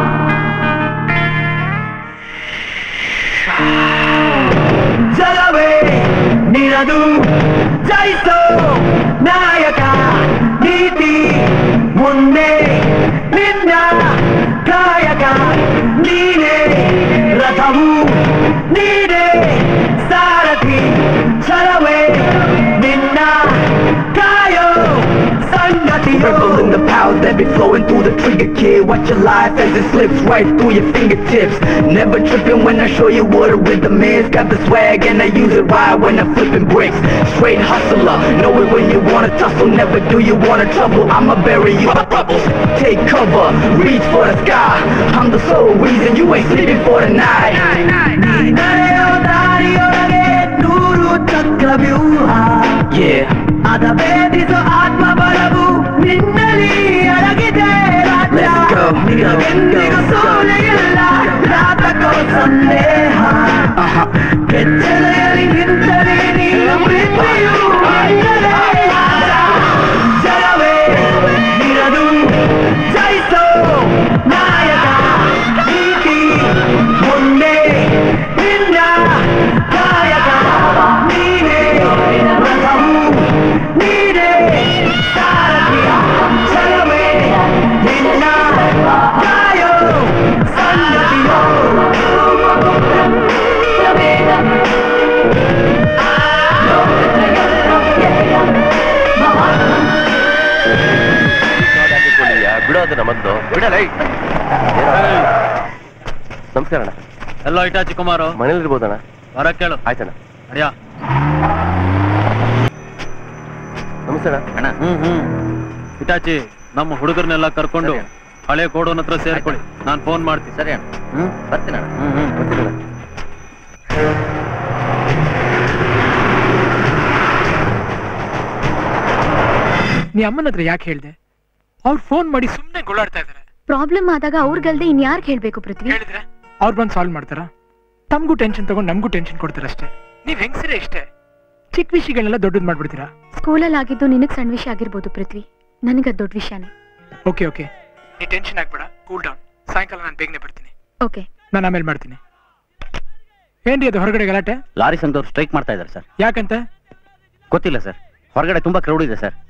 ಜಲವೇ ನಿನದು ಜಯಿಸೋ ನಾಯಕ ನೀತಿ ಮುಂದೆ ನಿನ್ನ ಕಾಯಕ ನೀನೇ ರಥವು ನೀನೇ ಸಾರಥಿ ಛಲವೇ ನಿನ್ನ ಕಾಯೋ ಸಂಗತಿಯೋ Rebel in the power that be flowing through the trigger, kid. Watch your life as it slips right through your fingertips. Never tripping when I show you what a rhythm is. Got the swag and I use it right when I'm flipping bricks. Straight hustler, know it when you wanna tussle. Never do you wanna trouble. I'ma bury you in rubble. Take cover, reach for the sky. I'm the sole reason you ain't sleeping for the night. ನಡೆಯೋ ದಾರಿಯೊಳಗೆ ನೂರು ಚಕ್ರವ್ಯೂಹ Yeah. ಅದ ಭೇದಿಸೋ ಆತ್ಮ ಬಲವು ನಿನ್ನಲ್ಲಿ ಅಡಗಿದೆ ರಾಜ್ಯ Let's go. ನಿನಗೆಂದಿಗೂ ಸೋಲೆಯಿಲ್ಲ ರಾತಕೋ ಸಂದೇಹ ಕೆಚ್ಚಲೆಯಲ್ಲಿ ನಿಂತರೆ ನಿನ್ನ ಪ್ರೀತಿಯು ನಿನ್ನದೇ. ಜಲವೇ ನಿನದು ಜಯಿಸೋ ನಾಯಕ ನೀತಿ ಮುಂದೆ ನಿನ್ನ ಕಾಯಕ ನೀನೇ ರಥವು ನೀನೇ ಸಾರಥಿ ಜಲವೇ ನಿನ್ನ ಕಾಯೋ ಸಂಗತಿಯೋ ಬಿಡೋದು ನಮ್ಮದು ಬಿಡಲ್ಲ ಏಯ್. ನಮಸ್ಕಾರ ಅಣ್ಣ ಎಲ್ಲೋ ಇಟಾಚಿ ಕುಮಾರು ಮನೇಲಿ ಇರ್ಬೋದಣ್ಣ ಹೊರ ಕೇಳು ಆಯ್ತಣ್ಣ ಅಡಿಯಾ ನಮಸ್ತೆ ಅಣ್ಣ ಅಣ್ಣ ಹ್ಮ್ ಹ್ಮ್ ಇಟಾಚಿ ನಮ್ಮ ಹುಡುಗರನ್ನೆಲ್ಲ ಕರ್ಕೊಂಡು ಹಳೆ ಕೋಡೋನ್ ಹತ್ರ ಸೇರ್ಕೊಳ್ಳಿ ನಾನ್ ಫೋನ್ ಮಾಡ್ತೀನಿ ಸರಿ ಅಣ್ಣ ಹ್ಮ್ ಬರ್ತೀನಿ ಅಣ್ಣ ಹ್ಮ್ ಹ್ಮ್ ಬರ್ತೀನಿ ಅಣ್ಣ ನೀ ಅಮ್ಮನ ಹತ್ರ ಯಾಕೆ ಹೇಳ್ದೆ ಅವ್ರು ಫೋನ್ ಮಾಡಿ ಸುಮ್ಮನೆ ಗೊಳಾಡ್ತಾ ಇದ್ದಾರೆ ಪ್ರಾಬ್ಲಮ್ ಆದಾಗ ಅವ್ರಿಗಲ್ದೆ ಇನ್ಯಾರ್ಗ್ ಹೇಳ್ಬೇಕು ಪೃಥ್ವಿ ಅವ್ರು ಬಂದು ಸಾಲ್ವ್ ಮಾಡ್ತಾರ ತಮಗೂ ಟೆನ್ಷನ್ ತಗೊಂಡು ನಮಗೂ ಟೆನ್ಷನ್ ಕೊಡ್ತಾರೆ ಅಷ್ಟೇ ನೀವ್ ಹೆಂಗಸರೇ ಇಷ್ಟೇ ಚಿಕ್ಕ ವಿಷಯಗಳನ್ನೆಲ್ಲ ದೊಡ್ಡದು ಮಾಡ್ಬಿಡ್ತೀರಾ ಸ್ಕೂಲಲ್ಲಿ ಆಗಿದ್ದು ನಿನಗ್ ಸಣ್ಣ ವಿಷಯ ಆಗಿರ್ಬೋದು ಪೃಥ್ವಿ ನನಗದ್ ದೊಡ್ಡ ವಿಷಯನೇ ಓಕೆ ಓಕೆ ನೀ ಟೆನ್ಷನ್ ಆಗ್ಬೇಡ ಕೂಲ್ ಡೌನ್ ಸಾಯಂಕಾಲ ನಾನು ಬೇಗನೆ ಬರ್ತೀನಿ ಓಕೆ ನಾನು ಆಮೇಲೆ ಮಾಡ್ತೀನಿ ಏನ್ರಿ ಅದು ಹೊರಗಡೆ ಗಲಾಟೆ ಲಾರಿ ಸಂಘದವ್ರು ಸ್ಟ್ರೈಕ್ ಮಾಡ್ತಾ ಇದ್ದಾರೆ ಸರ್ ಯಾಕಂತ ಗೊತ್ತಿಲ್ಲ ಸರ್ ಹೊರಗಡೆ ತುಂಬಾ ಕ್ರೌಡ್ ಇದೆ ಸರ್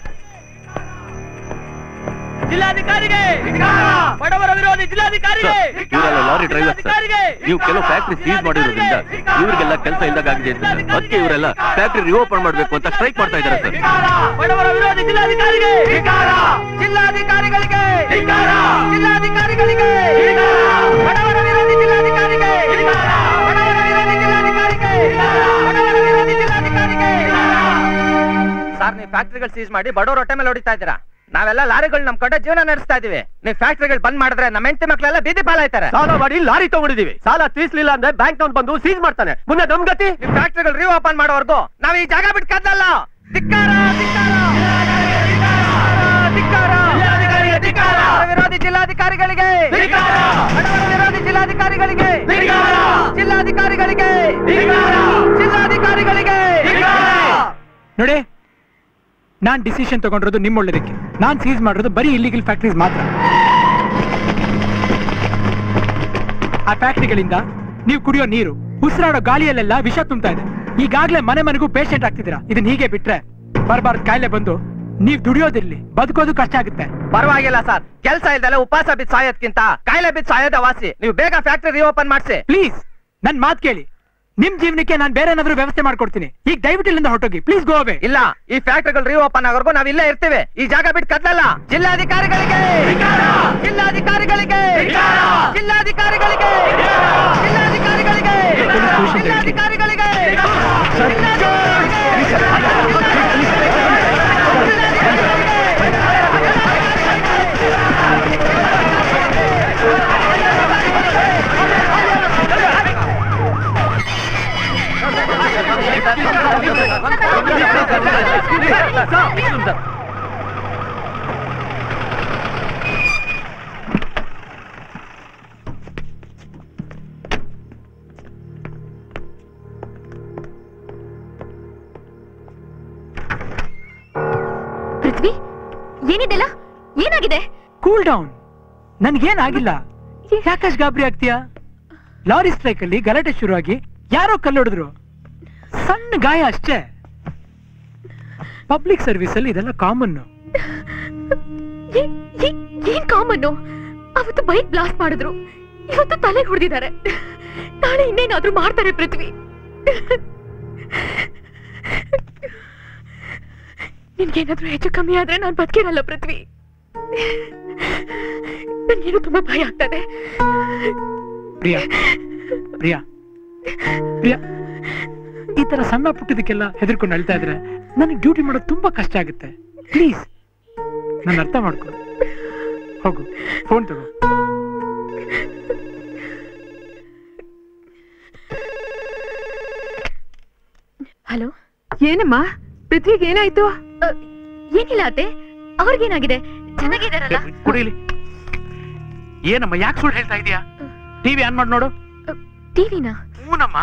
ಜಿಲ್ಲಾಧಿಕಾರಿಗೆ ಬಡವರ ವಿರೋಧಿ ಜಿಲ್ಲಾಧಿಕಾರಿಗೆ ಇವರೆಲ್ಲ ಲಾರಿ ಡ್ರೈವರ್ಸ್ ಸರ್ ನೀವು ಕೆಲವು ಫ್ಯಾಕ್ಟ್ರಿ ಸೀಸ್ ಮಾಡಿರೋದ್ರಿಂದ ಇವರಿಗೆಲ್ಲ ಕೆಲಸ ಇಲ್ದಾಗಿದೆ ಅಂತ ಸರ್ ಅದಕ್ಕೆ ಇವರೆಲ್ಲ ಫ್ಯಾಕ್ಟ್ರಿ ರಿಓಪನ್ ಮಾಡಬೇಕು ಅಂತ ಸ್ಟ್ರೈಕ್ ಮಾಡ್ತಾ ಇದ್ದಾರೆ ಸರ್ ಬಡವರ ವಿರೋಧಿ ಜಿಲ್ಲಾಧಿಕಾರಿಗೆ ಜಿಲ್ಲಾಧಿಕಾರಿಗಳಿಗೆ ಜಿಲ್ಲಾಧಿಕಾರಿಗಳಿಗೆ ಬಡವರ ವಿರೋಧಿ ಜಿಲ್ಲಾಧಿಕಾರಿಗೆ ಬಡವರ ವಿರೋಧಿ ಜಿಲ್ಲಾಧಿಕಾರಿಗೆ ಬಡವರ ವಿರೋಧಿ ಜಿಲ್ಲಾಧಿಕಾರಿಗೆ ಸರ್ ನೀವು ಫ್ಯಾಕ್ಟ್ರಿಗಳು ಸೀಸ್ ಮಾಡಿ ಬಡವ್ರ ಹೊಟ್ಟೆ ಮೇಲೆ ಹೊಡಿತಾ ಇದ್ದೀರಾ ನಾವೆಲ್ಲ ಲಾರಿಗಳು ನಮ್ ಕಡೆ ಜೀವನ ನಡೆಸ್ತಾ ಇದೀವಿ ನೀವು ಫ್ಯಾಕ್ಟ್ರಿಗಳು ಬಂದ್ ಮಾಡಿದ್ರೆ ನಮ್ಮ ಹೆಂಡತಿ ಮಕ್ಳೆಲ್ಲ ಬೀದಿ ಪಾಲಾಯ್ತಾರೆ ಸಾಲ ಮಾಡಿ ಲಾರಿ ತಗೊಂಡಿದೀವಿ ಸಾಲ ತೀರ್ಸ್ಲಿಲ್ಲ ಅಂದ್ರೆ ಬ್ಯಾಂಕ್ ನವ್ನು ಬಂದು ಸೀಸ್ ಮಾಡ್ತಾನೆ ಮುಂದೆ ನಮ್ ಗತಿ ನೀವು ಫ್ಯಾಕ್ಟ್ರಿಗಳು ರೀ ಓಪನ್ ಮಾಡೋವರೆಗೂ ನಾವ್ ಈ ಜಾಗ ಬಿಟ್ಟು ಕದ್ದಲ್ಲ ಧಿಕ್ಕಾರ ಧಿಕ್ಕಾರ ಧಿಕ್ಕಾರ ಧಿಕ್ಕಾರ ಧಿಕ್ಕಾರ ವಿರೋಧಿ ವಿರೋಧಿ ಜಿಲ್ಲಾಧಿಕಾರಿಗಳಿಗೆ ಬಡವರ ವಿರೋಧಿ ಜಿಲ್ಲಾಧಿಕಾರಿಗಳಿಗೆ ಜಿಲ್ಲಾಧಿಕಾರಿಗಳಿಗೆ ಜಿಲ್ಲಾಧಿಕಾರಿಗಳಿಗೆ ನೋಡಿ ನಾನ್ ಡಿಸಿಷನ್ ತಗೊಂಡಿರೋದು ನಿಮ್ಮ ಒಳ್ಳೇದಕ್ಕೆ ನಾನ್ ಸೀಸ್ ಮಾಡಿರೋದು ಬರೀ ಇಲ್ಲಿಗಲ್ ಫ್ಯಾಕ್ಟ್ರೀಸ್ ಮಾತ್ರ ಆ ಫ್ಯಾಕ್ಟ್ರಿಗಳಿಂದ ನೀವು ಕುಡಿಯೋ ನೀರು ಉಸಿರಾಡೋ ಗಾಳಿಯಲ್ಲೆಲ್ಲ ವಿಷ ತುಂಬ್ತಾ ಇದೆ ಈಗಾಗ್ಲೇ ಮನೆ ಮನೆಗೂ ಪೇಷಂಟ್ ಆಗ್ತಿದ್ದೀರಾ ಇದನ್ನ ಹೀಗೆ ಬಿಟ್ರೆ ಬರ್ಬಾರ್ದು ಕಾಯಿಲೆ ಬಂದು ನೀವ್ ದುಡಿಯೋದಿರ್ಲಿ ಬದುಕೋದು ಕಷ್ಟ ಆಗುತ್ತೆ ಪರವಾಗಿಲ್ಲ ಸರ್ ಕೆಲಸ ಇಲ್ದಲೆ ಉಪವಾಸ ಬಿದ್ದು ಸಾಯೋದ್ಕಿಂತ ಕಾಯಿಲೆ ಬಿದ್ದು ಸಾಯೋದ ವಾಸಿ ನೀವು ಬೇಗ ಫ್ಯಾಕ್ಟರಿ ರಿಓಪನ್ ಮಾಡಿಸಿ ಪ್ಲೀಸ್ ನನ್ ಮಾತ್ ಕೇಳಿ ನಿಮ್ ಜೀವನಕ್ಕೆ ನಾನು ಬೇರೆ ಏನಾದ್ರೂ ವ್ಯವಸ್ಥೆ ಮಾಡ್ಕೊಡ್ತೀನಿ ಈಗ ದಯವಿಟ್ಟು ಇಲ್ಲಿಂದ ಹೊರಟೋಗಿ ಪ್ಲೀಸ್ ಗೋ ಅವೇ ಇಲ್ಲ ಈ ಫ್ಯಾಕ್ಟರಿಗಳು ರಿಓಪನ್ ಆಗೋರ್ಗು ನಾವ್ ಇಲ್ಲೇ ಇರ್ತೀವಿ ಈ ಜಾಗ ಬಿಟ್ಟು ಕದ್ಲಲ್ಲ ಜಿಲ್ಲಾಧಿಕಾರಿಗಳಿಗೆ ಜಿಲ್ಲಾಧಿಕಾರಿಗಳಿಗೆ ಜಿಲ್ಲಾಧಿಕಾರಿಗಳಿಗೆ ಜಿಲ್ಲಾಧಿಕಾರಿಗಳಿಗೆ ಜಿಲ್ಲಾಧಿಕಾರಿಗಳಿಗೆ ಪೃಥ್ವಿ ಏನಿದೆಲ್ಲ ಏನಾಗಿದೆ ಕೂಲ್ ಡೌನ್ ನನ್ಗೇನಾಗಿಲ್ಲ ಯಾಕಷ್ಟು ಗಾಬರಿ ಆಗ್ತೀಯಾ ಲಾರಿ ಸ್ಟ್ರೈಕ್ ಅಲ್ಲಿ ಗಲಾಟೆ ಶುರುವಾಗಿ ಯಾರೋ ಕಲ್ಲೊಡಿದ್ರು ಸಣ್ಣ ಗಾಯ ಅಷ್ಟೇ ಪಬ್ಲಿಕ್ ಸರ್ವಿಸ್ ಅಲ್ಲಿ ಇದೆಲ್ಲ ಕಾಮನ್ ಏ- ಏ- ಏನ್ ಕಾಮನ್ನು ಅವತ್ತು ಬೈಕ್ ಬ್ಲಾಸ್ಟ್ ಮಾಡಿದ್ರು ಇವತ್ತು ತಲೆ ಹೊಡೆದಿದ್ದಾರೆ ನಾಳೆ ಇನ್ನೇನಾದ್ರೂ ಮಾಡ್ತಾರೆ ಪೃಥ್ವಿ ನಿನ್ಗೇನಾದ್ರೂ ಹೆಚ್ಚು ಕಮ್ಮಿ ಆದ್ರೆ ನಾನು ಬದುಕಿರಲ್ಲ ಪೃಥ್ವಿ ನನ್ಗೇನು ತುಂಬಾ ಭಯ ಆಗ್ತದೆ ಪ್ರಿಯಾ ಪ್ರಿಯಾ ಪ್ರಿಯಾ ಈ ತರ ಸಣ್ಣ ಪುಟ್ಟದಕ್ಕೆಲ್ಲ ಹೆದರ್ಕೊಂಡು ಅಳ್ತಾ ಇದ್ರೆ ನನಗೆ ಡ್ಯೂಟಿ ಮಾಡೋದು ತುಂಬಾ ಕಷ್ಟ ಆಗುತ್ತೆ ಪ್ಲೀಸ್ ನಾನು ಅರ್ಥ ಮಾಡ್ಕೊ ಹೋಗು ಫೋನ್ ತಗೋ ಹಲೋ ಏನಮ್ಮ ಪೃಥ್ವಿಗೆ ಏನಾಯ್ತು ಏನಿಲ್ಲ ಅತ್ತೆ ಅವ್ರಿಗೇನಾಗಿದೆ ಚೆನ್ನಾಗಿದಾರಲ್ಲ ಕುಡಿಲಿ ಏನಮ್ಮ ಯಾಕೆ ಸುಳ್ಳು ಹೇಳ್ತಾ ಇದೀಯಾ ಟಿವಿ ಆನ್ ಮಾಡಿ ನೋಡು ಟಿವಿನ ಹೂನಮ್ಮ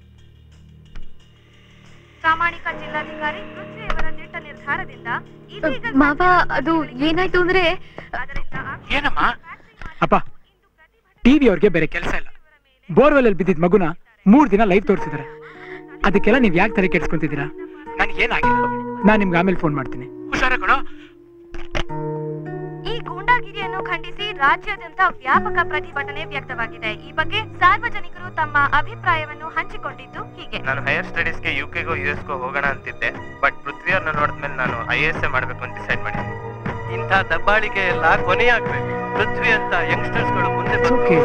ಪ್ರಾಮಾಣಿಕ ಜಿಲ್ಲಾಧಿಕಾರಿ ಪೃಥ್ವಿಯವರ ದಿಟ್ಟ ನಿರ್ಧಾರದಿಂದ ಮಾವ ಅದು ಏನಾಯ್ತು ಅಂದ್ರೆ ಏನಮ್ಮ ಅಪ್ಪ ಟಿವಿ ಅವ್ರಿಗೆ ಬೇರೆ ಕೆಲಸ ಇಲ್ಲ ಬೋರ್ವೆಲ್ ಅಲ್ಲಿ ಬಿದ್ದಿದ್ ಮಗುನ ಮೂರ್ ದಿನ ಲೈವ್ ತೋರಿಸಿದಾರೆ ಅದಕ್ಕೆಲ್ಲ ನೀವ್ ಯಾಕೆ ತಲೆ ಕೆಡ್ಸ್ಕೊಂತಿದ್ದೀರಾ ನನ್ಗೆ ಏನಾಗಿಲ್ಲ ನಾನ್ ನಿಮ್ಗೆ ಆಮೇಲೆ ಫೋನ್ ಮಾಡ್ತೀನಿ ಹುಷಾರ ಕಣೋ ಈ ಗೂಂಡಾಗಿರಿಯನ್ನು ಖಂಡಿಸಿ ರಾಜ್ಯಾದ್ಯಂತ ವ್ಯಾಪಕ ಪ್ರತಿಭಟನೆ ವ್ಯಕ್ತವಾಗಿದೆ ಈ ಬಗ್ಗೆ ಸಾರ್ವಜನಿಕರು ತಮ್ಮ ಅಭಿಪ್ರಾಯವನ್ನು ಹಂಚಿಕೊಂಡಿದ್ದು ಹೀಗೆ ನಾನು ಹೈಯರ್ ಸ್ಟಡೀಸ್ಗೆ ಯು ಕೆಗೋ ಯು ಎಸ್ಗೋ ಹೋಗೋಣ ಅಂತಿದ್ದೆ ಬಟ್ ಪೃಥ್ವಿಯವ್ರನ್ನ ನೋಡಿದ್ಮೇಲೆ ನಾನು ಐ ಎಸ್ ಎ ಮಾಡಬೇಕು ಅಂತ ಡಿಸೈಡ್ ಮಾಡಿದ್ದೀನಿ ಇಂಥ ದಬ್ಬಾಳಿಕೆ ಎಲ್ಲ ಕೊನೆಯಾಗ್ಬೇಕು ಪೃಥ್ವಿ ಅಂತ ಯಂಗ್ಸ್ಟರ್ಸ್ಗಳು ಮುಂದೆ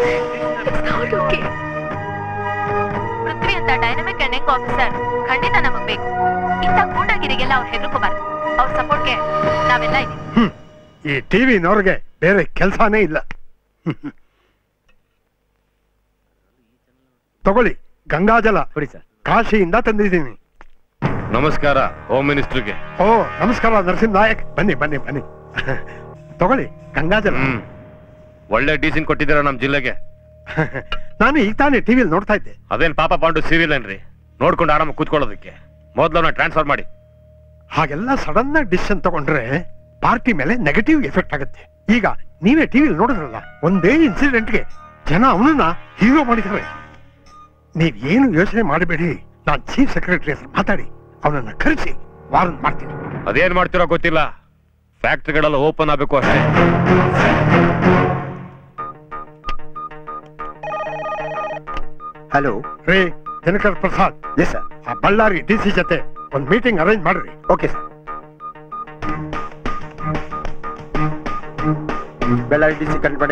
ಪೃಥ್ವಿ ಅಂತ ಡೈನಮಿಕ್ ಅಂಡ್ ಯಂಗ್ ಆಫೀಸರ್ ಖಂಡಿತ ನಮಗ್ ಬೇಕು ಇಂಥ ಗೂಂಡಾಗಿರಿಗೆಲ್ಲ ಅವ್ರು ಹೆದರ್ಕೋಬಾರ್ದು ಅವ್ರ ಸಪೋರ್ಟ್ಗೆ ನಾವೆಲ್ಲ ಇದೀವಿ ಈ ಟಿವಿನವ್ರಿಗೆ ಬೇರೆ ಕೆಲಸನೇ ಇಲ್ಲ ತಗೊಳ್ಳಿ ಗಂಗಾಜಲ ಕಾಶಿಯಿಂದ ತಂದಿದ್ದೀನಿ ನಮಸ್ಕಾರ ಹೋಮ್ ಮಿನಿಸ್ಟರ್ಗೆ ಓ ನಮಸ್ಕಾರ ನರಸಿಂಹ ನಾಯಕ್ ಬನ್ನಿ ಬನ್ನಿ ಬನ್ನಿ ತಗೊಳ್ಳಿ ಗಂಗಾಜಲ ಒಳ್ಳೆ ಡೀಸಿನ್ ಕೊಟ್ಟಿದ್ದೀರಾ ನಮ್ ಜಿಲ್ಲೆಗೆ ನಾನು ಈಗ ತಾನೇ ಟಿವಿಲಿ ನೋಡ್ತಾ ಇದ್ದೆ ಅದೇನ್ ಪಾಪ ಪಾಂಡು ಸೀರಿಯಲ್ ಏನ್ರಿ ನೋಡ್ಕೊಂಡು ಆರಾಮ ಕೂತ್ಕೊಳ್ಳೋದಕ್ಕೆ ಮೊದ್ಲವನ್ನ ಟ್ರಾನ್ಸ್ಫರ್ ಮಾಡಿ ಹಾಗೆಲ್ಲ ಸಡನ್ ಆಗಿ ಡಿಸಿಷನ್ ತಗೊಂಡ್ರೆ ಪಾರ್ಟಿ ಮೇಲೆ ನೆಗೆಟಿವ್ ಎಫೆಕ್ಟ್ ಆಗುತ್ತೆ ಈಗ ನೀವೇ ಟಿವಿಲಿ ನೋಡಿದ್ರಲ್ಲ ಒಂದೇ ಇನ್ಸಿಡೆಂಟ್ಗೆ ಜನ ಅವನನ್ನ ಹೀರೋ ಮಾಡಿದ್ದಾರೆ ನೀವ್ ಏನು ಯೋಚನೆ ಮಾಡಬೇಡಿ ನಾನ್ ಚೀಫ್ ಸೆಕ್ರೆಟರಿ ಹತ್ರ ಮಾತಾಡಿ ಅವನನ್ನ ಕರೆಸಿ ವಾರನ್ ಮಾಡ್ತೀನಿ ಅದೇನ್ ಮಾಡ್ತಿರೋ ಗೊತ್ತಿಲ್ಲ ಫ್ಯಾಕ್ಟ್ರಿಗಳೆಲ್ಲ ಓಪನ್ ಆಗ್ಬೇಕು ಅಷ್ಟೇ ಹಲೋ ರೇ ದಿನಕರ್ ಪ್ರಸಾದ್ ಎಸ್ ಸರ್ ಆ ಬಳ್ಳಾರಿ ಡಿ ಸಿ ಜೊತೆ ಒಂದು ಮೀಟಿಂಗ್ ಅರೇಂಜ್ ಮಾಡ್ರಿ okay sir Bellary D C correct ಮಾಡಿ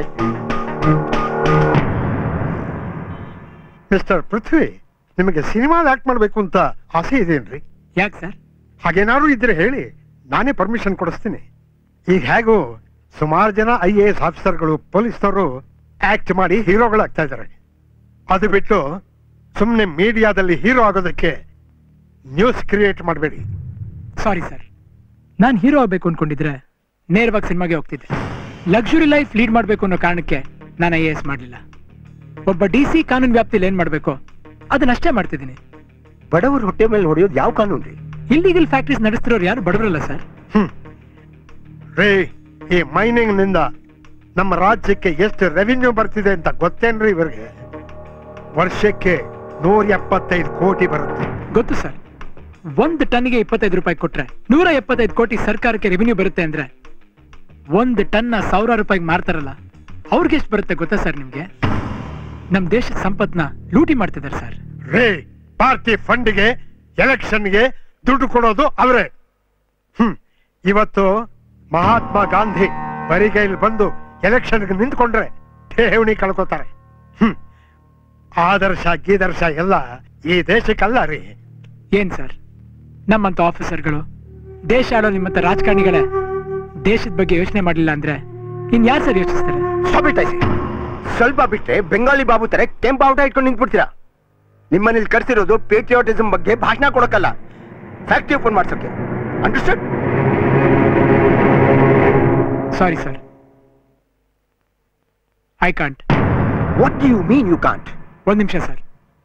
ಮಿಸ್ಟರ್ ಪೃಥ್ವಿ ನಿಮಗೆ ಸಿನಿಮಾದ ಆಕ್ಟ್ ಮಾಡ್ಬೇಕು ಅಂತ ಆಸೆ ಇದೆಯೇನ್ರಿ ಯಾಕೆ ಸರ್ ಹಾಗೇನಾದ್ರು ಇದ್ರೆ ಹೇಳಿ ನಾನೇ ಪರ್ಮಿಷನ್ ಕೊಡಿಸ್ತೀನಿ ಈಗ ಹೇಗೂ ಸುಮಾರು ಜನ ಐ ಎ ಎಸ್ ಆಫೀಸರ್ಗಳು ಪೊಲೀಸ್ನವರು ಆಕ್ಟ್ ಮಾಡಿ ಹೀರೋಗಳಾಗ್ತಾ ಇದ್ದಾರೆ ಅದು ಬಿಟ್ಟು ಸುಮ್ಮನೆ ಮೀಡಿಯಾದಲ್ಲಿ ಹೀರೋ ಆಗೋದಕ್ಕೆ ನ್ಯೂಸ್ ಕ್ರಿಯೇಟ್ ಮಾಡಬೇಡಿ ಸಾರಿ ಸರ್ ನಾನ್ ಹೀರೋ ಆಗ್ಬೇಕು ಅನ್ಕೊಂಡಿದ್ರೆ ನೇರವಾಗಿ ಸಿನಿಮಾಗೆ ಹೋಗ್ತಿದ್ದೆ ಲಕ್ಸುರಿ ಲೈಫ್ ಲೀಡ್ ಮಾಡಬೇಕು ಅನ್ನೋ ಕಾರಣಕ್ಕೆ ನಾನು ಐ ಎ ಎಸ್ ಮಾಡಲಿಲ್ಲ ಒಬ್ಬ ಡಿ ಸಿ ಕಾನೂನು ವ್ಯಾಪ್ತಿಯಲ್ಲಿ ಏನ್ ಮಾಡಬೇಕು ಅದನ್ನಷ್ಟೇ ಮಾಡ್ತಿದ್ದೀನಿ ಬಡವರು ಹೊಟ್ಟೆ ಮೇಲೆ ಹೊಡೆಯೋದು ಯಾವ ಕಾನೂನು ರೀ ಇಲ್ಲಿಗಲ್ ಫ್ಯಾಕ್ಟ್ರೀಸ್ ನಡೆಸ್ತಿರೋರು ಯಾರು ಬಡವರಲ್ಲ ಸರ್ ರೇ ಈ ಮೈನಿಂಗ್ ನಿಂದ ನಮ್ಮ ರಾಜ್ಯಕ್ಕೆ ಎಷ್ಟು ರೆವಿನ್ಯೂ ಬರ್ತಿದೆ ಅಂತ ಗೊತ್ತೇನ್ರಿ ಇವ್ರಿಗೆ ವರ್ಷಕ್ಕೆ ನೂರ ಎಪ್ಪತ್ತೈದು ಕೋಟಿ ಬರುತ್ತೆ ಗೊತ್ತು ಸರ್ ಒಂದು ಟನ್ಗೆ ಇಪ್ಪತ್ತೈದು ರೂಪಾಯಿ ಕೊಟ್ರೆ ನೂರ ಎಪ್ಪತ್ತೈದು ಕೋಟಿ ಸರ್ಕಾರಕ್ಕೆ ರೆವಿನ್ಯೂ ಬರುತ್ತೆ ಅಂದ್ರೆ ಒಂದು ಟನ್ನ ಸಾವಿರ ರೂಪಾಯಿಗೆ ಮಾರ್ತಾರಲ್ಲ ಅವ್ರಿಗೆ ಎಷ್ಟು ಬರುತ್ತೆ ಗೊತ್ತಾ ಸರ್ ನಿಮ್ಗೆ ನಮ್ ದೇಶದ ಸಂಪತ್ನ ಲೂಟಿ ಮಾಡ್ತಿದ್ದಾರೆ ಸರ್ ರೇ ಪಾರ್ಟಿ ಫಂಡ್ಗೆ ಎಲೆಕ್ಷನ್ಗೆ ದುಡ್ಡು ಕೊಡೋದು ಅವರೇ ಹ್ಮ್ ಇವತ್ತು ಮಹಾತ್ಮ ಗಾಂಧಿ ಬರಿಗೈಲಿ ಬಂದು ಎಲೆಕ್ಷನ್ಗೆ ನಿಂತ್ಕೊಂಡ್ರೆ ಠೇವಣಿ ಕಳ್ಕೊತಾರೆ ಹ್ಮ್ ಆದರ್ಶ ಗೀದರ್ಶ ಎಲ್ಲ ಈ ದೇಶಕ್ಕಲ್ಲ ರೀ ಏನ್ ಸರ್ ನಮ್ಮಂತ ಆಫೀಸರ್ಗಳು ದೇಶ ಆಡೋ ನಿಮ್ಮಂತ ರಾಜಕಾರಣಿಗಳೇ ದೇಶದ ಬಗ್ಗೆ ಯೋಚನೆ ಮಾಡಲಿಲ್ಲ ಅಂದ್ರೆ ಇನ್ ಯಾರು ಸರ್ ಯೋಚಿಸ್ತಾರೆ ಸ್ವಾಬಿಟ್ಟಾಯ್ಸಿ ಸ್ವಲ್ಪ ಬಿಟ್ರೆ ಬೆಂಗಾಲಿ ಬಾಬು ತರ ಕೆಂಪ ಔಟ ಇಟ್ಕೊಂಡು ನಿಂತ್ಬಿಡ್ತೀರಾ ನಿಮ್ಮನೇಲಿ ಕರ್ಸಿರೋದು ಪೇಟ್ರಿಯಾಟಿಸಂ ಬಗ್ಗೆ ಭಾಷಣ ಕೊಡಕ್ಕಲ್ಲ ಫ್ಯಾಕ್ಟ್ರಿ ಓಪನ್ ಮಾಡ್ಸೋಕೆ understood sorry sir I can't what you mean you can't ಒಂದ್ ನಿಮಿಷ ಸರ್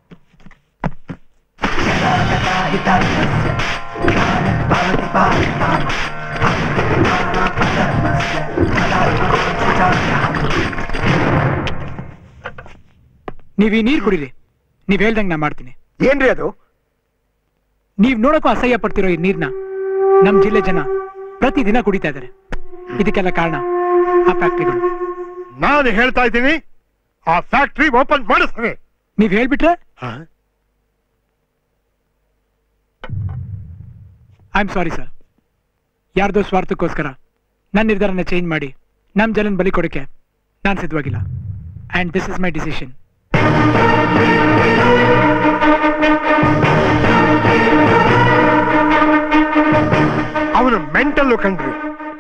ನೀವ್ ಈ ನೀರ್ ಕುಡೀರಿ ನೀವ್ ಹೇಳ್ದಂಗ್ ನಾ ಮಾಡ್ತೀನಿ ಏನ್ರಿ ಅದು ನೀವ್ ನೋಡಕ್ಕೂ ಅಸಹ್ಯ ಪಡ್ತಿರೋ ಈ ನೀರ್ನ ನಮ್ ಜಿಲ್ಲೆ ಜನ ಪ್ರತಿದಿನ ಕುಡಿತಾ ಇದಾರೆ ಇದಕ್ಕೆಲ್ಲ ಕಾರಣ ಆ ಫ್ಯಾಕ್ಟ್ರಿಗಳು ನಾನು ಹೇಳ್ತಾ ಇದ್ದೀನಿ ಆ ಫ್ಯಾಕ್ಟ್ರಿ ಓಪನ್ ಮಾಡಿಸ್ತಾರೆ ನೀವ್ ಹೇಳ್ಬಿಟ್ರೆ ಐ ಆಮ್ ಸಾರಿ ಸರ್ ಯಾರ್ದೋ ಸ್ವಾರ್ಥಕ್ಕೋಸ್ಕರ ನನ್ನ ನಿರ್ಧಾರನ ಚೇಂಜ್ ಮಾಡಿ ನಮ್ ಜಲನ್ ಬಲಿ ಕೊಡಕ್ಕೆ ನಾನು ಸಿದ್ಧವಾಗಿಲ್ಲ and this is my decision ಅವನು ಮೆಂಟಲ್ ಕಂಡ್ರಿ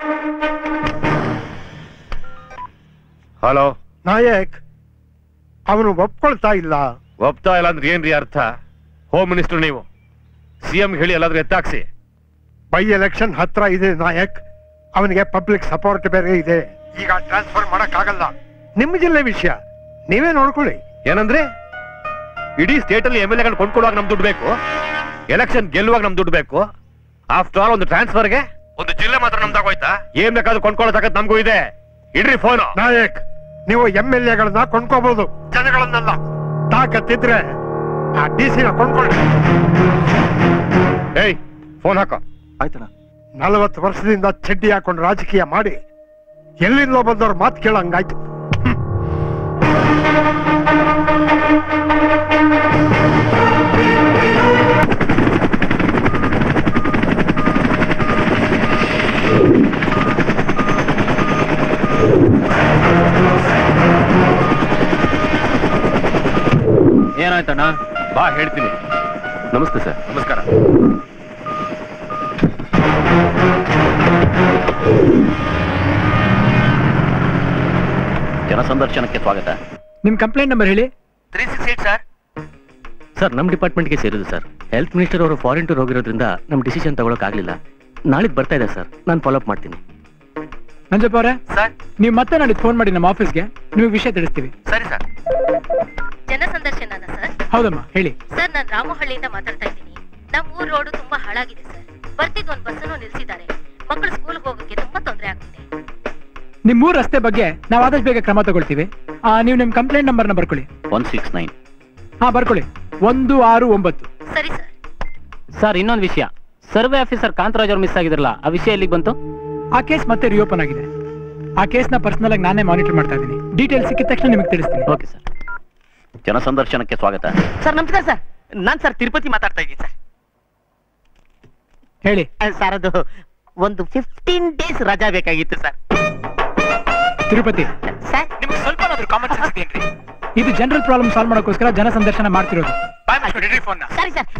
ಹಲೋ ನಾಯಕ್ ಅವನು ಒಪ್ಕೊಳ್ತಾ ಇಲ್ಲ ಒಪ್ತಾ ಇಲ್ಲ ಅಂದ್ರೆ ಏನ್ರಿ ಅರ್ಥ ಹೋಮ್ ಮಿನಿಸ್ಟರ್ ನೀವು ಸಿಎಂ ಹೇಳಿ ಎಲ್ಲಾದ್ರೂ ಎತ್ತಾಕ್ಸಿ ಬೈ ಎಲೆಕ್ಷನ್ ಹತ್ರ ಇದೆ ನಾಯಕ್ ಅವನಿಗೆ ಪಬ್ಲಿಕ್ ಸಪೋರ್ಟ್ ಬೇರೆ ಇದೆ ಈಗ ಟ್ರಾನ್ಸ್ಫರ್ ಮಾಡಕ್ಕಾಗಲ್ಲ ನಿಮ್ಮ ಜಿಲ್ಲೆ ವಿಷಯ ನೀವೇ ನೋಡ್ಕೊಳ್ಳಿ ಏನಂದ್ರೆ ಇಡೀ ಸ್ಟೇಟ್ ಅಲ್ಲಿ ಎಂ ಎಲ್ ಎಗಳು ಕೊಂಡ್ಕೊಳ್ಳುವಾಗ ನಮ್ ದುಡ್ಡು ಬೇಕು ಎಲೆಕ್ಷನ್ ಗೆಲ್ಲುವಾಗ ನಮ್ ದುಡ್ಡು ಬೇಕು ಆಫ್ಟರ್ ಆಲ್ ಒಂದು ಟ್ರಾನ್ಸ್ಫರ್ಗೆ ಒಂದು ಜಿಲ್ಲೆ ಮಾತ್ರ ನಮ್ದಾಗೋಯ್ತಾ ಏನ್ ಬೇಕಾದ್ರೂ ಕೊಂಡ್ಕೊಳ್ಳೋ ತಾಕತ್ ನಮಗೂ ಇದೆ ಇಡ್ರಿ ಫೋನ್ ನಾಯಕ್ ನೀವು ಎಂ ಎಲ್ ಎಗಳನ್ನ ಕೊಂಡ್ಕೋಬಹುದು ಜನಗಳನ್ನೆಲ್ಲ ತಾಕತ್ತಿದ್ರೆ ಆ ಡಿ ಸಿನ ಕೊಂಡ್ಕೊಳ್ಳಿ ಏಯ್ ಫೋನ್ ಹಾಕೋ ಆಯ್ತಣ್ಣ ನಲವತ್ತು ವರ್ಷದಿಂದ ಚಡ್ಡಿ ಹಾಕೊಂಡು ರಾಜಕೀಯ ಮಾಡಿ ಎಲ್ಲಿಂದಲೋ ಬಂದವ್ರ ಮಾತು ಕೇಳಂಗಾಯ್ತು ಏನಾಯ್ತಣ್ಣ ಬಾ ಹೇಳ್ತೀನಿ ನಮಸ್ತೆ ಸರ್ ನಮಸ್ಕಾರ ಜನಸಂದರ್ಶನಕ್ಕೆ ಸ್ವಾಗತ ನಿಮ್ ಕಂಪ್ಲೇಂಟ್ ನಂಬರ್ ಹೇಳಿ three six eight sir sir ನಮ್ಮ ಡಿಪಾರ್ಟ್ಮೆಂಟ್ಗೆ ಸೇರಿದ್ದು ಸರ್ ಹೆಲ್ತ್ ಮಿನಿಸ್ಟರ್ ಅವರು ಫಾರಿನ್ ಟೂರ್ ಹೋಗಿರೋದ್ರಿಂದ ನಮ್ಮ ಡಿಸಿಷನ್ ತಗೊಳಕ್ಕಾಗ್ಲಿಲ್ಲ ನಾಳೆಗೆ ಬರ್ತಾ ಇದೆ ಸರ್ ನಾನು ಫಾಲೋ ಅಪ್ ಮಾಡ್ತೀನಿ ನಂಜಪ್ಪ ಅವರೇ ಸರ್ ನೀವು ಮತ್ತೆ ನಾಳೆ ಫೋನ್ ಮಾಡಿ ನಮ್ಮ ಆಫೀಸ್ಗೆ ನಿಮಗೆ ವಿಷಯ ತಿಳಿಸ್ತೀವಿ ಸರಿ ಸರ್ ಜನ ಸಂದರ್ಶನನ ಸರ್ ಹೌದಮ್ಮ ಹೇಳಿ ಸರ್ ನಾನು ರಾಮಹಳ್ಳಿಯಿಂದ ಮಾತಾಡ್ತಾ ಇದ್ದೀನಿ ನಮ್ಮ ಊರ್ ರೋಡು ತುಂಬಾ ಹಾಳಾಗಿದೆ ಸರ್ ಬರ್ತಿದ್ದ ಒಂದು ಬಸ್ಸನ್ನು ನಿಲ್ಸಿದ್ದಾರೆ ಮಕ್ಕಳು ಸ್ಕೂಲ್ಗೆ ಹೋಗೋಕೆ ತುಂಬಾ ತೊಂದರೆ ಆಗ್ತಿದೆ ನಿಮ್ ಊರ್ ರಸ್ತೆ ಬಗ್ಗೆ ನಾವು ಆದಷ್ಟು ಬೇಗ ಕ್ರಮ ತಗೊಳ್ತೀವಿ ಆ, ನೀವು ನಿಮ್ ಕಂಪ್ಲೇಂಟ್ ನಂಬರ್ನ ಬರ್ಕೊಳ್ಳಿ ಒನ್ ಸಿಕ್ಸ್ ನೈನ್ ಹಾ ಬರ್ಕೊಳ್ಳಿ ಒಂದು ಆರು ಒಂಬತ್ತು ಸರಿ ಸರ್ ಸರ್ ಇನ್ನೊಂದು ವಿಷಯ ಸರ್ವೆ ಆಫೀಸರ್ ಕಾಂತರಾಜ್ ಅವ್ರು ಮಿಸ್ ಆಗಿದ್ರಲ್ಲ ಆ ವಿಷಯ ಎಲ್ಲಿಗೆ ಬಂತು ಆ ಕೇಸ್ ಮತ್ತೆ ರಿಓಪನ್ ಆಗಿದೆ ಆ ಕೇಸ್ನ ಪರ್ಸನಲ್ ಆಗಿ ನಾನೇ ಮಾನಿಟರ್ ಮಾಡ್ತಾ ಇದ್ದೀನಿ ಡೀಟೇಲ್ಸ್ ಸಿಕ್ಕಿದ ತಕ್ಷಣ ನಿಮಗೆ ತಿಳಿಸ್ತೀನಿ ಓಕೆ ಸರ್ ಜನಸಂದರ್ಶನಕ್ಕೆ ಸ್ವಾಗತ ಸರ್ ನಮಸ್ಕಾರ ಸರ್ ನಾನ್ ಸರ್ ತಿರುಪತಿ ಮಾತಾಡ್ತಾ ಇದ್ದೀನಿ ಸರ್ ಹೇಳಿ ಸರ್ ಅದು ಒಂದು ಫಿಫ್ಟೀನ್ ಡೇಸ್ ರಜಾ ಬೇಕಾಗಿತ್ತು ಸರ್ ತಿರುಪತಿ ಸರ್ ನಿಮ್ಗೆ ಸ್ವಲ್ಪ ಕಾಮನ್ ಸೆನ್ಸ್ ಇದೆಯೇನ್ರಿ ಇದು ಜನರಲ್ ಪ್ರಾಬ್ಲಮ್ ಸಾಲ್ವ್ ಮಾಡೋಕ್ಕೋಸ್ಕರ ಜನ ಸಂದರ್ಶನ ಮಾಡ್ತಿರೋದು ಫೋನ್ ಸರಿ ಸರ್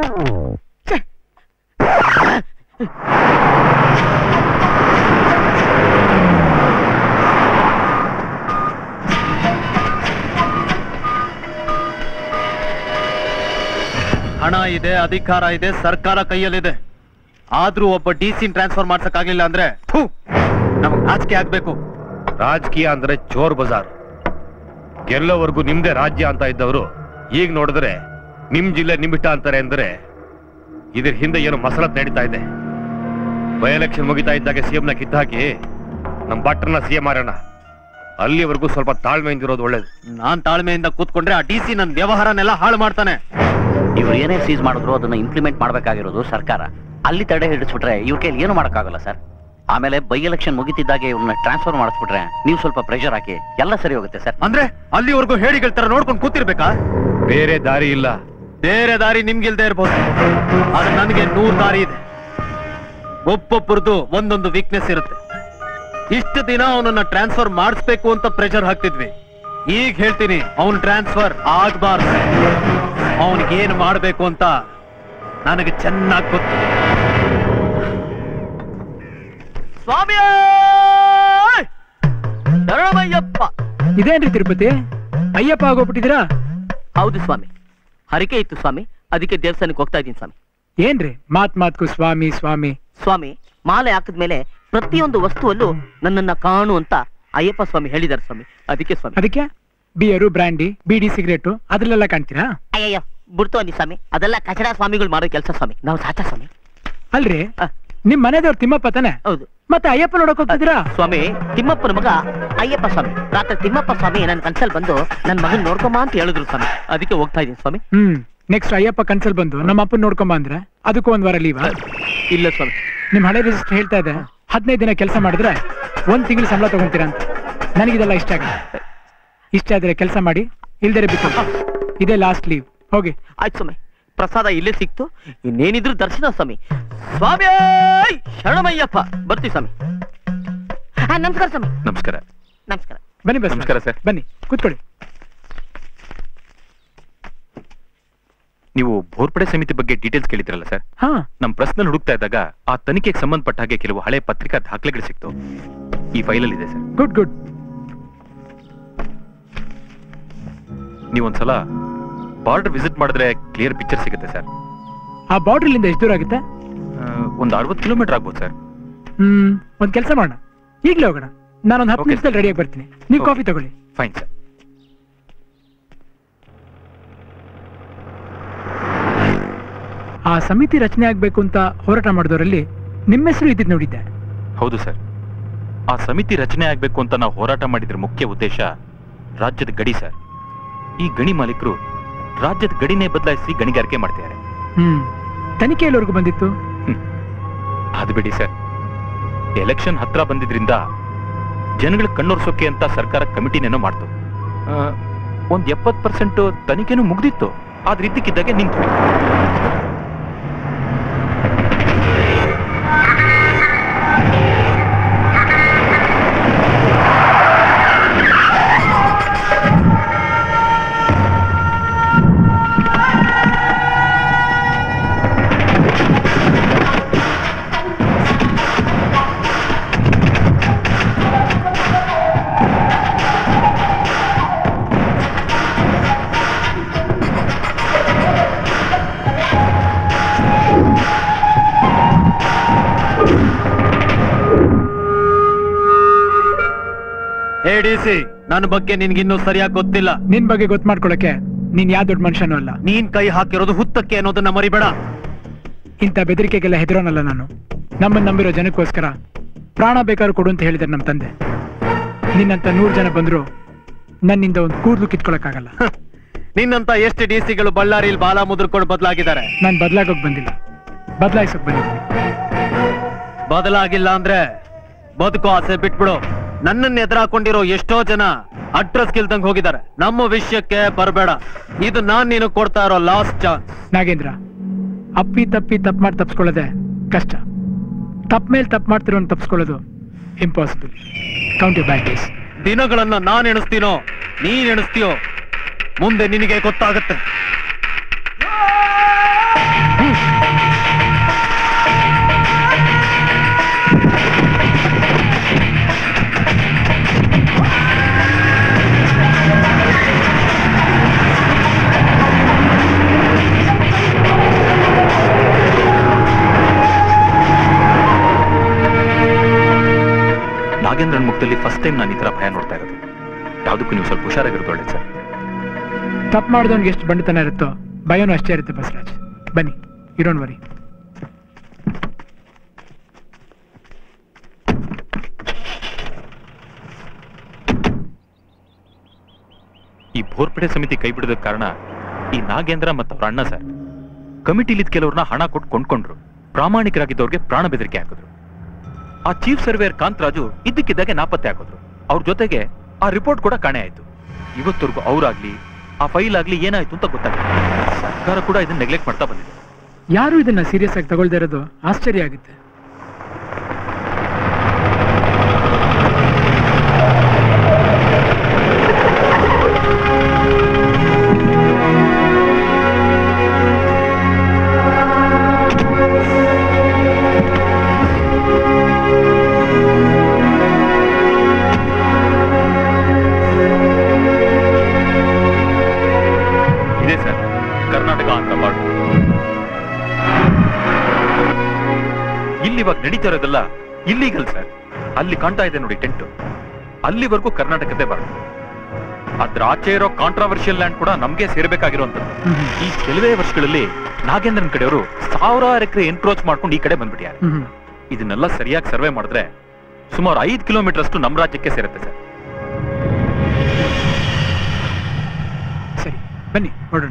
ಹಣ ಇದೆ ಅಧಿಕಾರ ಇದೆ ಸರ್ಕಾರ ಕೈಯಲ್ಲಿದೆ ಆದ್ರೂ ಒಬ್ಬ ಡಿ ಸಿ ಟ್ರಾನ್ಸ್ಫರ್ ಮಾಡ್ಸಕ್ ಆಗ್ಲಿಲ್ಲ ಅಂದ್ರೆ ಥು, ನಮಗ್ ನಾಚಿಕೆ ಆಗ್ಬೇಕು ರಾಜಕೀಯ ಅಂದ್ರೆ ಚೋರ್ ಬಜಾರ್ ಗೆಲ್ಲೋವರೆಗೂ ನಿಮ್ದೇ ರಾಜ್ಯ ಅಂತ ಇದ್ದವರು ಈಗ ನೋಡಿದ್ರೆ ನಿಮ್ ಜಿಲ್ಲೆ ನಿಮಿಟ ಅಂತಾರೆ ಅಂದ್ರೆ ಇದ್ರ ಹಿಂದೆ ಏನೋ ಮಸಲತ್ ನಡೀತಾ ಇದೆ ಬೈ ಎಲೆಕ್ಷನ್ ಮುಗಿತಾ ಇದ್ದಾಗ ಸಿಎಂನ ಕಿತ್ತಾಕಿ ನಮ್ ಬಟ್ರನ್ನ ಸಿಎಂ ಮಾಡೋಣ ಅಲ್ಲಿವರೆಗೂ ಸ್ವಲ್ಪ ತಾಳ್ಮೆಯಿಂದ ಇರೋದು ಒಳ್ಳೇದು ನಾನ್ ತಾಳ್ಮೆಯಿಂದ ಕೂತ್ಕೊಂಡ್ರೆ ಆ ಡಿ ಸಿ ನನ್ನ ವ್ಯವಹಾರನೆಲ್ಲ ಹಾಳು ಮಾಡ್ತಾನೆ ಇವ್ರು ಏನೇ ಸೀಸ್ ಮಾಡಿದ್ರು ಅದನ್ನ ಇಂಪ್ಲಿಮೆಂಟ್ ಮಾಡಬೇಕಾಗಿರೋದು ಸರ್ಕಾರ ಅಲ್ಲಿ ತಡೆ ಹಿಡಿಸ್ಬಿಟ್ರೆ ಇವ್ರ ಕೈಲಿ ಏನು ಮಾಡೋಕ್ಕಾಗಲ್ಲ ಸರ್ ಆಮೇಲೆ ಬೈ ಎಲೆಕ್ಷನ್ ಮುಗಿತಿದ್ದಾಗೆ ಇವ್ರನ್ನ ಟ್ರಾನ್ಸ್ಫರ್ ಮಾಡಿಸ್ಬಿಟ್ರೆ ನೀವು ಸ್ವಲ್ಪ ಪ್ರೆಷರ್ ಹಾಕಿ ಎಲ್ಲ ಸರಿ ಹೋಗುತ್ತೆ ಸರ್ ಅಂದ್ರೆ ಅಲ್ಲಿವರೆಗೂ ಹೇಳಿಗಳ ತರ ನೋಡ್ಕೊಂಡು ಕೂತಿರ್ಬೇಕಾ ಬೇರೆ ದಾರಿ ಇಲ್ಲ ಬೇರೆ ದಾರಿ ನಿಮ್ಗಿಲ್ದೇ ಇರ್ಬೋದು ಆದ್ರೆ ನನಗೆ ನೂರ್ ದಾರಿ ಇದೆ ಒಬ್ಬೊಬ್ಬರದು ಒಂದೊಂದು ವೀಕ್ನೆಸ್ ಇರುತ್ತೆ ಇಷ್ಟು ದಿನ ಅವನನ್ನ ಟ್ರಾನ್ಸ್ಫರ್ ಮಾಡಿಸ್ಬೇಕು ಅಂತ ಪ್ರೆಷರ್ ಹಾಕ್ತಿದ್ವಿ ಈಗ ಹೇಳ್ತೀನಿ ಅವನ್ ಟ್ರಾನ್ಸ್ಫರ್ ಆಗ್ಬಾರ್ದು ಅವನಿಗೆ ಏನ್ ಮಾಡ್ಬೇಕು ಅಂತ ನನಗೆ ಚೆನ್ನಾಗಿ ಗೊತ್ತು ಸ್ವಾಮಿ ಶರಣಮಯ್ಯಪ್ಪ ಇದೇನ್ರಿ ತಿರುಪತಿ ಅಯ್ಯಪ್ಪ ಆಗೋಗ್ಬಿಟ್ಟಿದ್ದೀರಾ ಹೌದು ಸ್ವಾಮಿ ಹರಿಕೆ ಇತ್ತು ಸ್ವಾಮಿ ಅದಕ್ಕೆ ದೇವಸ್ಥಾನಕ್ಕೆ ಹೋಗ್ತಾ ಇದ್ದೀನಿ ಸ್ವಾಮಿ ಏನ್ರಿ ಮಾತ್ ಮಾತ್ಕು ಸ್ವಾಮಿ ಸ್ವಾಮಿ ಸ್ವಾಮಿ ಮಾಲೆ ಹಾಕಿದ್ಮೇಲೆ ಪ್ರತಿಯೊಂದು ವಸ್ತುವಲ್ಲೂ ನನ್ನನ್ನ ಕಾಣು ಅಂತ ಅಯ್ಯಪ್ಪ ಸ್ವಾಮಿ ಹೇಳಿದ್ದಾರೆ ಸ್ವಾಮಿ ಅದಕ್ಕೆ ಸ್ವಾಮಿ ಅದಕ್ಕೆ ಬಿಯರು ಬ್ರ್ಯಾಂಡಿ ಬೀಡಿ ಸಿಗರೇಟು ಅದ್ರಲ್ಲೆಲ್ಲ ಕಾಣ್ತೀರಾ ಅಯ್ಯಯ್ಯೋ ಬಿಡ್ತು ಅನ್ನಿ ಸ್ವಾಮಿ ಅದೆಲ್ಲ ಕಚಡ ಸ್ವಾಮಿಗಳು ಮಾಡೋ ಕೆಲಸ ಸ್ವಾಮಿ ನಾವು ಸಾಚಾ ಸ್ವಾಮಿ ಅಲ್ರಿ ನಿಮ್ ಮನೆದವ್ರು ತಿಮ್ಮಪ್ಪ ತಾನೆ ಹೌದು ಮತ್ತೆ ಅಯ್ಯಪ್ಪ ನೋಡಕ್ ಹೋಗ್ತಿದ್ದೀರಾ ಸ್ವಾಮಿ ತಿಮ್ಮಪ್ಪನ ಮಗ ಅಯ್ಯಪ್ಪ ಸ್ವಾಮಿ ರಾತ್ರಿ ತಿಮ್ಮಪ್ಪ ಸ್ವಾಮಿ ನನ್ನ ಕನ್ಸಲ್ ಬಂದು ನನ್ನ ಮಗನ್ ನೋಡ್ಕೊಂಬ ಅಂತ ಹೇಳಿದ್ರು ಸ್ವಾಮಿ ಅದಕ್ಕೆ ಹೋಗ್ತಾ ಇದೀನಿ ಸ್ವಾಮಿ ಹ್ಮ್ ನೆಕ್ಸ್ಟ್ ಅಯ್ಯಪ್ಪ ಕನ್ಸಲ್ ಬಂದು ನಮ್ಮ ಅಪ್ಪನ್ ನೋಡ್ಕೊಂಬ ಅಂದ್ರೆ ಅದಕ್ಕೂ ಒಂದ್ ವಾರ ಲೀವ ಇಲ್ಲ ಸ್ವಾಮಿ ನಿಮ್ ಹಳೆ ರಿಜಿಸ್ಟರ್ ಹೇಳ್ತಾ ಇದೆ ಹದಿನೈದು ದಿನ ಕೆಲಸ ಮಾಡಿದ್ರೆ ಒಂದ್ ತಿಂಗಳು ಸಂಬಳ ತಗೊಂತೀರಾ ಅಂತ ನನಗಿದೆಲ್ಲ ಇಷ್ಟ ಆಗಲ್ಲ ಇಷ್ಟ ಆದ್ರೆ ಕೆಲಸ ಮಾಡಿ ಇಲ್ದರೆ ಬಿಟ್ಟು ಇದೇ ಲಾಸ್ಟ್ ಲೀವ್ ಹೋಗಿ ಆಯ್ತು ಸ್ವಾಮಿ ಪ್ರಸಾದ ಇಲ್ಲೇ ಸಿಕ್ತು ಇನ್ನೇನಿದ್ರು ದರ್ಶನ ಸ್ವಾಮಿ ಸ್ವಾಮಿ ಶರಣಮಯ್ಯಪ್ಪ ಬರ್ತೀವಿ ಸ್ವಾಮಿ ಆ, ನಮಸ್ಕಾರ ಸ್ವಾಮಿ ನಮಸ್ಕಾರ ನಮಸ್ಕಾರ ಬನ್ನಿ ಬಸ್ ನಮಸ್ಕಾರ ಸರ್ ಬನ್ನಿ ಕೂತ್ಕೊಳ್ಳಿ ನೀವು ಬೋರ್ಪಡೆ ಸಮಿತಿ ಬಗ್ಗೆ ಡೀಟೇಲ್ಸ್ ಕೇಳಿದ್ರಲ್ಲ ಸರ್ ಹಾ ನಮ್ ಪ್ರಶ್ನಲ್ಲಿ ಹುಡುಕ್ತಾ ಇದ್ದಾಗ ಆ ತನಿಖೆಗೆ ಸಂಬಂಧಪಟ್ಟ ಹಾಗೆ ಕೆಲವು ಹಳೆ ಪತ್ರಿಕಾ ದಾಖಲೆಗಳು ಸಿಕ್ತು ಈ ಫೈಲಲ್ಲಿ ಇದೆ ಸರ್ ಗುಡ್ ಗುಡ್ ನೀವೊಂದ್ಸಲ ಬಾರ್ಡರ್ ವಿಸಿಟ್ ಮಾಡಿದ್ರೆ ಕ್ಲಿಯರ್ ಪಿಕ್ಚರ್ ಸಿಗುತ್ತೆ ಸರ್ ಆ ಬಾರ್ಡರ್ ಇಲ್ಲಿಂದ ಎಷ್ಟು ದೂರ ಆಗುತ್ತೆ ಒಂದು ಅರವತ್ತು ಕಿಲೋಮೀಟರ್ ಆಗ್ಬೋದು ಸರ್ ಹ್ಮ್ ಒಂದ್ ಕೆಲಸ ಮಾಡೋಣ ಈಗ್ಲೇ ಹೋಗೋಣ ನಾನೊಂದು ಹತ್ತು Okay, ನಿಮಿಷದಲ್ಲಿ ರೆಡಿಯಾಗಿ ಬರ್ತೀನಿ ನೀವು Okay. ಕಾಫಿ ತಗೊಳ್ಳಿ ಫೈನ್ ಸರ್ ಆ ಸಮಿತಿ ರಚನೆ ಆಗ್ಬೇಕು ಅಂತ ಹೋರಾಟ ಮಾಡಿದವರಲ್ಲಿ ನಿಮ್ಮ ಹೆಸರು ಇದ್ದಿದ್ದು ನೋಡಿದ್ದೆ ಹೌದು ಸರ್ ಆ ಸಮಿತಿ ರಚನೆ ಆಗ್ಬೇಕು ಅಂತ ನಾವು ಹೋರಾಟ ಮಾಡಿದ್ರ ಮುಖ್ಯ ಉದ್ದೇಶ ರಾಜ್ಯದ ಗಡಿ ಸರ್ ಈ ಗಣಿ ಮಾಲೀಕರು ರಾಜ್ಯದ ಗಡಿನೇ ಬದಲಾಯಿಸಿ ಗಣಿಗಾರಿಕೆ ಮಾಡ್ತಿದ್ದಾರೆ ಹ್ಮ್ ತನಿಖೆ ಎಲ್ಲವರೆಗೂ ಬಂದಿತ್ತು ಅದು ಬಿಡಿ ಸರ್ ಎಲೆಕ್ಷನ್ ಹತ್ರ ಬಂದಿದ್ರಿಂದ ಜನಗಳ ಕಣ್ಣೊರ್ಸೋಕೆ ಅಂತ ಸರ್ಕಾರ ಕಮಿಟಿನೇನೋ ಮಾಡ್ತು ಆ, ಒಂದ್ ಎಪ್ಪತ್ ಪರ್ಸೆಂಟ್ ತನಿಖೆನೂ ಮುಗ್ದಿತ್ತು ಆದ್ರೆ ಇದ್ದಕ್ಕಿದ್ದಾಗೆ ನಿಂತು ಹೇ ಡಿ ಸಿ ನನ್ನ ಬಗ್ಗೆ ನಿನ್ಗಿನ್ನೂ ಸರಿಯಾಗಿ ಗೊತ್ತಿಲ್ಲ ನಿನ್ ಬಗ್ಗೆ ಗೊತ್ತು ಮಾಡ್ಕೊಳಕ್ಕೆ ನೀನ್ ಯಾವ ದೊಡ್ಡ ಮನುಷ್ಯನೂ ಅಲ್ಲ ನೀನ್ ಕೈ ಹಾಕಿರೋದು ಹುತ್ತಕ್ಕೆ ಅನ್ನೋದನ್ನ ಮರಿಬೇಡ ಇಂಥ ಬೆದರಿಕೆಗೆಲ್ಲ ಹೆದರೋನಲ್ಲ ನಾನು ನಮ್ಮನ್ನ ನಂಬಿರೋ ಜನಕ್ಕೋಸ್ಕರ ಪ್ರಾಣ ಬೇಕಾದ್ರೂ ಕೊಡು ಅಂತ ಹೇಳಿದಾರೆ ನಮ್ಮ ತಂದೆ ನಿನ್ನಂತ ನೂರು ಜನ ಬಂದ್ರು ನನ್ನಿಂದ ಒಂದು ಕೂದಲು ಕಿತ್ಕೊಳಕ್ಕಾಗಲ್ಲ ನಿನ್ನಂತ ಎಷ್ಟು ಡಿ ಸಿಗಳು ಬಳ್ಳಾರಿಯಲ್ಲಿ ಬಾಲ ಮುದ್ರಕೊಂಡು ಬದಲಾಗಿದ್ದಾರೆ ನಾನು ಬದಲಾಗೋಕ್ ಬಂದಿಲ್ಲ ಬದಲಾಯಿಸೋಕ್ ಬಂದಿದ್ದೀನಿ ಬದಲಾಗಿಲ್ಲ ಅಂದ್ರೆ ಬದುಕು ಆಸೆ ಬಿಟ್ಬಿಡು ನನ್ನನ್ನ ಎದುರಾಕೊಂಡಿರೋ ಎಷ್ಟೋ ಜನ ಅಡ್ರೆಸ್ ಗಿಲ್ದಂಗ್ ಹೋಗಿದ್ದಾರೆ ನಮ್ಮ ವಿಷಯಕ್ಕೆ ಬರಬೇಡ ಇದು ನಾನ್ ನೀನು ಕೊಡ್ತಾ ಇರೋ ಲಾಸ್ಟ್ ಚಾನ್ಸ್ ನಾಗೇಂದ್ರ ಅಪ್ಪಿ ತಪ್ಪಿ ತಪ್ಪು ಮಾಡಿ ತಪ್ಪಿಸ್ಕೊಳ್ಳೋದೆ ಕಷ್ಟ ತಪ್ಪ ಮೇಲೆ ತಪ್ಪು ಮಾಡ್ತಿರೋ ತಪ್ಪಿಸ್ಕೊಳ್ಳೋದು impossible count you back days ದಿನಗಳನ್ನ ನಾನ್ ಎಣಿಸ್ತೀನೋ ನೀನ್ ಎಣಿಸ್ತೀಯೋ ಮುಂದೆ ನಿನಗೆ ಗೊತ್ತಾಗುತ್ತೆ ನಾಗೇಂದ್ರನ್ ಮುಖ ಜೀವಿತದಲ್ಲಿ ಫಸ್ಟ್ ಟೈಮ್ ನಾನು ಈ ತರ ಭಯ ನೋಡ್ತಾ ಇರೋದು ಯಾವುದಕ್ಕೂ ನೀವು ಸ್ವಲ್ಪ ಹುಷಾರಾಗಿರೋದು ಒಳ್ಳೇದು ಸರ್ ತಪ್ಪು ಮಾಡಿದವನ್ಗೆ ಎಷ್ಟು ಬಂಡತನ ಇರುತ್ತೋ ಭಯನೂ ಅಷ್ಟೇ ಇರುತ್ತೆ ಬಸವರಾಜ್ ಬನ್ನಿ ಇರೋನ್ ವರಿ ಈ ಬೋರ್ಪಡೆ ಸಮಿತಿ ಕೈ ಬಿಡೋದಕ್ಕೆ ಕಾರಣ ಈ ನಾಗೇಂದ್ರ ಮತ್ತು ಅವ್ರ ಅಣ್ಣ ಸರ್ ಕಮಿಟಿಲಿದ್ದ ಕೆಲವ್ರನ್ನ ಹಣ ಕೊಟ್ಟು ಕೊಂಡ್ಕೊಂಡ್ರು ಪ್ರಾಮಾಣಿಕರಾಗಿದ್ದವ್ರಿಗೆ ಪ್ರಾಣ ಬೆದರಿಕೆ ಹಾಕಿದ್ರು ಆ ಚೀಫ್ ಸರ್ವೇಯರ್ ಕಾಂತರಾಜು ಇದ್ದಕ್ಕಿದ್ದಾಗೆ ನಾಪತ್ತೆ ಹಾಕಿದ್ರು ಅವ್ರ ಜೊತೆಗೆ ಆ ರಿಪೋರ್ಟ್ ಕೂಡ ಕಾಣೆ ಆಯ್ತು ಇವತ್ತವರೆಗೂ ಅವ್ರಾಗ್ಲಿ ಆ ಫೈಲ್ ಆಗ್ಲಿ ಏನಾಯ್ತು ಅಂತ ಗೊತ್ತಾಗಿಲ್ಲ ಸರ್ಕಾರ ಕೂಡ ಇದನ್ನ ನೆಗ್ಲೆಕ್ಟ್ ಮಾಡ್ತಾ ಬಂದಿದೆ ಯಾರು ಇದನ್ನ ಸೀರಿಯಸ್ ಆಗಿ ತಗೊಳ್ದೇ ಇರೋದು ಆಶ್ಚರ್ಯ ಆಗುತ್ತೆ ಇದೆ ಸರ್ ಕರ್ನಾಟಕ ಆಂಧ್ರ ಬಾರ್ಡರ್ ಇಲ್ಲಿ ಇವಾಗ ನಡೀತಾ ಇರೋದೆಲ್ಲ ಇಲ್ಲಿಗಲ್ ಸರ್ ಅಲ್ಲಿ ಕಾಣ್ತಾ ಇದೆ ನೋಡಿ ಟೆಂಟ್ ಅಲ್ಲಿವರೆಗೂ ಕರ್ನಾಟಕದೇ ಬಾರ್ಡರ್ ಅದ್ರ ಆಚೆ ಇರೋ ಕಾಂಟ್ರಾವರ್ಷಿಯಲ್ ಲ್ಯಾಂಡ್ ಕೂಡ ನಮ್ಗೆ ಸೇರ್ಬೇಕಾಗಿರುವಂತದ್ದು ಈ ಕೆಲವೇ ವರ್ಷಗಳಲ್ಲಿ ನಾಗೇಂದ್ರನ್ ಕಡೆಯವರು ಸಾವಿರಾರು ಎಕರೆ ಎನ್ಕ್ರೋಚ್ ಮಾಡ್ಕೊಂಡು ಈ ಕಡೆ ಬಂದ್ಬಿಟ್ಯಾರ ಇದನ್ನೆಲ್ಲ ಸರಿಯಾಗಿ ಸರ್ವೆ ಮಾಡಿದ್ರೆ ಸುಮಾರು ಐದು ಕಿಲೋಮೀಟರ್ ಅಷ್ಟು ನಮ್ಮ ರಾಜ್ಯಕ್ಕೆ ಸೇರುತ್ತೆ ಸರ್ ಸರಿ ಬನ್ನಿ ಹೊರಡೋಣ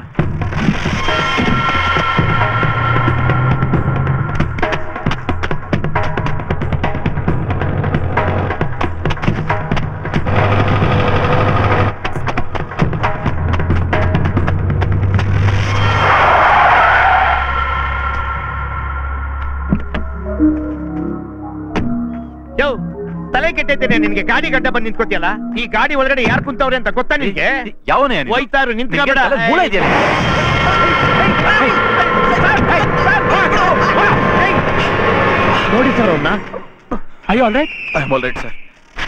ಯೋ ತಲೆ ಕೆಟ್ಟೈತೇನೆ ನಿನ್ಗೆ ಗಾಡಿ ಗಡ್ಡ ಬಂದ್ ನಿಂತ್ಕೋತಿಯಲ್ಲ ಈ ಗಾಡಿ ಒಳಗಡೆ ಯಾರು ಕುಂತವ್ರೆ ಅಂತ ಗೊತ್ತಾ ನಿನ್ಗೆ ಯಾವನೇ ನೀನು? ಹೋಯ್ತಾರು ನಿಂತ್ಕೊಬೇಡ ನಿನ್ಗೆ ತಲೆ ಮೂಳೆ ಇದೆಯಾ? ನೋಡಿ ಸರ್ ಅವ್ನ ಅಯ್ಯೋ all right I all right sir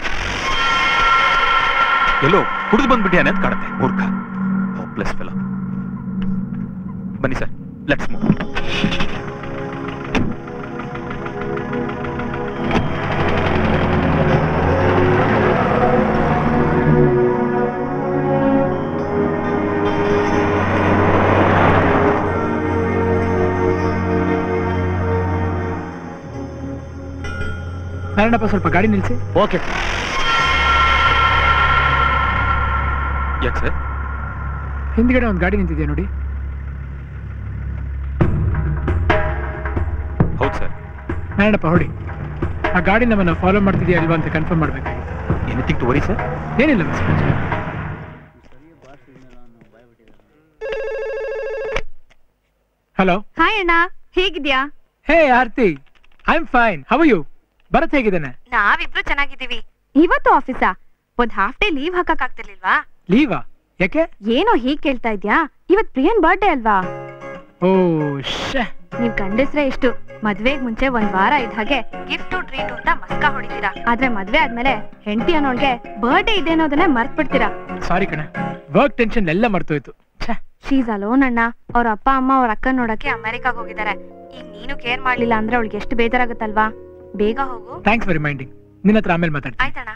ಎಲ್ಲೋ ಕುಡಿದು ಬಂದ್ಬಿಟ್ಟಿಯಾನೆ ಅಂತ ಕಾಣುತ್ತೆ ಮೂರ್ಖ ಪ್ಲಸ್ ಫೆಲ ಬನ್ನಿ ಸರ್ ಲೆಟ್ಸ್ ಮೂವ್ ನಾರಾಯಣಪ್ಪ ಸ್ವಲ್ಪ ಗಾಡಿ ನಿಲ್ಲಿಸಿ ಓಕೆ ಯಾಕೆ ಸರ್ ಹಿಂದ್ಗಡೆ ಒಂದು ಗಾಡಿ ನಿಂತಿದೆ ನೋಡಿ ಹೌದು ಸರ್ ನಾರಾಯಣಪ್ಪ ಹೊಡಿ ಆ ಗಾಡಿ ನಮ್ಮನ್ನ ಫಾಲೋ ಮಾಡ್ತಿದ್ಯಾ ಇಲ್ವಾ ಅಂತ ಕನ್ಫರ್ಮ್ ಮಾಡ್ಬೇಕಾಗಿತ್ತು ಎನಿಥಿಂಗ್ ಟು ವರಿ ಸರ್ ಏನಿಲ್ಲ ಬಸವರಾಜ್ ಹಲೋ ಹಾಯ್ ಅಣ್ಣ ಹೇಗಿದ್ಯಾ hey Aarti I am fine how you Bharat ಹೇಗಿದ್ದಾನೆ ನಾವಿಬ್ರು ಚೆನ್ನಾಗಿದ್ದೀವಿ ಇವತ್ತು ಆಫೀಸಾ ಒಂದ್ ಹಾಫ್ ಡೇ ಲೀವ್ ಹಾಕಕ್ ಆಗ್ತಿರ್ಲಿಲ್ವಾ ಲೀವಾ ಯಾಕೆ ಏನೋ ಹೀಗ್ ಕೇಳ್ತಾ ಇದ್ಯಾ ಇವತ್ ಪ್ರಿಯನ್ ಬರ್ಡೇ ಅಲ್ವಾ ಓ ಶೇ ನೀವ್ ಗಂಡಸ್ರೆ ಎಷ್ಟು ಮದ್ವೆಗ್ ಮುಂಚೆ ಒಂದ್ ವಾರ ಇದ್ದ ಹಾಗೆ ಗಿಫ್ಟ್ ಟ್ರೀಟ್ ಅಂತ ಮಸ್ಕ ಹೊಡಿತೀರಾ ಆದ್ರೆ ಮದ್ವೆ ಆದ್ಮೇಲೆ ಹೆಂಡತಿ ಅನ್ನೋಳ್ಗೆ ಬರ್ಡೇ ಇದೆ ಅನ್ನೋದನ್ನ ಮರ್ತ್ ಬಿಡ್ತೀರಾ ಸಾರಿ ಕಣ ವರ್ಕ್ ಟೆನ್ಷನ್ ಎಲ್ಲ ಮರ್ತೋಯ್ತು ಶೀಸ್ ಅಲೋನ್ ಅಣ್ಣ ಅವ್ರ ಅಪ್ಪ ಅಮ್ಮ ಅವ್ರ ಅಕ್ಕ ನೋಡಕ್ಕೆ ಅದಕ್ಕೆ ಅಮೆರಿಕಾಗ್ ಹೋಗಿದ್ದಾರೆ ಈಗ ನೀನು ಕೇರ್ ಮಾಡ್ಲಿಲ್ಲ ಮಾಡ್ಲಿಲ್ಲ ಅಂದ್ರೆ ಅವಳಿಗೆ ಎಷ್ಟು ಬೇಜಾರಾಗುತ್ತಲ್ವಾ ಬೇಗ ಹೋಗು ಥ್ಯಾಂಕ್ಸ್ ಫಾರ್ ರಿಮೈಂಡಿಂಗ್ ನಿನ್ನ ಹತ್ರ ಆಮೇಲೆ ಮಾತಾಡ್ತೀನಿ ಆಯ್ತಣ್ಣ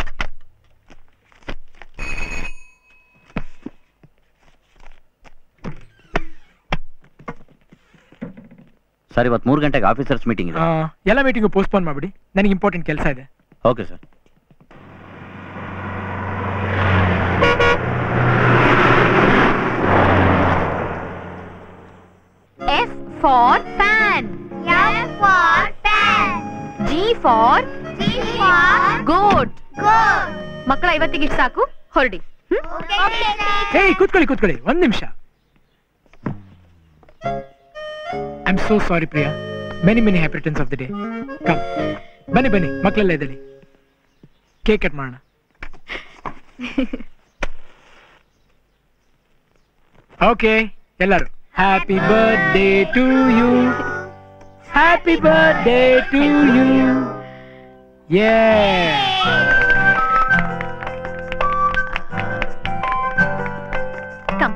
ಸರ್ ಇವತ್ತು ಮೂರು ಗಂಟೆಗೆ ಆಫೀಸರ್ಸ್ ಮೀಟಿಂಗ್ ಇದೆ ಆ, ಎಲ್ಲ ಮೀಟಿಂಗು ಪೋಸ್ಟ್ಪೋನ್ ಮಾಡ್ಬಿಡಿ ನನಗೆ ಇಂಪಾರ್ಟೆಂಟ್ ಕೆಲಸ ಇದೆ okay sir F for fan. F for fan. G for G for goat. Goat. ಮಕ್ಕಳ ಇವತ್ತಿಗೆ ಇಷ್ಟು ಸಾಕು ಹೊರಡಿ ಹೇ ಕೂತ್ಕೊಳ್ಳಿ ಕೂತ್ಕೊಳ್ಳಿ ಒಂದ್ ನಿಮಿಷ I am so sorry Priya many many happy returns of the day come ಬನ್ನಿ ಬನ್ನಿ ಮಕ್ಕಳೆಲ್ಲ ಇದ್ದೀರಿ ಕೇಕ್ ಕಟ್ ಮಾಡೋಣ ಓಕೆ ಎಲ್ಲರೂ happy birthday to you happy birthday to you ಯೇ ಕಮ್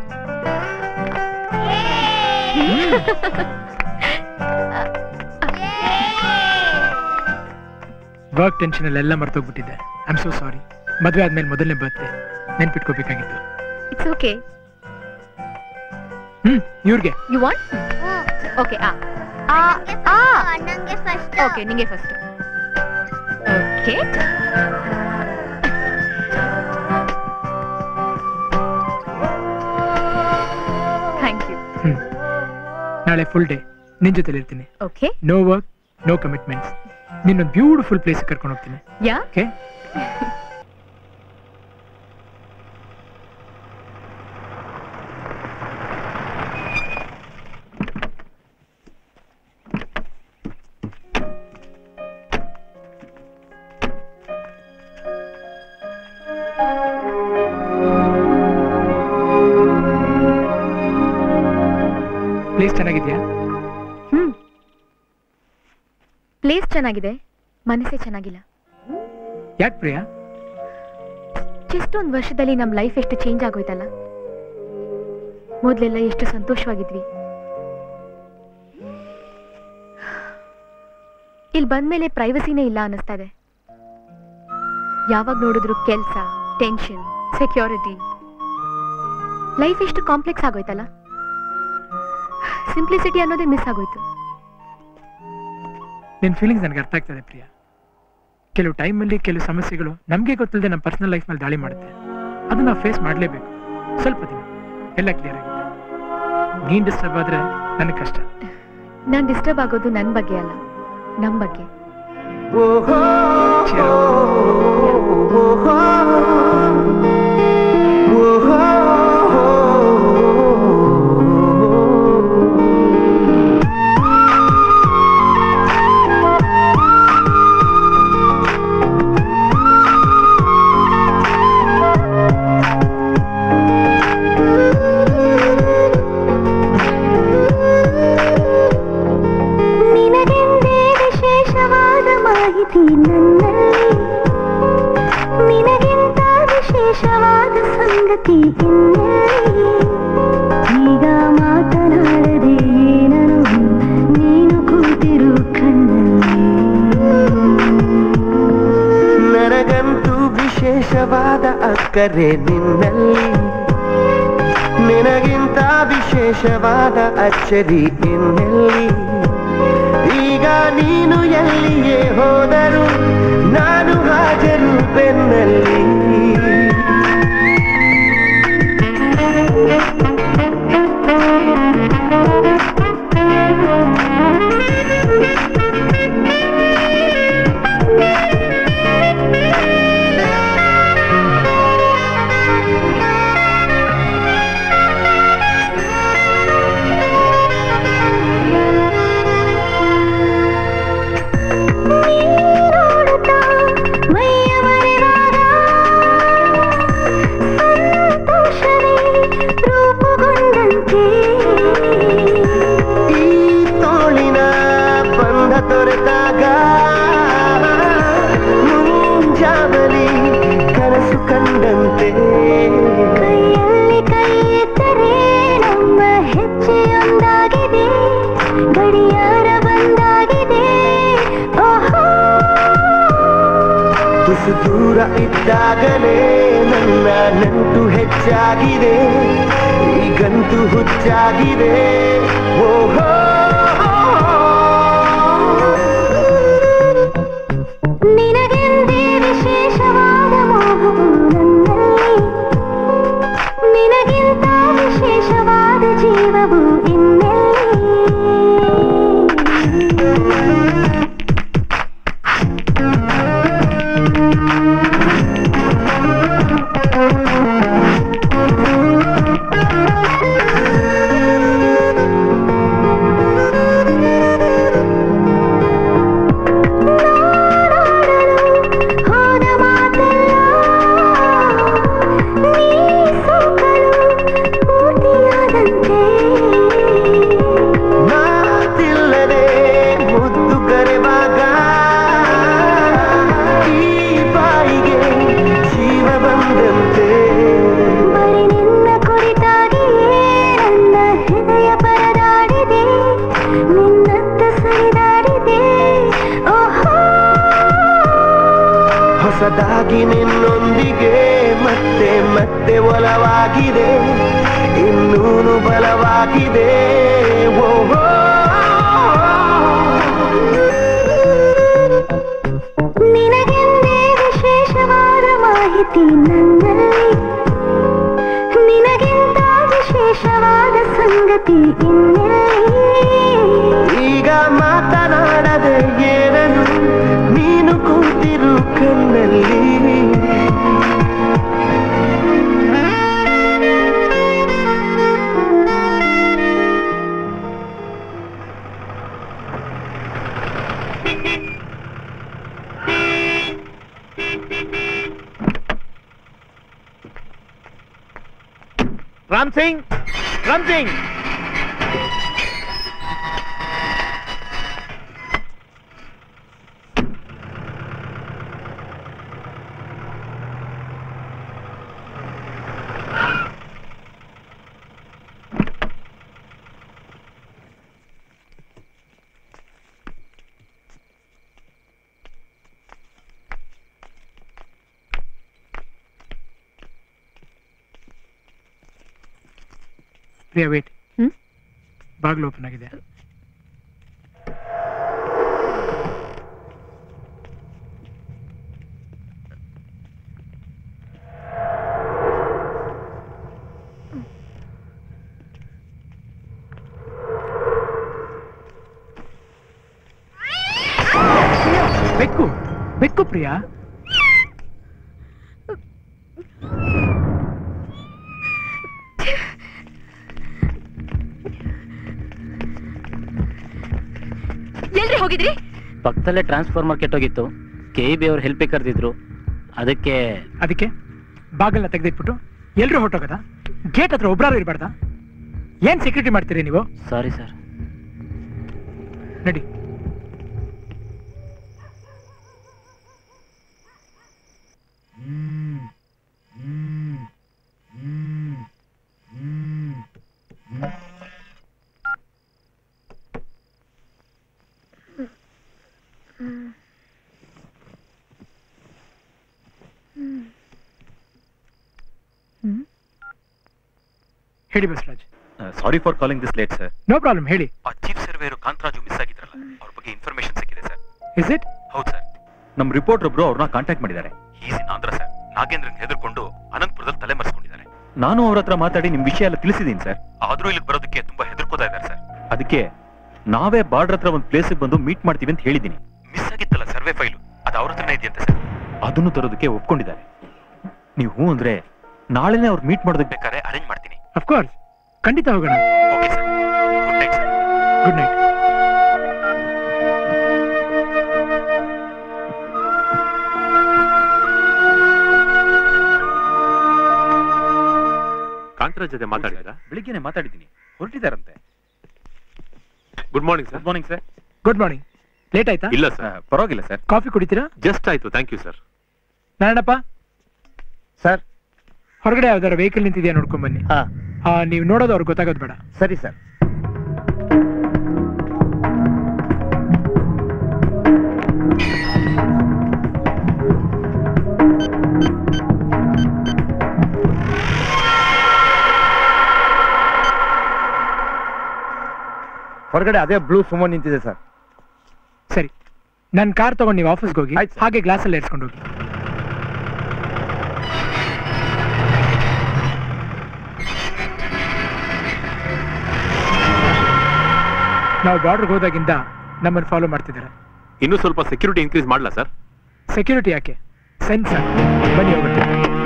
ವರ್ಕ್ ಟೆನ್ಷನಲ್ಲೆಲ್ಲ ಮರ್ತೋಗ್ಬಿಟ್ಟಿದ್ದೆ ಐ ಆಮ್ ಸೋ ಸಾರಿ ಮದುವೆ ಆದ್ಮೇಲೆ ಮೊದಲನೇ ಬರ್ತೆ ನೆನ್ಪಿಟ್ಕೋಬೇಕಾಗಿತ್ತು ಇಟ್ಸ್ ಓಕೆ ಹ್ಮ್ ಇವ್ರಿಗೆ ಯು ವಾಂಟ್ ಓಕೆ ಆ ಆ ಆ ನಂಗೆ ಫಸ್ಟ್ ಓಕೆ ನಿಂಗೆ first okay thank you hmm ನಾಳೆ ಫುಲ್ ಡೇ ನಿನ್ ಜೊತೆಲಿ ಇರ್ತೀನಿ okay no work no commitments ನಿನ್ನೊಂದು ಬ್ಯೂಟಿಫುಲ್ ಪ್ಲೇಸ್ ಕರ್ಕೊಂಡು ಹೋಗ್ತೀನಿ ಯಾ ಓಕೆ ಪ್ಲೇಸ್ ಚೆನ್ನಾಗಿದ್ಯಾ ಹ್ಮ್ ಪ್ಲೇಸ್ ಚೆನ್ನಾಗಿದೆ ಮನಸ್ಸೇ ಚೆನ್ನಾಗಿಲ್ಲ ಯಾಕೆ ಪ್ರಿಯಾ ಜಸ್ಟ್ ಒಂದು ವರ್ಷದಲ್ಲಿ ನಮ್ಮ ಲೈಫ್ ಎಷ್ಟು ಚೇಂಜ್ ಆಗೋಯ್ತಲ್ಲ ಮೊದಲೆಲ್ಲ ಎಷ್ಟು ಸಂತೋಷವಾಗಿದ್ವಿ ಇಲ್ಲಿ ಬಂದ್ಮೇಲೆ ಪ್ರೈವಸಿನೇ ಇಲ್ಲ ಅನ್ನಿಸ್ತಾ ಇದೆ ಯಾವಾಗ ನೋಡಿದ್ರು ಕೆಲ್ಸ ಟೆನ್ಷನ್ ಸೆಕ್ಯೂರಿಟಿ ಲೈಫ್ ಎಷ್ಟು ಕಾಂಪ್ಲೆಕ್ಸ್ ಆಗೋಯ್ತಲ್ಲ ಸಿಂಪ್ಲಿಸಿಟಿ ಅನ್ನೋದೇ ಮಿಸ್ ಆಗೋಯ್ತು ನಿನ್ನ ಫೀಲಿಂಗ್ಸ್ ನನಗೆ ಅರ್ಥ ಆಗ್ತದೆ ಪ್ರಿಯಾ ಕೆಲವು ಟೈಮಲ್ಲಿ ಕೆಲವು ಸಮಸ್ಯೆಗಳು ನಮಗೆ ಗೊತ್ತಿಲ್ಲದೆ ನಮ್ಮ ಪರ್ಸನಲ್ ಲೈಫ್ ಮೇಲೆ ದಾಳಿ ಮಾಡುತ್ತೆ ಅದು ನಾವು ಫೇಸ್ ಮಾಡಲೇಬೇಕು ಸ್ವಲ್ಪ ದಿನ ಎಲ್ಲ ಕ್ಲಿಯರ್ ಆಗುತ್ತೆ ನೀನ್ ಡಿಸ್ಟರ್ಬ್ ಆದ್ರೆ ನನಗೆ ಕಷ್ಟ ನಾನ್ ಡಿಸ್ಟರ್ಬ್ ಆಗೋದು ನನ್ ಬಗ್ಗೆ ಅಲ್ಲ ನಮ್ ಬಗ್ಗೆ ನಿನಗೆಂದೇ ವಿಶೇಷವಾದ ಮಾಹಿತಿ ನನ್ನಲ್ಲಿ ನಿನಗಿಂತ ವಿಶೇಷವಾದ ಸಂಗತಿ ಇನ್ನೆಲ್ಲಿ ಈಗ ಮಾತನಾಡದೆ ಏನನು ನೀನು ಕೂತಿರು ಕಣ್ಣಲ್ಲಿ ನನಗಂತೂ ವಿಶೇಷವಾದ ಅಕ್ಕರೆ ನಿನ್ನಲ್ಲಿ ನಿನಗಿಂತ ವಿಶೇಷವಾದ ಅಚ್ಚರಿ ಇನ್ನೆಲ್ಲಿ ಈಗ ನೀನು ಎಲ್ಲಿಯೇ ಹೋದರು ನಾನು ಹಾಜರು ಬೆನ್ನಲ್ಲಿ ನೋಡುತ್ತಾ ಮೈಯ ಮರೆವಾಗ ಸಂತೋಷವೇ ರೂಪುಗೊಂಡಂತೆ ಈ ತೋಳಿನ ಬಂಧ ತೊರೆದಾಗ ಮುಂಜಾವಲಿ ಕನಸು ಕಂಡಂತೆ ಕೈಯಲ್ಲಿ ಕೈ ಎತ್ತರೆ ನಮ್ಮ ಹೆಜ್ಜೆಯೊಂದಾಗಿದೆ ಗಡಿಯಾರ ಬಂದಾಗಿದೆ ಓಹೋ ತುಸು ದೂರ ಇದ್ದಾಗಲೇ ನನ್ನ ನಂಟು ಹೆಚ್ಚಾಗಿದೆ ಈಗಂತೂ ಹುಚ್ಚಾಗಿದೆ ಓಹೋ ನಿನಗೆಂದೇ ವಿಶೇಷವಾದ ಮೋಹವು ನನ್ನಲ್ಲಿ ನಿನಗಿಂತ ವಿಶೇಷವಾದ ಜೀವವು ಇನ್ನೆಲ್ಲಿ ಒಲವಾಗಿದೆ ಇನ್ನೂನು ಬಲವಾಗಿದೆ ಓ ಓ. ನಿನಗೆಂದೇ ವಿಶೇಷವಾದ ಮಾಹಿತಿ ನನ್ನಲ್ಲಿ ನಿನಗಿಂತ ವಿಶೇಷವಾದ ಸಂಗತಿ ಇನ್ನೆಲ್ಲಿ ಈಗ ಮಾತನಾಡದೆ ಏನನು ನೀನು ಕೂತಿರು ಕಣ್ಣಲ್ಲಿ ರಾಮ್ ಸಿಂಗ್ ರಾಮ್ ಸಿಂಗ್ ಪ್ರಿಯಾ ವೇಟ್ ಹ್ಮ್? ಬಾಗಿಲು ಓಪನ್ ಆಗಿದೆ ಬೆಕ್ಕು ಬೆಕ್ಕು ಪ್ರಿಯಾ ಎಲ್ರಿ ಹೋಗಿದ್ರಿ ಪಕ್ಕದಲ್ಲೇ ಟ್ರಾನ್ಸ್ಫಾರ್ಮರ್ ಕೆಟ್ಟೋಗಿತ್ತು ಕೆ ಬಿ ಅವ್ರು ಹೆಲ್ಪ್ ಕರೆದಿದ್ರು ಅದಕ್ಕೆ ಅದಕ್ಕೆ ಬಾಗಿಲನ್ನ ತೆಗೆದಿಟ್ಬಿಟ್ಟು ಎಲ್ರು ಹೊರಟೋಗದ ಗೇಟ್ ಹತ್ರ ಒಬ್ರಾರು ಇರಬಾರ್ದ ಏನ್ ಸೆಕ್ಯೂರಿಟಿ ಮಾಡ್ತೀರಿ ನೀವು ಸಾರಿ ಸರ್ ನಡಿ ಹೇಳಿ Basavaraj sorry for calling this late sir no problem ಹೇಳಿ ಆ ಚೀಫ್ ಸರ್ವೇರು ಕಾಂತರಾಜು ಮಿಸ್ ಆಗಿದ್ರಲ್ಲ ಅವ್ರ ಬಗ್ಗೆ ಇನ್ಫಾರ್ಮೇಶನ್ ಸಿಕ್ಕಿದೆ ಸರ್ ಇಸ್ ಇಟ್ ಹೌದು ಸರ್ ನಮ್ ರಿಪೋರ್ಟರ್ ಒಬ್ರು ಅವ್ರನ್ನ ಕಾಂಟ್ಯಾಕ್ಟ್ ಮಾಡಿದ್ದಾರೆ is in Andhra sir Nagendran ಹೆದರ್ಕೊಂಡು ಅನಂತಪುರದಲ್ಲಿ ತಲೆ ಮರೆಸ್ಕೊಂಡಿದ್ದಾರೆ ನಾನು ಅವ್ರ ಹತ್ರ ಮಾತಾಡಿ ನಿಮ್ ವಿಷಯ ಎಲ್ಲ ತಿಳಿಸಿದೀನಿ ಸರ್ ಆದ್ರೂ ಇಲ್ಲಿ ಬರೋದಕ್ಕೆ ತುಂಬಾ ಹೆದರ್ಕೋತಾ ಇದ್ದಾರೆ ಸರ್ ಅದಕ್ಕೆ ನಾವೇ ಬಾರ್ಡರ್ ಹತ್ರ ಒಂದು ಪ್ಲೇಸ್ ಬಂದು ಮೀಟ್ ಮಾಡ್ತೀವಿ ಅಂತ ಹೇಳಿದೀನಿ ಮಿಸ್ ಆಗಿತ್ತಲ್ಲ ಸರ್ವೆ ಫೈಲು ಅದು ಅವ್ರ ಹತ್ರನೇ ಇದೆಯಂತೆ ಸರ್ ಅದನ್ನು ತರೋದಕ್ಕೆ ಒಪ್ಕೊಂಡಿದ್ದಾರೆ ನೀವು ಹ್ಞೂ ಅಂದ್ರೆ ನಾಳೆನೇ ಅವ್ರು ಮೀಟ್ ಮಾಡೋದಕ್ಕೆ ಬೇಕಾದ್ರೆ ಅರೇಂಜ್ ಮಾಡ್ತೀನಿ ಅಫ್ಕೋರ್ಸ್ ಖಂಡಿತ ಹೋಗೋಣ okay sir good night sir good night Kantharaj ಜೊತೆ ಮಾತಾಡಿದ್ರಾ ಬೆಳಿಗ್ಗೆನೆ ಮಾತಾಡಿದ್ದೀನಿ ಹೊರಟಿದಾರಂತೆ good morning sir good morning sir good morning late ಆಯ್ತಾ ಇಲ್ಲ ಸರ್ ಪರವಾಗಿಲ್ಲ ಸರ್ ಕಾಫಿ ಕುಡಿತೀರಾ ಜಸ್ಟ್ ಆಯ್ತು thank you sir Narayanappa sir ಹೊರಗಡೆ ಯಾವ್ದಾರ ವೆಹಿಕಲ್ ನಿಂತಿದ್ಯಾ ನೋಡ್ಕೊಂಡ್ ಬನ್ನಿ ಹಾ ಆ, ನೀವು ನೋಡೋದು ಅವ್ರಿಗೆ ಗೊತ್ತಾಗೋದು ಬೇಡ ಸರಿ ಸರ್ ಹೊರಗಡೆ ಅದೇ ಬ್ಲೂ ಸುಮೋ ನಿಂತಿದೆ ಸರ್ ಸರಿ ನನ್ನ ಕಾರ್ ತಗೊಂಡು ನೀವು ಆಫೀಸ್ಗೆ ಹೋಗಿ ಹಾಗೆ ಗ್ಲಾಸಲ್ಲಿ ಏರ್ಸ್ಕೊಂಡು ಹೋಗಿ ನಾವು ಬಾರ್ಡರ್ಗೆ ಹೋದಾಗಿಂದ ನಮ್ಮನ್ನು ಫಾಲೋ ಮಾಡ್ತಿದ್ದಾರೆ ಇನ್ನೂ ಸ್ವಲ್ಪ ಸೆಕ್ಯೂರಿಟಿ ಇನ್ಕ್ರೀಸ್ ಮಾಡ್ಲಾ ಸರ್ ಸೆಕ್ಯೂರಿಟಿ ಯಾಕೆ ಸೆನ್ಸರ್ ಬನ್ನಿ ಹೋಗುತ್ತೆ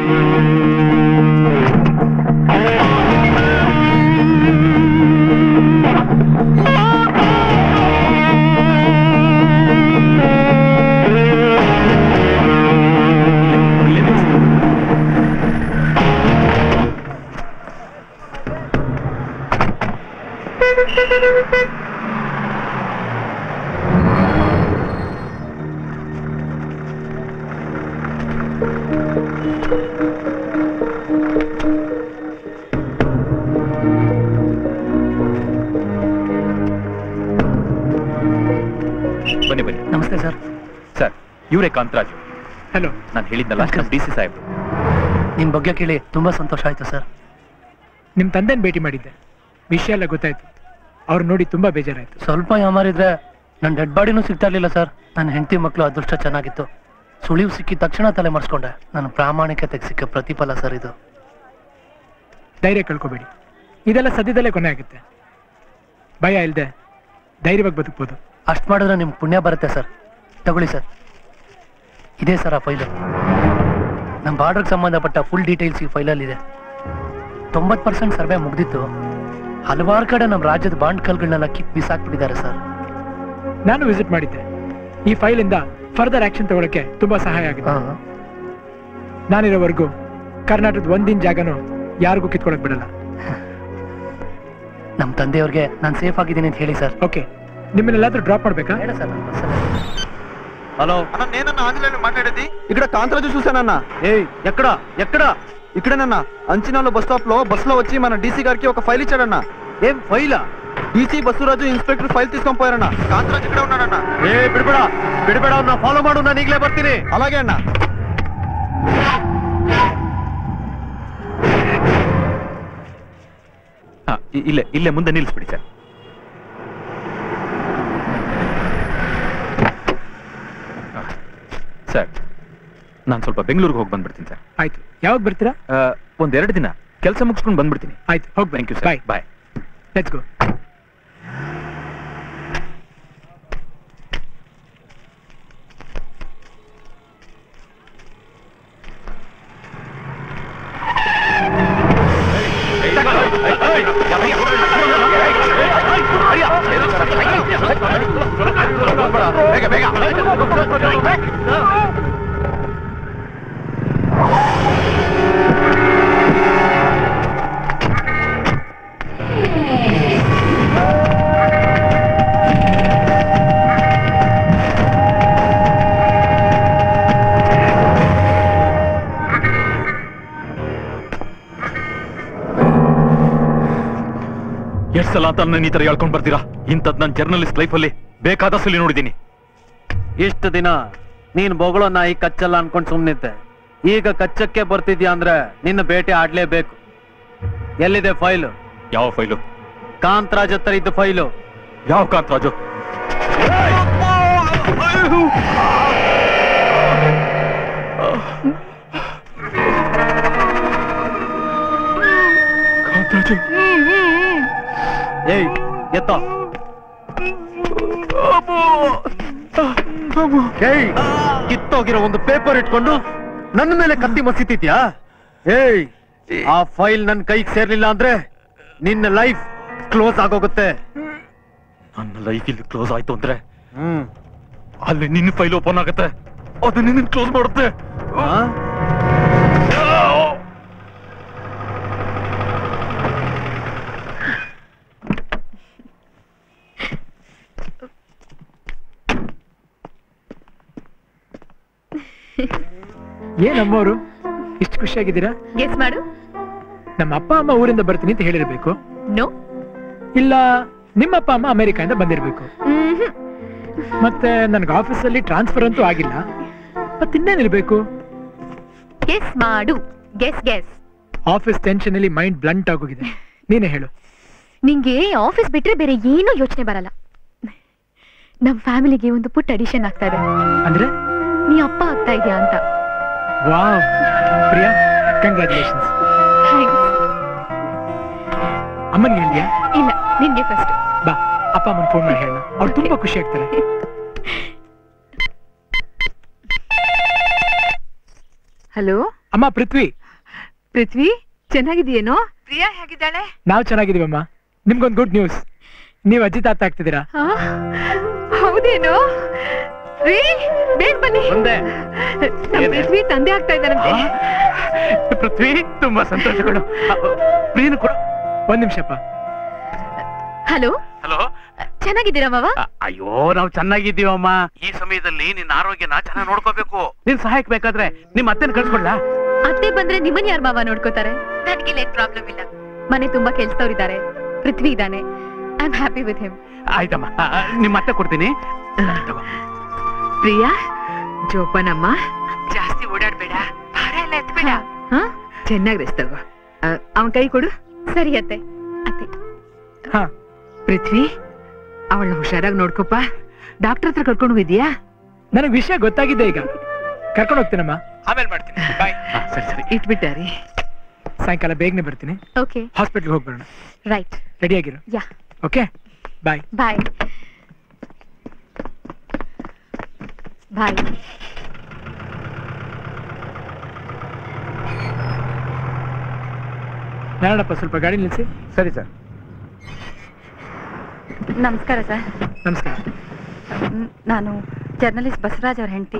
ಬನ್ನಿ ಬನ್ನಿ ನಮಸ್ತೆ ಸರ್ ಸರ್ ಇವರೇ ಕಾಂತರಾಜು ಹಲೋ ನಾನು ಹೇಳಿದ್ನಲ್ಲ ನಮ್ಮ ಡಿ ಸಿ ಸಾಹೇಬ್ರು ನಿಮ್ ಬಗ್ಗೆ ಕೇಳಿ ತುಂಬಾ ಸಂತೋಷ ಆಯ್ತು ಸರ್ ನಿಮ್ ತಂದೆನ ಭೇಟಿ ಮಾಡಿದ್ದೆ ವಿಷಯ ಎಲ್ಲ ಗೊತ್ತಾಯ್ತು ಅವ್ರು ನೋಡಿ ತುಂಬಾ ಬೇಜಾರಾಯ್ತು ಸ್ವಲ್ಪ ಯಾಮಾರಿದ್ರೆ ನನ್ನ ಡೆಡ್ ಬಾಡಿನೂ ಸಿಗ್ತಾ ಇರ್ಲಿಲ್ಲ ಸರ್ ನನ್ನ ಹೆಂಡತಿ ಮಕ್ಕಳು ಅದೃಷ್ಟ ಚೆನ್ನಾಗಿತ್ತು ಸುಳಿವು ಸಿಕ್ಕಿ ತಕ್ಷಣ ತಲೆ ಮರೆಸ್ಕೊಂಡೆ ನನ್ನ ಪ್ರಾಮಾಣಿಕತೆಗೆ ಸಿಕ್ಕ ಪ್ರತಿಫಲ ಸರ್ ಇದು ಧೈರ್ಯ ಕಳ್ಕೊಬೇಡಿ ಇದೆಲ್ಲ ಸದ್ಯದಲ್ಲೇ ಕೊನೆ ಆಗುತ್ತೆ ಭಯ ಇಲ್ಲದೆ ಧೈರ್ಯವಾಗಿ ಬದುಕ್ಬೋದು ಅಷ್ಟು ಮಾಡಿದ್ರೆ ನಿಮ್ಗೆ ಪುಣ್ಯ ಬರುತ್ತೆ ಸರ್ ತಗೊಳ್ಳಿ ಸರ್ ಇದೇ ಸರ್ ಆ ಫೈಲು ನಮ್ಮ ಬಾರ್ಡರ್ಗೆ ಸಂಬಂಧಪಟ್ಟ ಫುಲ್ ಡೀಟೇಲ್ಸ್ ಈ ಫೈಲಲ್ಲಿದೆ ತೊಂಬತ್ತು ಪರ್ಸೆಂಟ್ ಸರ್ವೆ ಮುಗ್ದಿತ್ತು ಹಲವಾರು ಕಡೆ ನಮ್ಮ ರಾಜ್ಯದ ಬಾಂಡ್ ಕಲ್ಗಳನ್ನೆಲ್ಲ ಕಿತ್ ಬಿಸಾಕ್ಬಿಟ್ಟಿದ್ದಾರೆ ಸರ್ ನಾನು ವಿಸಿಟ್ ಮಾಡಿದ್ದೆ ಈ ಫೈಲಿಂದ ಫರ್ದರ್ ಆಕ್ಷನ್ ತಗೊಳಕ್ಕೆ ತುಂಬಾ ಸಹಾಯ ಆಗಿದೆ ನಾನಿರೋವರೆಗೂ ಕರ್ನಾಟಕದ ಒಂದಿನ ಜಾಗನೂ ಯಾರಿಗೂ ಕಿತ್ಕೊಳಕ್ ಬಿಡಲ್ಲ ನಮ್ಮ ತಂದೆಯವ್ರಿಗೆ ನಾನು ಸೇಫ್ ಆಗಿದ್ದೀನಿ ಅಂತ ಹೇಳಿ ಸರ್ ಓಕೆ ನಿಮ್ಮನ್ನೆಲ್ಲಾದ್ರೂ ಡ್ರಾಪ್ ಮಾಡ್ಬೇಕಾ ಬೇಡ ಸರ್ హలో అన్న నేనన్న ఆంజనేయులు మాట్లాడేది ఇక్కడ కాంతరాజు చూశానన్న ఏయ్ ఎక్కడ ఎక్కడ ఇక్కడేనన్న అంచనాలో బస్ స్టాప్ లో బస్ లో వచ్చి మన డీసీ గారికి ఒక ఫైల్ ఇచ్చాడన్న ఏం ఫైలా డీసీ బస్సురాజు ఇన్స్పెక్టర్ ఫైల్ తీసుకొని పోయారన్న కాంతరాజు ఇక్కడే ఉన్నాడన్న ಏ ಬಿಡ್ಬೇಡ ಬಿಡ್ಬೇಡ ಅವ್ನ ಫಾಲೋ ಮಾಡು ನಾನು ಈಗಲೇ ಬರ್ತೀನಿ అలాగే అన్న ಹಾ, ಇ- ಇಲ್ಲೇ ಇಲ್ಲೇ ಮುಂದೆ ನಿಲ್ಲಿಸ್ಬಿಡಿ ಸರ್ ಹಾ. ಸರ್ ನಾನು ಸ್ವಲ್ಪ ಬೆಂಗಳೂರಿಗೆ ಹೋಗಿ ಬಂದ್ಬಿಡ್ತೀನಿ ಸರ್ ಆಯ್ತು ಯಾವಾಗ ಬರ್ತೀರಾ ಆ, ಒಂದೆರಡು ದಿನ ಕೆಲಸ ಮುಗಿಸ್ಕೊಂಡು ಬಂದ್ಬಿಡ್ತೀನಿ ಆಯ್ತು ಹೋಗಿ thank you sir bye let's go ಎಷ್ಟು ಸಲ ಅಂತ ನನ್ನ ಈ ತರ ಹೇಳ್ಕೊಂಡ್ ಬರ್ತೀರಾ ಇಂಥದ್ ನನ್ನ ಜರ್ನಲಿಸ್ಟ್ ಲೈಫಲ್ಲಿ ಬೇಕಾದಷ್ಟು ನೋಡಿದ್ದೀನಿ ಇಷ್ಟು ದಿನ ನೀನ್ ಬೊಗಳೋ ನಾಯಿ ಕಚ್ಚಲ್ಲ ಅನ್ಕೊಂಡ್ ಸುಮ್ನಿದ್ದೆ ಈಗ ಕಚ್ಚಕ್ಕೆ ಬರ್ತಿದ್ಯಾ ಅಂದ್ರೆ ನಿನ್ನ ಬೇಟೆ ಆಡ್ಲೇಬೇಕು ಎಲ್ಲಿದೆ ಫೈಲು ಯಾವ ಫೈಲು ಕಾಂತರಾಜ್ ಹತ್ರ ಇದ್ದ ಫೈಲು ಯಾವ ಕಾಂತರಾಜು ಏಯ್ ಎತ್ತ ಏಯ್ ಕಿತ್ತೋಗಿರೋ ಒಂದು ಪೇಪರ್ ಇಟ್ಕೊಂಡು ನನ್ನ ಮೇಲೆ ಕತ್ತಿ ಮಸಿತಿದ್ಯಾ ಏಯ್ ಆ ಫೈಲ್ ನನ್ನ ಕೈಗೆ ಸೇರ್ಲಿಲ್ಲ ಅಂದ್ರೆ ನಿನ್ನ ಲೈಫ್ ಕ್ಲೋಸ್ ಆಗೋಗುತ್ತೆ ನನ್ನ ಲೈಫ್ ಇಲ್ಲಿ ಕ್ಲೋಸ್ ಆಯ್ತು ಅಂದ್ರೆ ಹ್ಮ್ ಅಲ್ಲಿ ನಿನ್ನ ಫೈಲ್ ಓಪನ್ ಆಗುತ್ತೆ ಅದು ನಿನ್ನ ಕ್ಲೋಸ್ ಮಾಡುತ್ತೆ ಏನ್ ಅಮ್ಮವರು ಇಷ್ಟು ಖುಷಿಯಾಗಿದ್ದೀರಾ ಗೆಸ್ ಮಾಡು ನಮ್ಮ ಅಪ್ಪ ಅಮ್ಮ ಊರಿಂದ ಬರ್ತೀನಿ ಅಂತ ಹೇಳಿರ್ಬೇಕು ನೋ ಇಲ್ಲ ನಿಮ್ಮ ಅಪ್ಪ ಅಮ್ಮ ಅಮೆರಿಕಾಯಿಂದ ಬಂದಿರ್ಬೇಕು ಮತ್ತೆ ನನ್ಗೆ ಆಫೀಸಲ್ಲಿ ಟ್ರಾನ್ಸ್ಫರ್ ಅಂತೂ ಆಗಿಲ್ಲ ಮತ್ತಿನ್ನೇನಿರ್ಬೇಕು ಗೆಸ್ ಮಾಡು ಗೆಸ್ ಗೆಸ್ ಆಫೀಸ್ ಟೆನ್ಷನ್ ಅಲ್ಲಿ ಮೈಂಡ್ ಬ್ಲಂಟ್ ಆಗೋಗಿದೆ ನೀನೇ ಹೇಳು ನಿಂಗೆ ಆಫೀಸ್ ಬಿಟ್ರೆ ಬೇರೆ ಏನೂ ಯೋಚನೆ ಬರಲ್ಲ ನಮ್ ಫ್ಯಾಮಿಲಿಗೆ ಒಂದು ಪುಟ್ಟ ಅಡಿಷನ್ ಆಗ್ತಾ ಇದೆ ಅಂದ್ರೆ ನೀ ಅಪ್ಪ ಆಗ್ತಾ ಇದೆಯಾ ಅಂತ ವಾವ್ ಪ್ರಿಯಾ ಕಂಗ್ರ್ಯಾಚುಲೇಷನ್ಸ್ ಅಮ್ಮನಿಗೆ ಹೇಳಿದ್ಯಾ ಇಲ್ಲ ನಿನ್ಗೆ ಫಸ್ಟ್ ಬಾ ಅಪ್ಪ ಅಮ್ಮನ ಫೋನ್ ಮಾಡಿ ಹೇಳ ಅವ್ರು ತುಂಬಾ ಖುಷಿ ಆಗ್ತಾರೆ ಹಲೋ ಅಮ್ಮ ಪೃಥ್ವಿ ಪೃಥ್ವಿ ಚೆನ್ನಾಗಿದೆಯೇನೋ ಪ್ರಿಯಾ ಹೇಗಿದ್ದಾಳೆ ನಾವ್ ಚೆನ್ನಾಗಿದೀವಮ್ಮ ನಿಮ್ಗೊಂದು ಗುಡ್ ನ್ಯೂಸ್ ನೀವ್ ಅಜ್ಜಿ ತಾತ ಆಗ್ತಿದ್ದೀರಾ ಆ? ಹೌದೇನೋ ರೀ ಬೇಗ ಬನ್ನಿ ನಮ್ ಪೃಥ್ವಿ ತಂದೆ ಆಗ್ತಾ ಇದ್ದಾರಂತೆ ಪೃಥ್ವಿ ತುಂಬಾ ಸಂತೋಷಗಳು ನೀನು ಕೂಡ ಒಂದ್ ನಿಮಿಷಪ್ಪ ಹಲೋ ಹಲೋ ಚೆನ್ನಾಗಿದ್ದೀರಾ ಮಾವ ಅಯ್ಯೋ ನಾವು ಚೆನ್ನಾಗಿದ್ದೀವಮ್ಮ ಈ ಸಮಯದಲ್ಲಿ ನಿನ್ನ ಆರೋಗ್ಯನ ಚೆನ್ನಾಗಿ ನೋಡ್ಕೋಬೇಕು ನಿನ್ ಸಹಾಯಕ್ಕೆ ಬೇಕಾದ್ರೆ ನಿಮ್ ಅತ್ತೆನ ಕಳ್ಸ್ಕೊಡ್ಲಾ ಅತ್ತೆ ಬಂದ್ರೆ ನಿಮ್ಮನ್ ಯಾರ್ ಮಾವ ನೋಡ್ಕೋತಾರೆ ನನಗೆ ಲೇಟ್ ಪ್ರಾಬ್ಲಮ್ ಇಲ್ಲ ಮನೆ ತುಂಬಾ ಕೆಲ್ಸದವ್ರಿದ್ದಾರೆ ಪೃಥ್ವಿ ಇದ್ದಾನೆ I am happy with him ಆಯ್ತಮ್ಮ ಆ, ಆ, ನಿಮ್ ಅತ್ತೆ ಕೊಡ್ತೀನಿ ತಗೋ. ಪ್ರಿಯಾ ಜೋಪಾನಮ್ಮ ಜಾಸ್ತಿ ಓಡಾಡ್ಬೇಡ ಭಾರ ಎಲ್ಲ ಎತ್ಬೇಡ ಚೆನ್ನಾಗಿ ರೆಸ್ಟ್ ತಗೋ ಅವನ್ ಕೈ ಕೊಡು ಸರಿ ಅತ್ತೆ ಅತ್ತೆ ಹಾ ಪೃಥ್ವಿ ಅವಳನ್ನ ಹುಷಾರಾಗಿ ನೋಡ್ಕೊಪ್ಪ ಡಾಕ್ಟರ್ ಹತ್ರ ಕರ್ಕೊಂಡು ಹೋಗಿದ್ಯಾ ನನಗೆ ವಿಷಯ ಗೊತ್ತಾಗಿದೆ ಈಗ ಕರ್ಕೊಂಡು ಹೋಗ್ತೀನಮ್ಮ ಆಮೇಲೆ ಮಾಡ್ತೀನಿ ಬಾಯ್ ಸರಿ ಸರಿ ಇಟ್ಬಿಟ್ಟಾರಿ ಸಾಯಂಕಾಲ ಬೇಗನೆ ಬರ್ತೀನಿ ಓಕೆ ಹಾಸ್ಪಿಟ್ಲ್ಗೆ ಹೋಗಿ ಬರೋಣ ರೈಟ್ ರೆಡಿ ಆಗಿರು yeah okay bye bye bye Narayanappa ಸ್ವಲ್ಪ ಗಾಡಿ ನಿಲ್ಲಿಸಿ ಸರಿ ಸರ್ ನಮಸ್ಕಾರ ಸರ್ ನಮಸ್ಕಾರ ಮ್, ನಾನು ಜರ್ನಲಿಸ್ಟ್ ಬಸವರಾಜ್ ಅವ್ರ ಹೆಂಡತಿ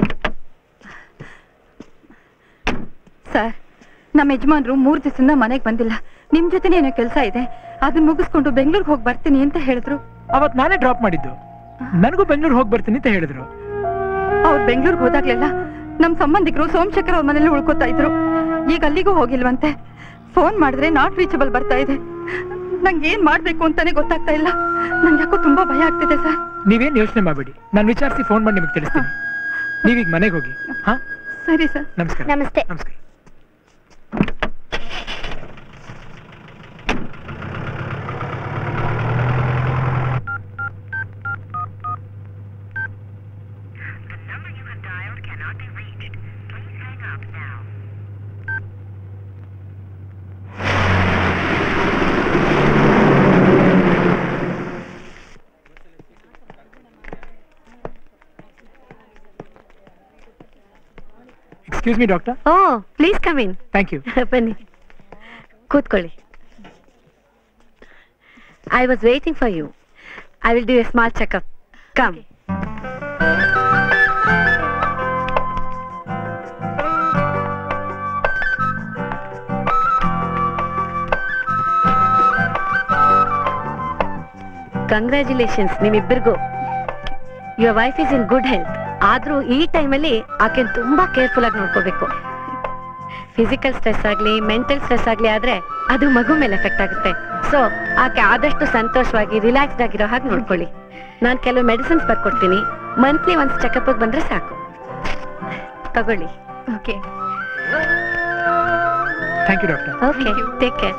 ಸರ್ ನಮ್ಮ ಯಜಮಾನ್ರು ಮೂರು ದಿವಸದಿಂದ ಮನೆಗೆ ಬಂದಿಲ್ಲ ನಿಮ್ ಜೊತೆನೇ ಏನೋ ಕೆಲಸ ಇದೆ ಅದನ್ನ ಮುಗಿಸ್ಕೊಂಡು ಬೆಂಗಳೂರಿಗೆ ಹೋಗಿ ಬರ್ತೀನಿ ಅಂತ ಹೇಳಿದ್ರು ಅವತ್ ನಾನೇ ಡ್ರಾಪ್ ಮಾಡಿದ್ದು ನನಗೂ ಬೆಂಗಳೂರು ಹೋಗಿ ಬರ್ತೀನಿ ಅಂತ ಹೇಳಿದ್ರು ಅವ್ರು ಬೆಂಗಳೂರಿಗೆ ಹೋದಾಗ್ಲೆಲ್ಲ ನಮ್ ಸಂಬಂಧಿಕರು ಸೋಮಶೇಖರ್ ಅವ್ರ ಮನೇಲಿ ಉಳ್ಕೋತಾ ಇದ್ರು ಈಗ ಅಲ್ಲಿಗೂ ಹೋಗಿಲ್ವಂತೆ ಫೋನ್ ಮಾಡಿದ್ರೆ ನಾಟ್ ರೀಚಬಲ್ ಬರ್ತಾ ಇದೆ ನಂಗೆ ಏನ್ ಮಾಡ್ಬೇಕು ಅಂತಾನೆ ಗೊತ್ತಾಗ್ತಾ ಇಲ್ಲ ನಂಗೆ ಯಾಕೋ ತುಂಬಾ ಭಯ ಆಗ್ತಿದೆ ಸರ್ ನೀವೇನ್ ಯೋಚನೆ ಮಾಡಬೇಡಿ ನಾನು ವಿಚಾರಿಸಿ ಫೋನ್ ಮಾಡಿ ನಿಮಗೆ ತಿಳಿಸ್ತೀನಿ ನೀವೀಗ ಮನೆಗೆ ಹೋಗಿ ಹಾ ಸರಿ ಸರ್ ನಮಸ್ಕಾರ ನಮಸ್ತೆ ನಮಸ್ಕಾರ excuse me doctor oh please come in thank you ಬನ್ನಿ ಕೂತ್ಕೊಳ್ಳಿ I was waiting for you I will do a small checkup come congratulations ನಿಮ್ಮಿಬ್ಬರಿಗೂ your wife is in good health ಆದ್ರೂ ಈ ಟೈಮಲ್ಲಿ ಆಕೆ ತುಂಬಾ ಕೇರ್ಫುಲ್ ಆಗಿ ನೋಡ್ಕೋಬೇಕು ಫಿಸಿಕಲ್ ಸ್ಟ್ರೆಸ್ ಆಗ್ಲಿ ಮೆಂಟಲ್ ಸ್ಟ್ರೆಸ್ ಆಗ್ಲಿ ಆದ್ರೆ ಅದು ಮಗು ಮೇಲೆ ಎಫೆಕ್ಟ್ ಆಗುತ್ತೆ ಸೊ ಆಕೆ ಆದಷ್ಟು ಸಂತೋಷವಾಗಿ ರಿಲ್ಯಾಕ್ಸ್ಡ್ ಆಗಿರೋ ಹಾಗೆ ನೋಡ್ಕೊಳ್ಳಿ ನಾನು ಕೆಲವು ಮೆಡಿಸಿನ್ಸ್ ಬರ್ಕೊಡ್ತೀನಿ ಮಂತ್ಲಿ ಒಂದ್ ಚೆಕಪ್ ಬಂದ್ರೆ ಸಾಕು ತಗೊಳ್ಳಿ okay thank you doctor okay take care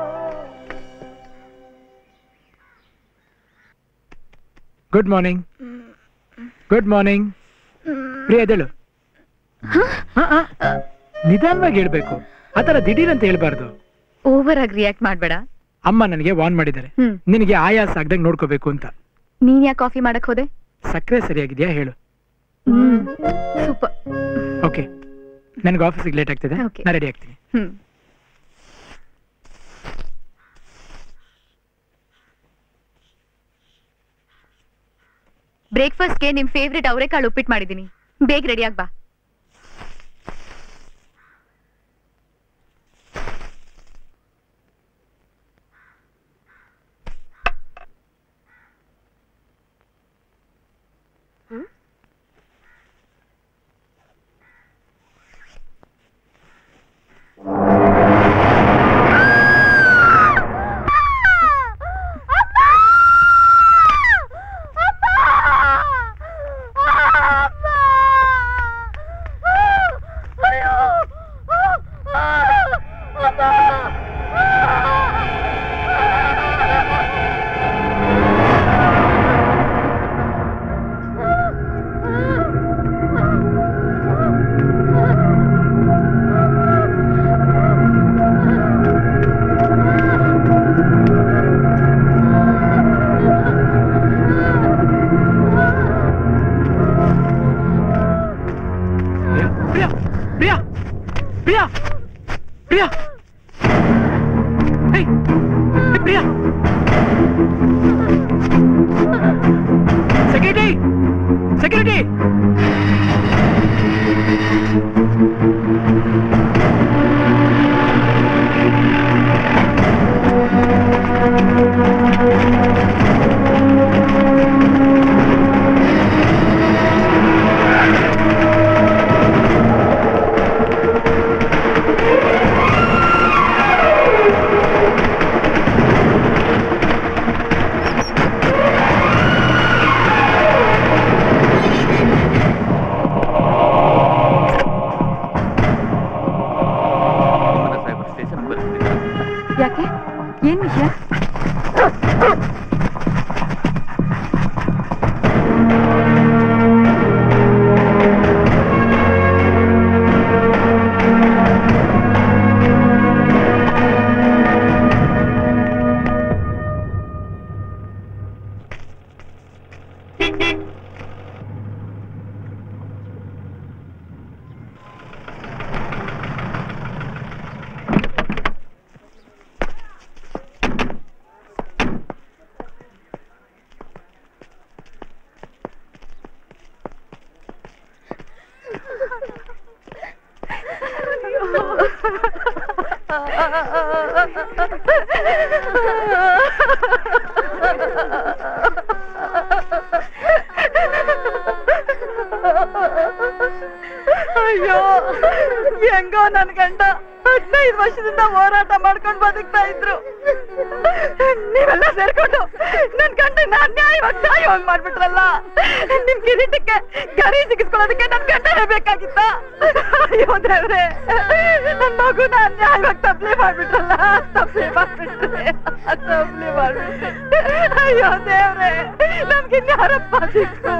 good morning good morning Priya ಎದ್ದೇಳು ಹಾ, ಹಾ. ನಿಧಾನವಾಗಿ ಹೇಳ್ಬೇಕು ಆತರ ದಿಢೀರ್ ಅಂತ ಹೇಳ್ಬಾರ್ದು ಓವರ್ ಆಗಿ ರಿಯಾಕ್ಟ್ ಮಾಡ್ಬೇಡ ಅಮ್ಮ ನನಗೆ ವಾರ್ನ್ ಮಾಡಿದ್ದಾರೆ ಹ್ಮ್ ನಿನಗೆ ಆಯಾಸ ಆಗ್ದಾಗ ನೋಡ್ಕೋಬೇಕು ಅಂತ ನೀನ್ ಯಾಕೆ ಕಾಫಿ ಮಾಡಕ್ ಹೋದೆ ಸಕ್ಕರೆ ಸರಿಯಾಗಿದ್ಯಾ ಹೇಳು ಹ್ಮ್ ಸೂಪರ್ ಓಕೆ ನನಗೆ ಆಫೀಸಿಗೆ ಲೇಟ್ ಆಗ್ತಿದೆ Okay. ನಾ ರೆಡಿ ಆಗ್ತೀನಿ ಹ್ಮ್ ಬ್ರೇಕ್ಫಾಸ್ಟ್ಗೆ ನಿಮ್ ಫೇವ್ರೆಟ್ ಅವರೆಕಾಳು ಉಪ್ಪಿಟ್ಟು ಮಾಡಿದೀನಿ ಬೇಗ ರೆಡಿ ಆಗ್ ಬಾ ಯಾಕೆ ಏನ್ ವಿಷಯ ಅಯ್ಯೋ ಹೆಂಗೋ ನನ್ ಗಂಡ ಹದಿನೈದು ವರ್ಷದಿಂದ ಹೋರಾಟ ಮಾಡ್ಕೊಂಡು ಬದುಕ್ತಾ ಇದ್ರು ನೀವೆಲ್ಲ ಸೇರ್ಕೊಂಡು ನನ್ ಗಂಡನ ಅನ್ಯಾಯವಾಗಿ ಸಾಯೋಗ್ ಮಾಡ್ಬಿಟ್ರಲ್ಲ ನಿಮ್ ಕಿರೀಟಕ್ಕೆ ಗರಿ ಸಿಗಿಸ್ಕೊಳ್ಳೋದಕ್ಕೆ ನನ್ ಗಂಡನೇ ಬೇಕಾಗಿತ್ತ ಅಯ್ಯೋ ದೇವ್ರೆ ನನ್ ಮಗುನ ಅನ್ಯಾಯವಾಗಿ ತಪ್ಲೆ ಮಾಡ್ಬಿಟ್ರಲ್ಲ ತಪ್ಲೆ ಮಾಡ್ಬಿಟ್ರೆ ತಪ್ಲೆ ಮಾಡ್ಬಿಟ್ರೆ ಅಯ್ಯೋ ದೇವ್ರೆ ನಮ್ಗೆ ಯಾರಪ್ಪ ಸಿಕ್ಕು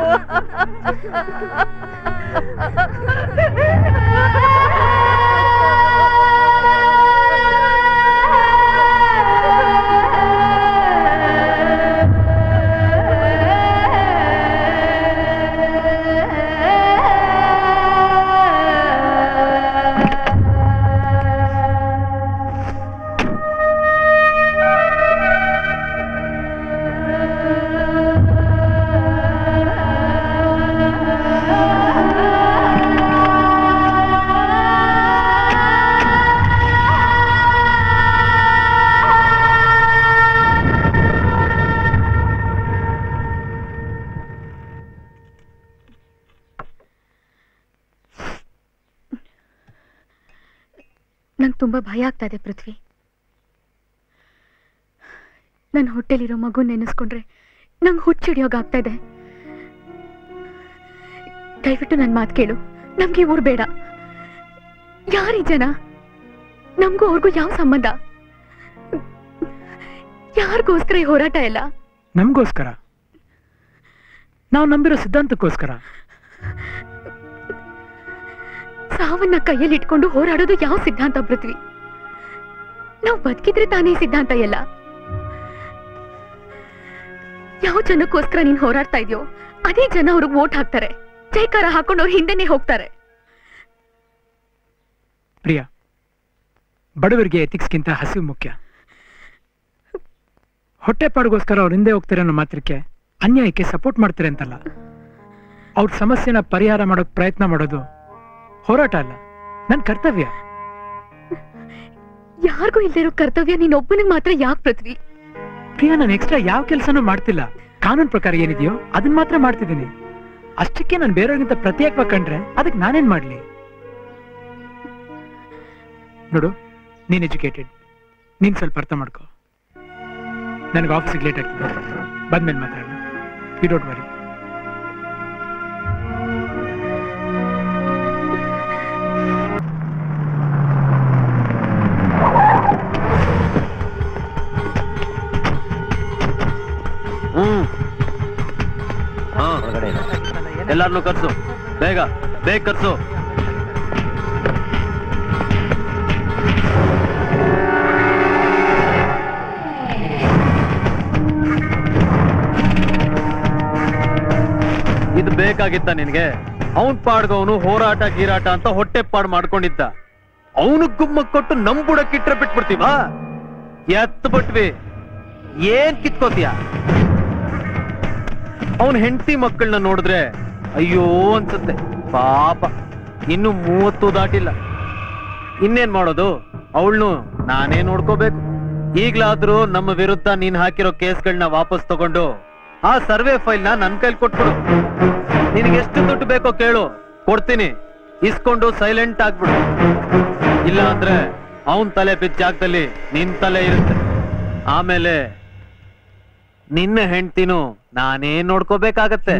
ನಂಗೆ ತುಂಬಾ ಭಯ ಆಗ್ತಾ ಇದೆ ಪೃಥ್ವಿ ನನ್ನ ಹೊಟ್ಟೆಲಿರೋ ಮಗು ನೆನೆಸ್ಕೊಂಡ್ರೆ ನಂಗೆ ಹುಚ್ಚಿಡಿಯೋಗಾಗ್ತಾ ಇದೆ ದಯವಿಟ್ಟು ನನ್ನ ಮಾತು ಕೇಳು ನಮ್ಗೆ ಈ ಊರು ಬೇಡ ಯಾರೀ ಜನ ನಮಗೂ ಅವ್ರಿಗೂ ಯಾವ ಸಂಬಂಧ ಯಾರಿಗೋಸ್ಕರ ಈ ಹೋರಾಟ ಎಲ್ಲ ನಮಗೋಸ್ಕರ ನಾವು ನಂಬಿರೋ ಸಿದ್ಧಾಂತಕ್ಕೋಸ್ಕರ ಸಾವನ್ನ ಕೈಯಲ್ಲಿ ಇಟ್ಕೊಂಡು ಹೋರಾಡೋದು ಯಾವ ಸಿದ್ಧಾಂತ ಪೃಥ್ವಿ ನಾವು ಬದುಕಿದ್ರೆ ತಾನೇ ಈ ಸಿದ್ಧಾಂತ ಎಲ್ಲ ಯಾವ ಜನಕ್ಕೋಸ್ಕರ ನೀನ್ ಹೋರಾಡ್ತಾ ಇದೆಯೋ ಅದೇ ಜನ ಅವ್ರಿಗೆ ವೋಟ್ ಹಾಕ್ತಾರೆ ಜೈಕಾರ ಹಾಕೊಂಡು ಅವ್ರ ಹಿಂದೆನೆ ಹೋಗ್ತಾರೆ ಪ್ರಿಯ ಬಡವರಿಗೆ ಎಥಿಕ್ಸ್ಗಿಂತ ಹಸಿವು ಮುಖ್ಯ ಹೊಟ್ಟೆಪಾಡಿಗೋಸ್ಕರ ಅವ್ರ ಹಿಂದೆ ಹೋಗ್ತಾರೆ ಅನ್ನೋ ಮಾತ್ರಕ್ಕೆ ಅನ್ಯಾಯಕ್ಕೆ ಸಪೋರ್ಟ್ ಮಾಡ್ತಾರೆ ಅಂತಲ್ಲ ಅವ್ರ ಸಮಸ್ಯೆನ ಪರಿಹಾರ ಮಾಡೋಕ್ ಪ್ರಯತ್ನ ಮಾಡೋದು ಹೋರಾಟ ಅಲ್ಲ ನನ್ನ ಕರ್ತವ್ಯ ಯಾರಿಗೂ ಇಲ್ದಿರೋ ಕರ್ತವ್ಯ ನೀನ್ ಒಬ್ಬನಿಗೆ ಮಾತ್ರ ಯಾಕೆ ಪೃಥ್ವಿ ಪ್ರಿಯಾ ನಾನು ಎಕ್ಸ್ಟ್ರಾ ಯಾವ ಕೆಲಸನೂ ಮಾಡ್ತಿಲ್ಲ ಕಾನೂನು ಪ್ರಕಾರ ಏನಿದೆಯೋ ಅದನ್ನ ಮಾತ್ರ ಮಾಡ್ತಿದ್ದೀನಿ ಅಷ್ಟಕ್ಕೆ ನಾನು ಬೇರೆಯವ್ರಿಗಿಂತ ಪ್ರತ್ಯೇಕವಾಗಿ ಕಂಡ್ರೆ ಅದಕ್ಕೆ ನಾನೇನ್ ಮಾಡ್ಲಿ ನೋಡು ನೀನ್ ಎಜುಕೇಟೆಡ್ ನೀನ್ ಸ್ವಲ್ಪ ಅರ್ಥ ಮಾಡ್ಕೋ ನನಗೆ ಆಫೀಸಿಗೆ ಲೇಟ್ ಆಗ್ತದೆ ಬಂದ್ಮೇಲೆ ಮಾತಾಡೋಣ ಯು ಡೋಂಟ್ ವರಿ ಹ್ಮ್ ಹಾ ಎಲ್ಲಾರ್ನು ಕರ್ಸು ಬೇಗ ಬೇಗ ಕರ್ಸು ಇದು ಬೇಕಾಗಿತ್ತ ನಿನ್ಗೆ ಅವನ್ ಪಾಡ್ಗವನು ಹೋರಾಟ ಗೀರಾಟ ಅಂತ ಹೊಟ್ಟೆ ಪಾಡ್ ಮಾಡ್ಕೊಂಡಿದ್ದ ಅವನು ಗುಮ್ಮ ಕೊಟ್ಟು ನಮ್ ಬುಡಕ್ಕಿಟ್ರೆ ಬಿಟ್ಬಿಡ್ತೀವಾ ಎತ್ ಬಿಟ್ವಿ ಏನ್ ಕಿತ್ಕೋತೀಯ ಅವನ್ ಹೆಂಡತಿ ಮಕ್ಕಳನ್ನ ನೋಡಿದ್ರೆ ಅಯ್ಯೋ ಅನ್ಸುತ್ತೆ ಪಾಪ ಇನ್ನು ಮೂವತ್ತು ದಾಟಿಲ್ಲ ಇನ್ನೇನ್ ಮಾಡೋದು ಅವಳನ್ನು ನಾನೇ ನೋಡ್ಕೋಬೇಕು ಈಗ್ಲಾದ್ರೂ ನಮ್ಮ ವಿರುದ್ಧ ನೀನ್ ಹಾಕಿರೋ ಕೇಸ್ಗಳನ್ನ ವಾಪಸ್ ತಗೊಂಡು ಆ ಸರ್ವೆ ಫೈಲ್ ನ ನನ್ ಕೈಲಿ ಕೊಟ್ಬಿಡು ನಿನಗೆ ಎಷ್ಟು ದುಡ್ಡು ಬೇಕೋ ಕೇಳು ಕೊಡ್ತೀನಿ ಇಸ್ಕೊಂಡು ಸೈಲೆಂಟ್ ಆಗ್ಬಿಡು ಇಲ್ಲ ಅಂದ್ರೆ ಅವನ್ ತಲೆ ಬಿದ್ದ ಜಾಗದಲ್ಲಿ ನಿನ್ ತಲೆ ಇರುತ್ತೆ ಆಮೇಲೆ ನಿನ್ನ ಹೆಂಡ್ತಿನೂ ನಾನೇ ನೋಡ್ಕೋಬೇಕಾಗತ್ತೆ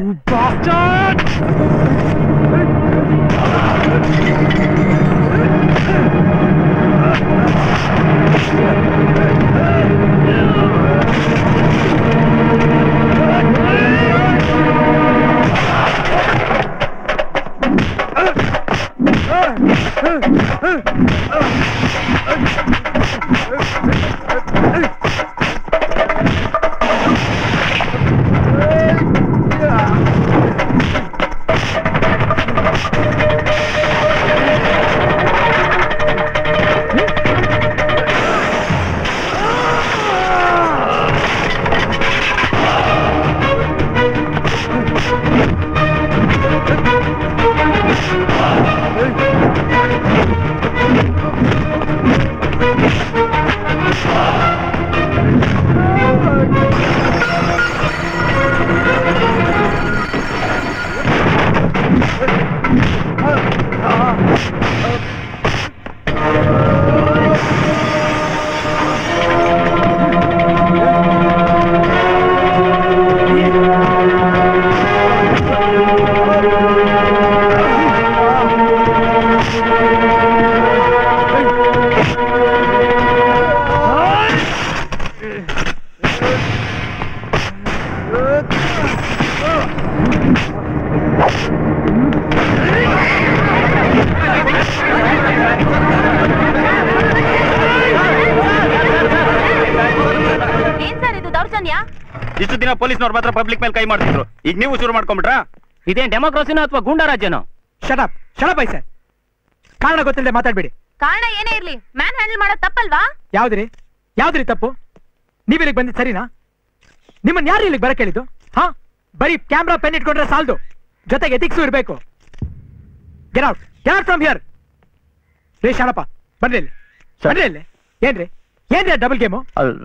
ಏನ್ ಸರ್ ಇದು ದೌರ್ಜನ್ಯ ಇಷ್ಟು ದಿನ ಪೊಲೀಸ್ನವ್ರ ಮಾತ್ರ ಪಬ್ಲಿಕ್ ಮೇಲೆ ಕೈ ಮಾಡ್ತಿದ್ರು ಈಗ ನೀವು ಶುರು ಮಾಡ್ಕೊಂಬಿಟ್ರಾ ಇದೇನ್ ಡೆಮೋಕ್ರಸಿನೋ ಅಥವಾ ಗೂಂಡಾರಾಜ್ಯನೋ ಶಟಪ್ ಶಟಪ್ ಸರ್ ಕಾರಣ ಗೊತ್ತಿಲ್ಲದೆ ಮಾತಾಡ್ಬೇಡಿ ಕಾರಣ ಏನೇ ಇರ್ಲಿ ಮ್ಯಾನ್ ಹ್ಯಾಂಡಲ್ ಮಾಡೋದ್ ತಪ್ಪಲ್ವಾ ಯಾವ್ದ್ರಿ ಯಾವ್ದ್ರಿ ತಪ್ಪು ನೀವ್ ಇಲ್ಲಿಗೆ ಬಂದಿದ್ ಸರಿನಾ ನಿಮ್ಮನ್ನ ಯಾರು ಇಲ್ಲಿಗೆ ಬರಕ್ ಹೇಳಿದ್ದು ಹಾ ಬರೀ ಕ್ಯಾಮ್ರಾ ಪೆನ್ ಇಟ್ಕೊಂಡ್ರೆ ಸಾಲದು ಜೊತೆಗೆ ಎಥಿಕ್ಸು ಇರ್ಬೇಕು get out get out from here ರೇ ಶಾಣಪ್ಪ ಬನ್ರಿ ಇಲ್ಲಿ ಬನ್ರಿ ಇಲ್ಲಿ ಏನ್ರಿ ಏನ್ರಿ ಡಬಲ್ ಗೇಮು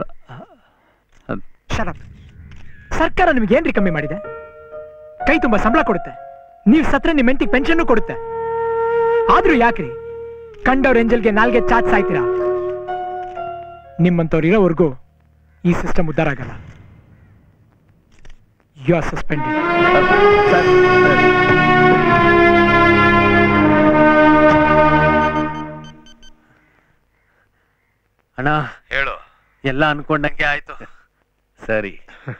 ಶರಪ್ ಸರ್ಕಾರ ನಿಮ್ಗೆ ಏನ್ರಿ ಕಮ್ಮಿ ಮಾಡಿದೆ ಕೈ ತುಂಬಾ ಸಂಬಳ ಕೊಡುತ್ತೆ ನೀವ್ ಸತ್ರ ನಿಮ್ ಹೆಂಡತಿಗೆ ಪೆನ್ಷನ್ ಕೊಡುತ್ತೆ ಆದ್ರೂ ಯಾಕ್ರಿ ಕಂಡವ್ರ ಎಂಜಲ್ಗೆ ನಾಲ್ಗೆ ಚಾಚ್ ಸಾಯ್ತೀರಾ ನಿಮ್ಮಂತವ್ರು ಇರೋವರೆಗೂ ಈ ಸಿಸ್ಟಮ್ ಉದ್ಧಾರ ಆಗಲ್ಲ ಯು ಆರ್ ಸಸ್ಪೆಂಡೆಡ್ ಅಣ್ಣ ಹೇಳು ಎಲ್ಲ ಅನ್ಕೊಂಡಂಗೆ ಆಯ್ತು ಸರಿ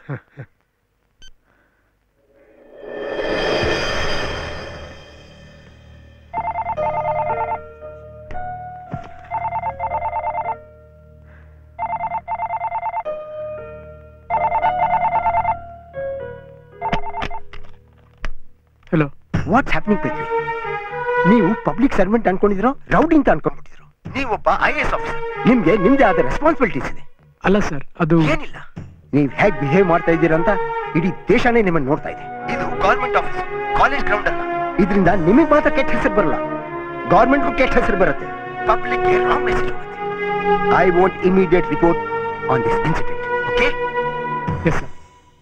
ಹಲೋ ವಾಟ್ಸ್ ಹ್ಯಾಪ್ನಿಂಗ್ ಪೃಥ್ವಿ ನೀವು ಪಬ್ಲಿಕ್ ಸರ್ವೆಂಟ್ ಅನ್ಕೊಂಡಿದ್ರು ರೌಡಿ ಅಂತ ಅನ್ಕೊಂಡ್ಬಿಟ್ಟಿದ್ರು ನೀವೊಬ್ಬ ಐ ಎಸ್ ಆಫೀಸರ್ ನಿಮ್ಗೆ ನಿಮ್ದೇ ಆದ ರೆಸ್ಪಾನ್ಸಿಬಿಲಿಟೀಸ್ ಇದೆ ಅಲ್ಲ ಸರ್ ಅದು ಏನಿಲ್ಲ ನೀವ್ ಹೇಗ್ ಬಿಹೇವ್ ಮಾಡ್ತಾ ಇದ್ದೀರಾ ಅಂತ ಇಡೀ ದೇಶನೇ ನಿಮ್ಮನ್ನ ನೋಡ್ತಾ ಇದೆ ಇದು ಗವರ್ಮೆಂಟ್ ಆಫೀಸ್ ಕಾಲೇಜ್ ಗ್ರೌಂಡ್ ಅಲ್ಲ ಇದರಿಂದ ನಿಮಗೆ ಮಾತ್ರ ಕೆಟ್ಟ ಹೆಸರು ಬರಲ್ಲ ಗವರ್ಮೆಂಟ್ಗೂ ಕೆಟ್ಟ ಹೆಸರು ಬರುತ್ತೆ ಪಬ್ಲಿಕ್ ರಾಂಗ್ ಮೆಸೇಜ್ ಹೋಗುತ್ತೆ I want immediate report on this incident okay yes sir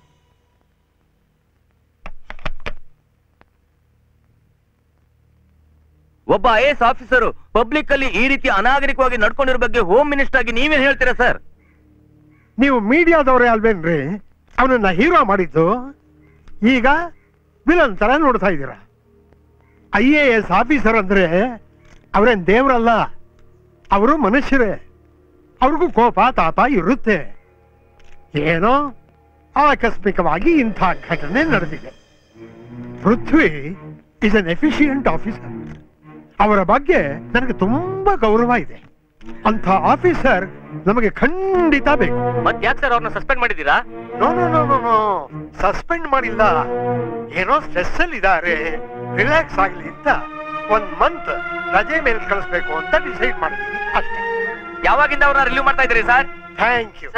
ಒಬ್ಬ ಐ ಎಸ್ ಆಫೀಸರು ಪಬ್ಲಿಕ್ ಅಲ್ಲಿ ಈ ರೀತಿ ಅನಾಗರಿಕವಾಗಿ ನಡ್ಕೊಂಡಿರೋ ಬಗ್ಗೆ ಹೋಮ್ ಮಿನಿಸ್ಟರ್ ಆಗಿ ನೀವೇನ್ ಹೇಳ್ತೀರಾ ಸರ್ ನೀವು ಮೀಡಿಯಾದವರೇ ಅಲ್ವೇನ್ರಿ ಅವನನ್ನ ಹೀರೋ ಮಾಡಿದ್ದು ಈಗ ವಿಲನ್ ತರ ನೋಡ್ತಾ ಇದ್ದೀರಾ ಐ ಎ ಎಸ್ ಆಫೀಸರ್ ಅಂದ್ರೆ ಅವರೇನ್ ದೇವರಲ್ಲ ಅವರು ಮನುಷ್ಯರೇ ಅವ್ರಿಗೂ ಕೋಪ ತಾಪ ಇರುತ್ತೆ ಏನೋ ಆಕಸ್ಮಿಕವಾಗಿ ಇಂಥ ಘಟನೆ ನಡೆದಿದೆ Prithvi is an efficient officer ಅವರ ಬಗ್ಗೆ ನನಗೆ ತುಂಬಾ ಗೌರವ ಇದೆ ಅಂಥ ಆಫೀಸರ್ ನಮಗೆ ಖಂಡಿತ ಬೇಕು ಮತ್ ಯಾಕೆ ಸರ್ ಅವ್ರನ್ನ ಸಸ್ಪೆಂಡ್ ಮಾಡಿದ್ದೀರಾ no no no no no suspend ಮಾಡಿಲ್ಲ ಏನೋ ಸ್ಟ್ರೆಸ್ ಅಲ್ಲಿ ಇದ್ದಾರೆ ರಿಲ್ಯಾಕ್ಸ್ ಆಗ್ಲಿ ಅಂತ ಒಂದ್ ಮಂತ್ ರಜೆ ಮೇಲೆ ಕಳಿಸ್ಬೇಕು ಅಂತ ಡಿಸೈಡ್ ಮಾಡಿದ್ವಿ ಅಷ್ಟೇ ಯಾವಾಗಿಂದ ಅವ್ರನ್ನ ರಿಲೀವ್ ಮಾಡ್ತಾ ಇದ್ದೀರಿ ಸರ್ ಥ್ಯಾಂಕ್ ಯು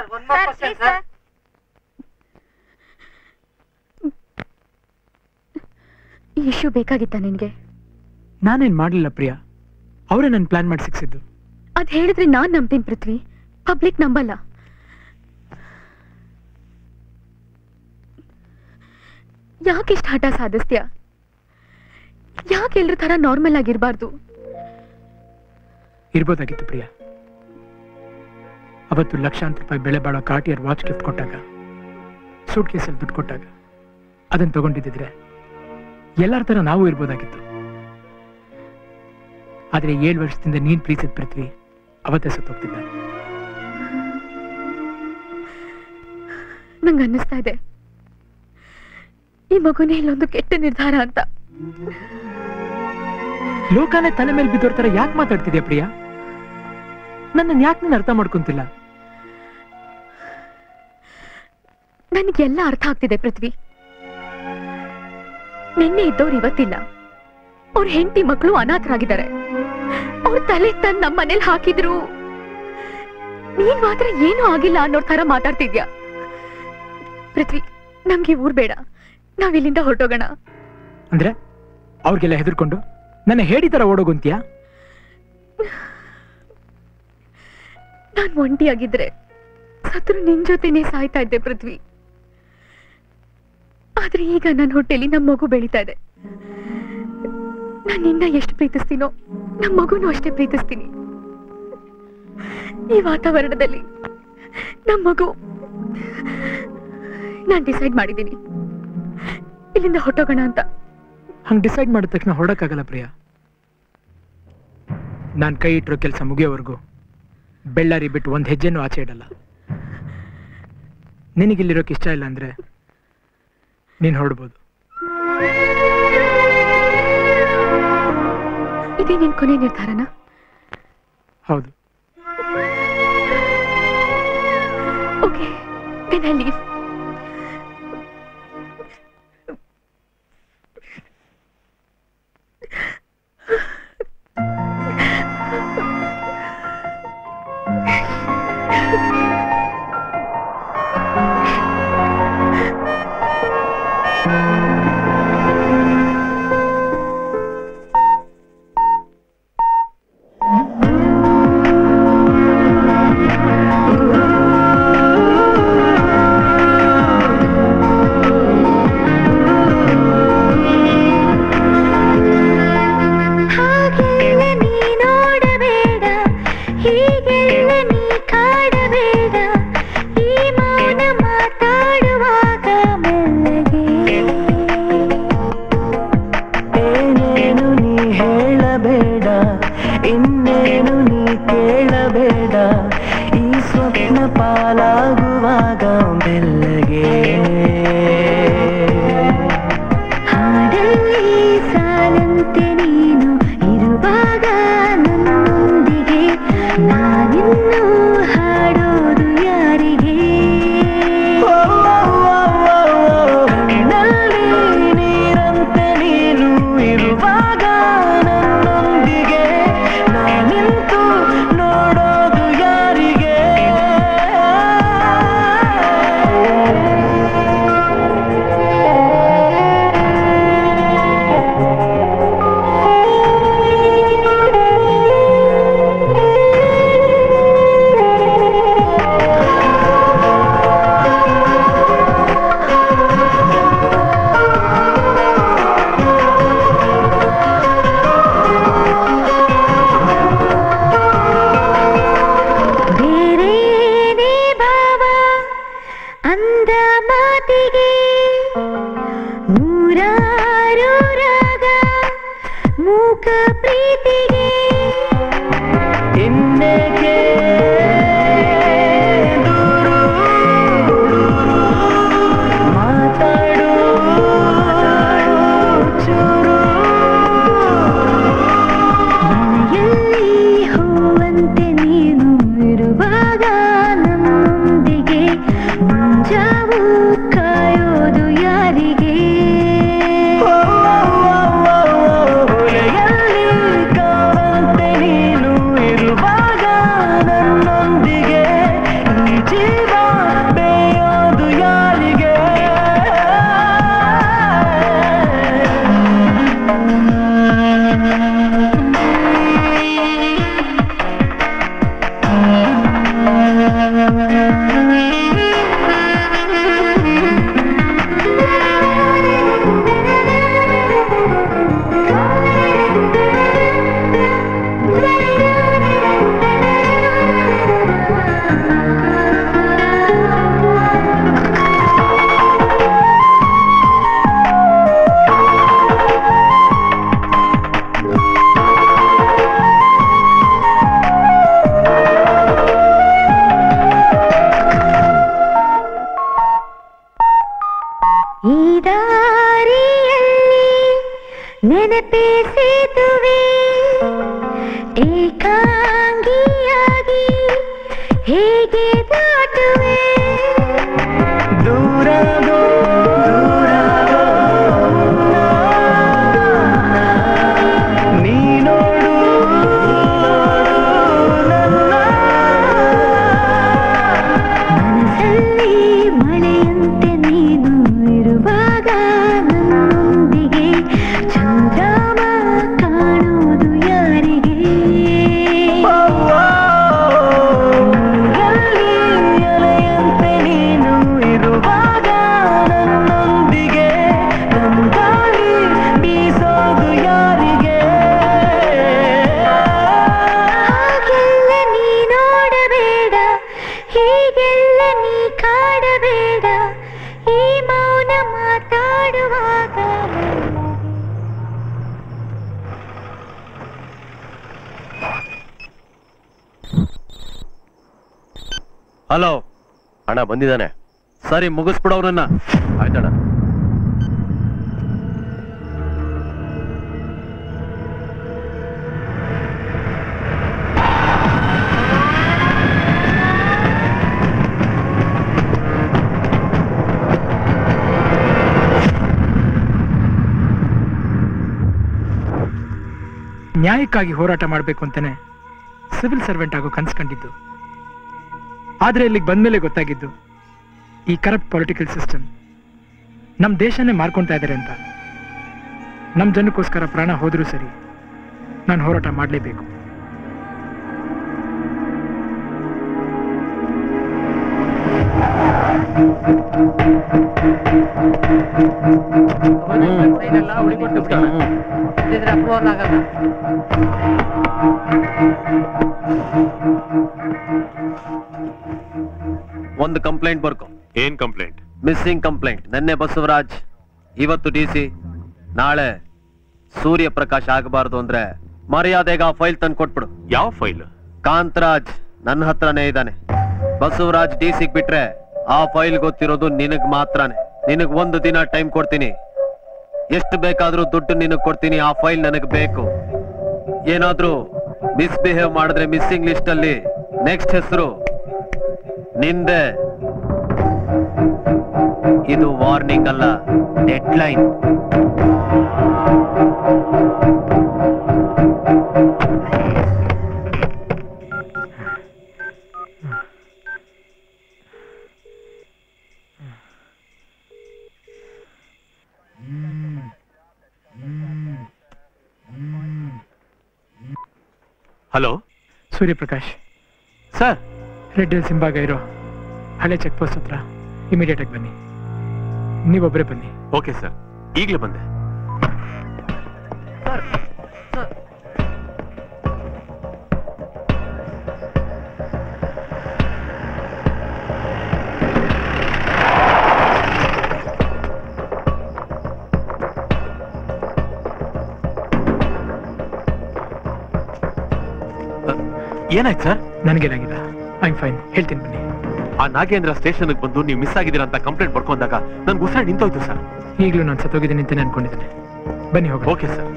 ಈ ಇಶ್ಯೂ ಬೇಕಾಗಿತ್ತ ನಿನ್ಗೆ ನಾನೇನ್ ಮಾಡ್ಲಿಲ್ಲ ಪ್ರಿಯಾ ಅವರೇ ನನ್ ಪ್ಲಾನ್ ಮಾಡಿ ಸಿಕ್ಸಿದ್ದು ಅದ್ ಹೇಳಿದ್ರೆ ನಾನ್ ನಂಬ್ತೀನಿ ಪೃಥ್ವಿ ಪಬ್ಲಿಕ್ ನಂಬಲ್ಲ ಯಾಕಿಷ್ಟು ಹಠ ಸಾಧಿಸ್ತೀಯ ಯಾಕೆ ಎಲ್ರ ತರ ನಾರ್ಮಲ್ ಆಗಿರ್ಬಾರ್ದು ಇರ್ಬೋದಾಗಿತ್ತು ಪ್ರಿಯಾ ಅವತ್ತು ಲಕ್ಷಾಂತರ ರೂಪಾಯಿ ಬೆಲೆ ಬಾಳೋ ಕಾರ್ಟಿಯರ್ ವಾಚ್ ಗಿಫ್ಟ್ ಕೊಟ್ಟಾಗ ಸೂಟ್ ಕೇಸಲ್ಲಿ ದುಡ್ಡು ಕೊಟ್ಟಾಗ ಅದನ್ನ ತಗೊಂಡಿದ್ದಿದ್ರೆ ಎಲ್ಲರ ತರ ನಾವು ಇರ್ಬೋದಾಗಿತ್ತು ಆದ್ರೆ ಏಳು ವರ್ಷದಿಂದ ನೀನ್ ಪ್ರೀತಿಸಿದ ಪೃಥ್ವಿ ಅವತ್ತೇ ಸತ್ತೋಗ್ತಿದ್ದ ನಂಗೆ ಅನ್ನಿಸ್ತಾ ಇದೆ ಈ ಮಗುನೇ ಇಲ್ಲೊಂದು ಕೆಟ್ಟ ನಿರ್ಧಾರ ಅಂತ ಲೋಕನೇ ತಲೆ ಮೇಲೆ ಬಿದ್ದೋರ್ ತರ ಯಾಕೆ ಮಾತಾಡ್ತಿದ್ಯಾ ಪ್ರಿಯಾ ನನ್ನನ್ನು ಯಾಕೆ ನೀನು ಅರ್ಥ ಮಾಡ್ಕೊಂತಿಲ್ಲ ನನಗೆಲ್ಲ ಅರ್ಥ ಆಗ್ತಿದೆ ಪೃಥ್ವಿ ನಿನ್ನೆ ಇದ್ದವ್ರು ಇವತ್ತಿಲ್ಲ ಅವ್ರ ಹೆಂಡತಿ ಮಕ್ಕಳು ಅನಾಥರಾಗಿದ್ದಾರೆ ಅವ್ರ ತಲೆ ತಂದ್ ನಮ್ಮ ಮನೇಲಿ ಹಾಕಿದ್ರು ನೀನ್ ಮಾತ್ರ ಏನೂ ಆಗಿಲ್ಲ ಅನ್ನೋ ತರ ಮಾತಾಡ್ತಿದ್ಯಾ ಪೃಥ್ವಿ ನಮ್ಗೆ ಈ ಊರ್ ಬೇಡ ನಾವ್ ಇಲ್ಲಿಂದ ಹೊರಟೋಗೋಣ ಅಂದ್ರೆ ಅವ್ರಿಗೆಲ್ಲ ಹೆದರ್ಕೊಂಡು ನನ್ನ ಹೇಡಿ ತರ ಓಡೋಗುಂತ್ಯಾ ನಾನ್ ಒಂಟಿಯಾಗಿದ್ರೆ ಸತ್ರು ನಿನ್ ಜೊತೆನೆ ಸಾಯ್ತಾ ಇದ್ದೆ ಪೃಥ್ವಿ ಆದ್ರೆ ಈಗ ನನ್ನ ಹೊಟ್ಟೆಲಿ ನಮ್ ಮಗು ಬೆಳೀತಾ ಇದೆ ನಾನು ನಿನ್ನ ಎಷ್ಟು ಪ್ರೀತಿಸ್ತೀನೋ ನಮ್ ಮಗುನು ಅಷ್ಟೇ ಪ್ರೀತಿಸ್ತೀನಿ ಈ ವಾತಾವರಣದಲ್ಲಿ ನಮ್ ಮಗು ನಾನ್ ಡಿಸೈಡ್ ಮಾಡಿದ್ದೀನಿ ಇಲ್ಲಿಂದ ಹೊಟ್ಟೋಗೋಣ ಅಂತ ಹಂಗ್ ಡಿಸೈಡ್ ಮಾಡಿದ ತಕ್ಷಣ ಹೊರಡಕ್ಕಾಗಲ್ಲ ಪ್ರಿಯಾ ನಾನ್ ಕೈ ಇಟ್ಟಿರೋ ಕೆಲಸ ಮುಗಿಯೋವರೆಗೂ ಬೆಳ್ಳಾರಿ ಬಿಟ್ಟು ಒಂದ್ ಹೆಜ್ಜೆನೂ ಆಚೆ ಇಡಲ್ಲ ನಿನಗಿಲ್ಲಿರೋಕೆ ಇಷ್ಟ ಇಲ್ಲ ಅಂದ್ರೆ ನೀನ್ ಹೊರಡ್ಬೋದು ಇದೇ ನಿನ್ ಕೊನೆ ನಿರ್ಧಾರನ ಹೌದು ಓಕೆ then I leave. ಹಾಗೆಲ್ಲ ನೀ ನೋಡಬೇಡ ಹೀಗೆಲ್ಲ ನೀ ಕಾಡಬೇಡ ಈ ಮೌನ ಮಾತಾಡುವಾಗ ಮೆಲ್ಲಗೆ ಏನೇನು ನೀ ಹೇಳಬೇಡ ಇನ್ನೇನು ನೀ ಕೇಳಬೇಡ ಈ ಸ್ವಪ್ನ ಪಾಲಾಗುವಾಗ ಬೆಲ್ಲಗೆ ಹಾಡಲ್ಲಿ ಸಾಲಂತೆ ನೀನು ಇರುವಾಗ ನನ್ನೊಂದಿಗೆ ನಾನಿನ್ನು ಹಾಡೋದು ಯಾರಿಗೆ ಕಣ್ಣಲ್ಲಿ ನೀರಂತೆ ನೀನು ಇರುವಾಗ ನನ್ನೊಂದಿಗೆ ನಾನಿಂತು ನೋಡೋದು ಯಾರಿಗೆ ಬೇರೇನೇ ಭಾವ ಅಂದ ಮಾತಿಗೆ ನೂರಾರು ರಾಗ ಮೂಕ ಪ್ರೀತಿಗೆ ಇನ್ನೇಕೆ ದೂರು ಮಾತಾಡು ಚೂರು ಮನೆಯಲ್ಲಿ ಹೂವಂತೆ ನೀನು ಇರುವಾಗ ನನ್ನೊಂದಿಗೆ ಮುಂಜಾವು ಕಾಯೋದು ಯಾರಿಗೆ ಹೊಳೆಯಲ್ಲಿ ಕಾವಂತೆ ನೀನು ಇರುವಾಗ ನನ್ನೊಂದಿಗೆ ಈ ಜೀವ ಬೇಯೋದು ಯಾರಿಗೆ ಈ ದಾರಿಯಲ್ಲಿ ನೆನಪೇ ಸೇತುವೆ ಹೇಗೆ ದಾಟುವೆ ದೂರಗೋ ನೀನೋಡು ಮನಸ್ಸಲ್ಲಿ ಮಳೆಯಂತೆ ನೀನು ಇರುವಾಗ ನನ್ನೊಂದಿಗೆ ಚಂದ್ರಮ ಕಾಣುವುದು ಯಾರಿಗೆ ನೀರಲ್ಲಿ ಅಲೆಯಂತೆ ನೀನು ಇರುವಾಗ ನನ್ನೊಂದಿಗೆ ಗಾಳಿ ಬೀಸೋದು ಯಾರಿಗೆ ಹಾಗೆಲ್ಲ ನೀ ನೋಡಬೇಡ ಹೀಗೆಲ್ಲ ನೀ ಕಾಡಬೇಡ ಈ ಮೌನ ಮಾತಾಡುವಾಗ ಹಲೋ ಅಣ್ಣ ಬಂದಿದ್ದಾನೆ ಸರಿ ಮುಗಿಸ್ಬಿಡೋರನ್ನ ಆಯ್ತಣ್ಣ ನ್ಯಾಯಕ್ಕಾಗಿ ಹೋರಾಟ ಮಾಡಬೇಕು ಅಂತಾನೆ ಸಿವಿಲ್ ಸರ್ವೆಂಟ್ ಆಗೋ ಕನ್ಸ್ಕೊಂಡಿದ್ದು ಆದ್ರೆ ಇಲ್ಲಿಗೆ ಬಂದ್ಮೇಲೆ ಗೊತ್ತಾಗಿದ್ದು ಈ ಕರಪ್ಟ್ ಪೊಲಿಟಿಕಲ್ ಸಿಸ್ಟಮ್ ನಮ್ಮ ದೇಶನೇ ಮಾರ್ಕೊಳ್ತಾ ಇದ್ದಾರೆ ಅಂತ ನಮ್ಮ ಜನಕ್ಕೋಸ್ಕರ ಪ್ರಾಣ ಹೋದರೂ ಸರಿ ನಾನು ಹೋರಾಟ ಮಾಡಲೇಬೇಕು ಒಂದು ಕಂಪ್ಲೇಂಟ್ ಬರ್ಕೊ ಏನ್ ಕಂಪ್ಲೇಂಟ್ ಮಿಸ್ಸಿಂಗ್ ಕಂಪ್ಲೇಂಟ್ ನೆನ್ನೆ ಬಸವರಾಜ್ ಇವತ್ತು ಡಿ ಸಿ ನಾಳೆ ಸೂರ್ಯ ಪ್ರಕಾಶ್ ಆಗಬಾರ್ದು ಅಂದ್ರೆ ಮರ್ಯಾದೆಗ ಆ ಫೈಲ್ ತಂದು ಕೊಟ್ಬಿಡು ಯಾವ ಫೈಲ್ ಕಾಂತರಾಜ್ ನನ್ನ ಹತ್ರನೇ ಇದ್ದಾನೆ ಬಸವರಾಜ್ ಡಿ ಸಿಗ್ ಬಿಟ್ರೆ ಆ ಫೈಲ್ ಗೊತ್ತಿರೋದು ನಿನಗ್ ಮಾತ್ರನೇ ನಿನಗ್ ಒಂದು ದಿನ ಟೈಮ್ ಕೊಡ್ತೀನಿ ಎಷ್ಟು ಬೇಕಾದ್ರೂ ದುಡ್ಡು ನಿನಗ್ ಕೊಡ್ತೀನಿ ಆ ಫೈಲ್ ನನಗ್ ಬೇಕು ಏನಾದ್ರೂ ಮಿಸ್ಬಿಹೇವ್ ಮಾಡಿದ್ರೆ ಮಿಸ್ಸಿಂಗ್ ಲಿಸ್ಟ್ ಅಲ್ಲಿ ನೆಕ್ಸ್ಟ್ ಹೆಸರು ನಿಂದೆ ಇದು ವಾರ್ನಿಂಗ್ ಅಲ್ಲ deadline hello Suryaprakash sir Red Hills ಹಿಂಭಾಗ ಇರೋ ಹಳೆ ಚೆಕ್ ಪೋಸ್ಟ್ ಹತ್ರ ಇಮಿಡಿಯೇಟ್ ಆಗಿ ಬನ್ನಿ ನೀವೊಬ್ಬರೇ ಬನ್ನಿ ಓಕೆ ಸರ್ ಈಗಲೇ ಬಂದೆ ಏನಾಯ್ತು ಸರ್ ನನಗೇನಾಗಿಲ್ಲ ಐ ಫೈನ್ ಹೇಳ್ತೀನಿ ಬನ್ನಿ ಆ ನಾಗೇಂದ್ರ ಸ್ಟೇಷನ್ಗೆ ಬಂದು ನೀವು ಮಿಸ್ ಆಗಿದ್ದೀರಾ ಅಂತ ಕಂಪ್ಲೇಂಟ್ ಬರ್ಕೊಂಡಾಗ ನನ್ಗೆ ಉಸಿರು ನಿಂತೋಯ್ತು ಸರ್ ಈಗಲೂ ನಾನು ಸತ್ತೋಗಿದ್ದೀನಿ ಅಂತಾನೆ ಅನ್ಕೊಂಡಿದ್ದೇನೆ ಬನ್ನಿ ಹೋಗಿ ಓಕೆ ಸರ್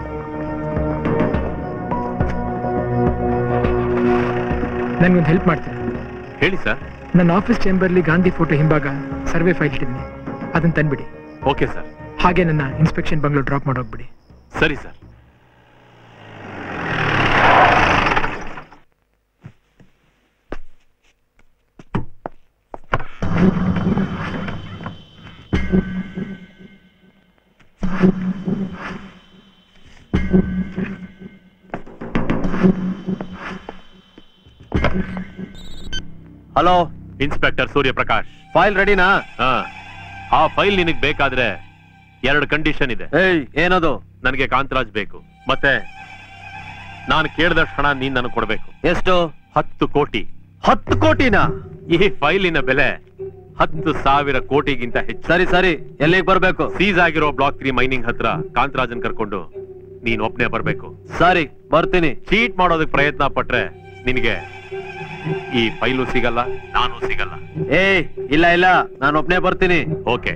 ನನ್ಗೊಂದು ಹೆಲ್ಪ್ ಮಾಡ್ತೀನಿ ಹೇಳಿ ಸರ್ ನನ್ನ ಆಫೀಸ್ ಚೇಂಬರ್ಲಿ ಗಾಂಧಿ ಫೋಟೋ ಹಿಂಭಾಗ ಸರ್ವೆ ಫೈಲ್ ಇಟ್ಟಿದ್ದೀನಿ ಅದನ್ನ ತಂದ್ಬಿಡಿ ಓಕೆ ಸರ್ ಹಾಗೆ ನನ್ನ ಇನ್ಸ್ಪೆಕ್ಷನ್ ಬಂಗ್ಲೋ ಡ್ರಾಪ್ ಮಾಡೋಗ್ಬಿಡಿ ಸರಿ sir hello inspector Suryaprakash file ರೆಡಿನಾ ಹಾ ಆ ಫೈಲ್ ನಿನಗ್ ಬೇಕಾದ್ರೆ ಎರಡು ಕಂಡೀಷನ್ ಇದೆ ಏಯ್ ಏನದು ನನಗೆ ಕಾಂತರಾಜ್ ಬೇಕು ಮತ್ತೆ ನಾನು ಕೇಳಿದಷ್ಟು ಹಣ ನೀನ್ ನನಗೆ ಕೊಡ್ಬೇಕು ಎಷ್ಟು ಹತ್ತು ಕೋಟಿ ಹತ್ತು ಕೋಟಿನಾ ಈ ಫೈಲಿನ ಬೆಲೆ ಹತ್ತು ಸಾವಿರ ಕೋಟಿಗಿಂತ ಹೆಚ್ಚು ಸರಿ ಸರಿ ಎಲ್ಲಿಗೆ ಬರ್ಬೇಕು ಸೀಸ್ ಆಗಿರೋ ಬ್ಲಾಕ್ ತ್ರೀ ಮೈನಿಂಗ್ ಹತ್ರ ಕಾಂತರಾಜನ್ ಕರ್ಕೊಂಡು ನೀನ್ ಒಬ್ನೇ ಬರ್ಬೇಕು ಸರಿ ಬರ್ತೀನಿ ಚೀಟ್ ಮಾಡೋದಕ್ಕೆ ಪ್ರಯತ್ನ ಪಟ್ರೆ ನಿನಗೆ ಈ ಫೈಲು ಸಿಗಲ್ಲ ನಾನು ಸಿಗಲ್ಲ ಏಯ್ ಇಲ್ಲ ಇಲ್ಲ ನಾನು ಒಬ್ನೇ ಬರ್ತೀನಿ ಓಕೆ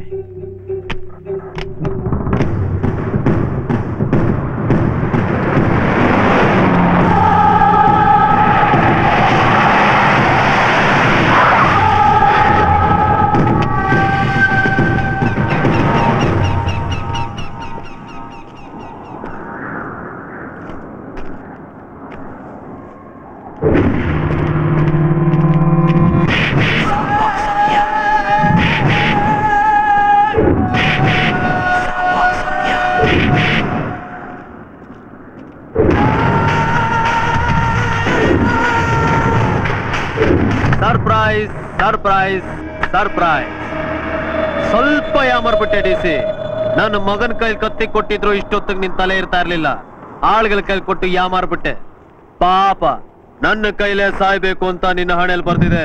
ಸರ್ಪ್ರೈಸ್ ಸರ್ಪ್ರೈಸ್ ಸರ್ಪ್ರೈಸ್ ಸ್ವಲ್ಪ ಯಾಮರ್ಬಿಟ್ಟೆ ಡಿ ಸಿ ನನ್ನ ಮಗನ ಕೈಲಿ ಕತ್ತಿ ಕೊಟ್ಟಿದ್ರು ಇಷ್ಟೊತ್ತಿಗೆ ನಿನ್ ತಲೆ ಇರ್ತಾ ಇರ್ಲಿಲ್ಲ ಆಳ್ಗಳ ಕೈಲಿ ಕೊಟ್ಟು ಯಾಮಾರ್ಬಿಟ್ಟೆ ಪಾಪ ನನ್ನ ಕೈಲೇ ಸಾಯ್ಬೇಕು ಅಂತ ನಿನ್ನ ಹಣೆಯಲ್ಲಿ ಬರ್ತಿದೆ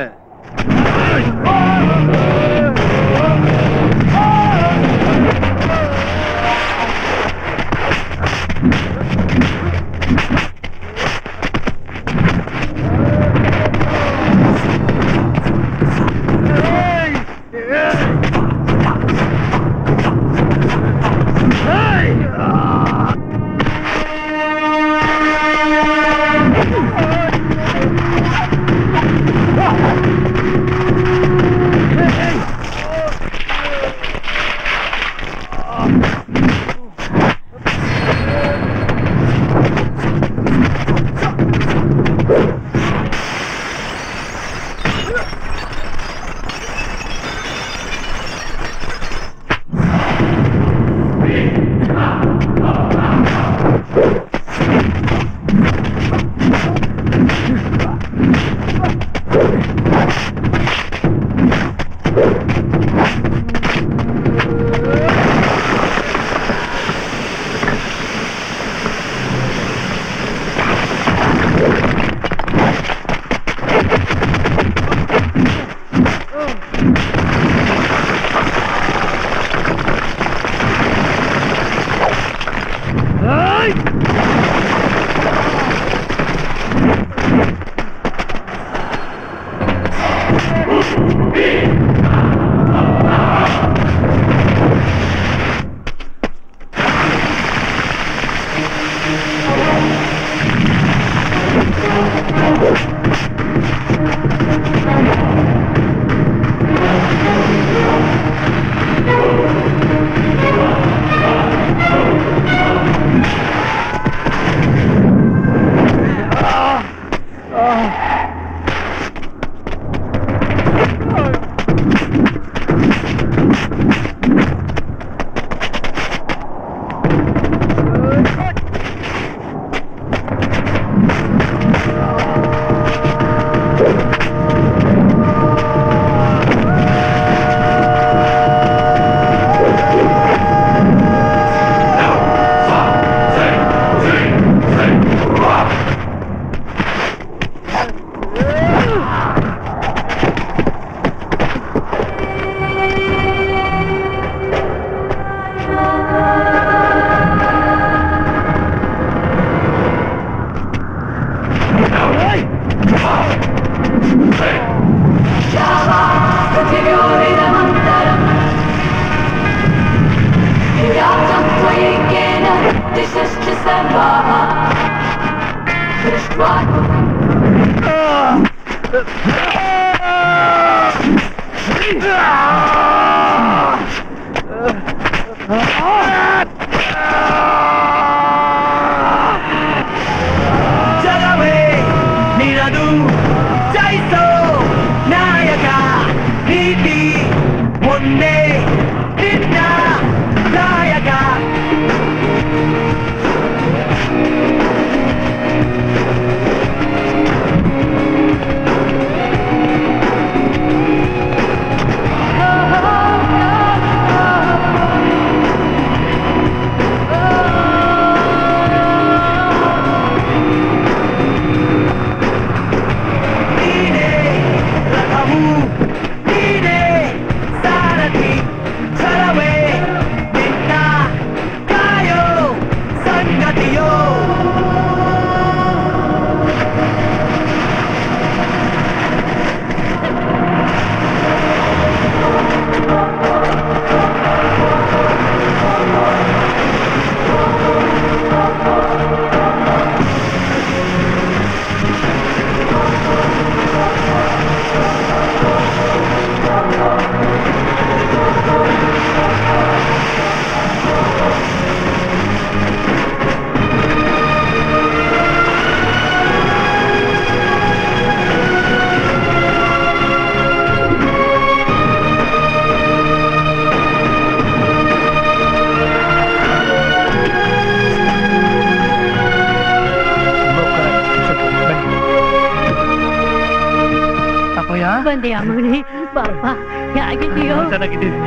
ಬಂದೆಯಾ ಮಗನೇ ಬಾಪ ಹೇಗಿದೆಯೋ ಚೆನ್ನಾಗಿದ್ದೀನಿ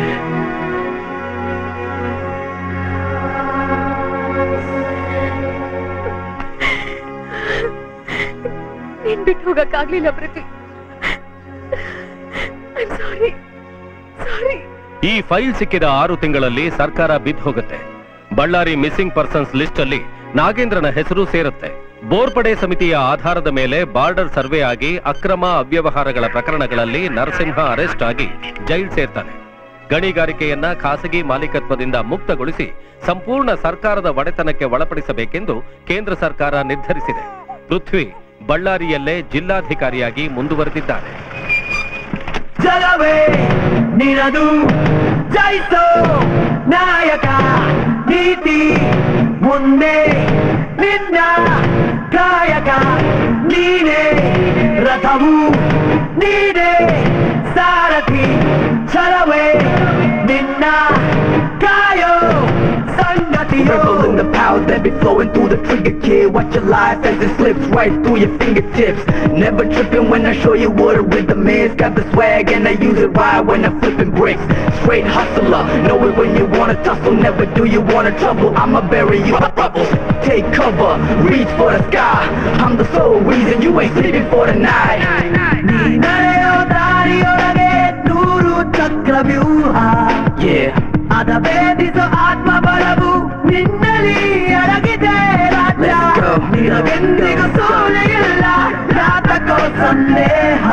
ನೀನ್ ಬಿಟ್ಟು ಹೋಗಕ್ಕಾಗ್ಲಿಲ್ಲ ಪ್ರತಿ ಸಾರಿ ಸಾರಿ ಈ ಫೈಲ್ ಸಿಕ್ಕಿದ ಆರು ತಿಂಗಳಲ್ಲಿ ಸರ್ಕಾರ ಬಿದ್ದು ಹೋಗುತ್ತೆ ಬಳ್ಳಾರಿ ಮಿಸ್ಸಿಂಗ್ ಪರ್ಸನ್ಸ್ ಲಿಸ್ಟ್ ಅಲ್ಲಿ ನಾಗೇಂದ್ರನ ಹೆಸರು ಸೇರುತ್ತೆ ಬೋರ್ಪಡೆ ಸಮಿತಿಯ ಆಧಾರದ ಮೇಲೆ ಬಾರ್ಡರ್ ಸರ್ವೆ ಆಗಿ ಅಕ್ರಮ ಅವ್ಯವಹಾರಗಳ ಪ್ರಕರಣಗಳಲ್ಲಿ ನರಸಿಂಹ ಅರೆಸ್ಟ್ ಆಗಿ ಜೈಲ್ ಸೇರ್ತಾನೆ ಗಣಿಗಾರಿಕೆಯನ್ನ ಖಾಸಗಿ ಮಾಲೀಕತ್ವದಿಂದ ಮುಕ್ತಗೊಳಿಸಿ ಸಂಪೂರ್ಣ ಸರ್ಕಾರದ ಒಡೆತನಕ್ಕೆ ಒಳಪಡಿಸಬೇಕೆಂದು ಕೇಂದ್ರ ಸರ್ಕಾರ ನಿರ್ಧರಿಸಿದೆ ಪೃಥ್ವಿ ಬಳ್ಳಾರಿಯಲ್ಲೇ ಜಿಲ್ಲಾಧಿಕಾರಿಯಾಗಿ ಮುಂದುವರೆದಿದ್ದಾರೆ ಜಲವೇ ನಿನದು ಜಯಿಸೋ ನಾಯಕ ನೀತಿ ಮುಂದೆ ನಿನ್ನ ಕಾಯಕ ನೀನೇ ರಥವು ನೀನೇ ಸಾರಥಿ ಛಲವೇ ನಿನ್ನ ಕಾಯೋ ಸಂಗತಿಯೋ Rebel in the power that be flowing through the trigger, kid. Watch your life as it slips right through your fingertips. Never tripping when I show you what a rhythm is. Got the swag and I use it right when I'm flipping bricks. Straight hustler, know it when you wanna tussle. Never do you wanna trouble. I'ma bury you in rubble. Take cover, reach for the sky. I'm the sole reason you ain't sleeping for the night. ನೀ ನಡೆಯೋ ದಾರಿಯೊಳಗೆ ನೂರು ಚಕ್ರವ್ಯೂಹ Yeah. ಅದ ಭೇದಿಸೋ ಆತ್ಮ ಬಲವು ನಿನ್ನಲ್ಲಿ ಅಡಗಿದೆ ರಾಜ್ಯ Let's go. ನಿನಗೆಂದಿಗೂ ಸೋಲೆಯಿಲ್ಲ ಜಾತಕೋ ಸಂದೇಹ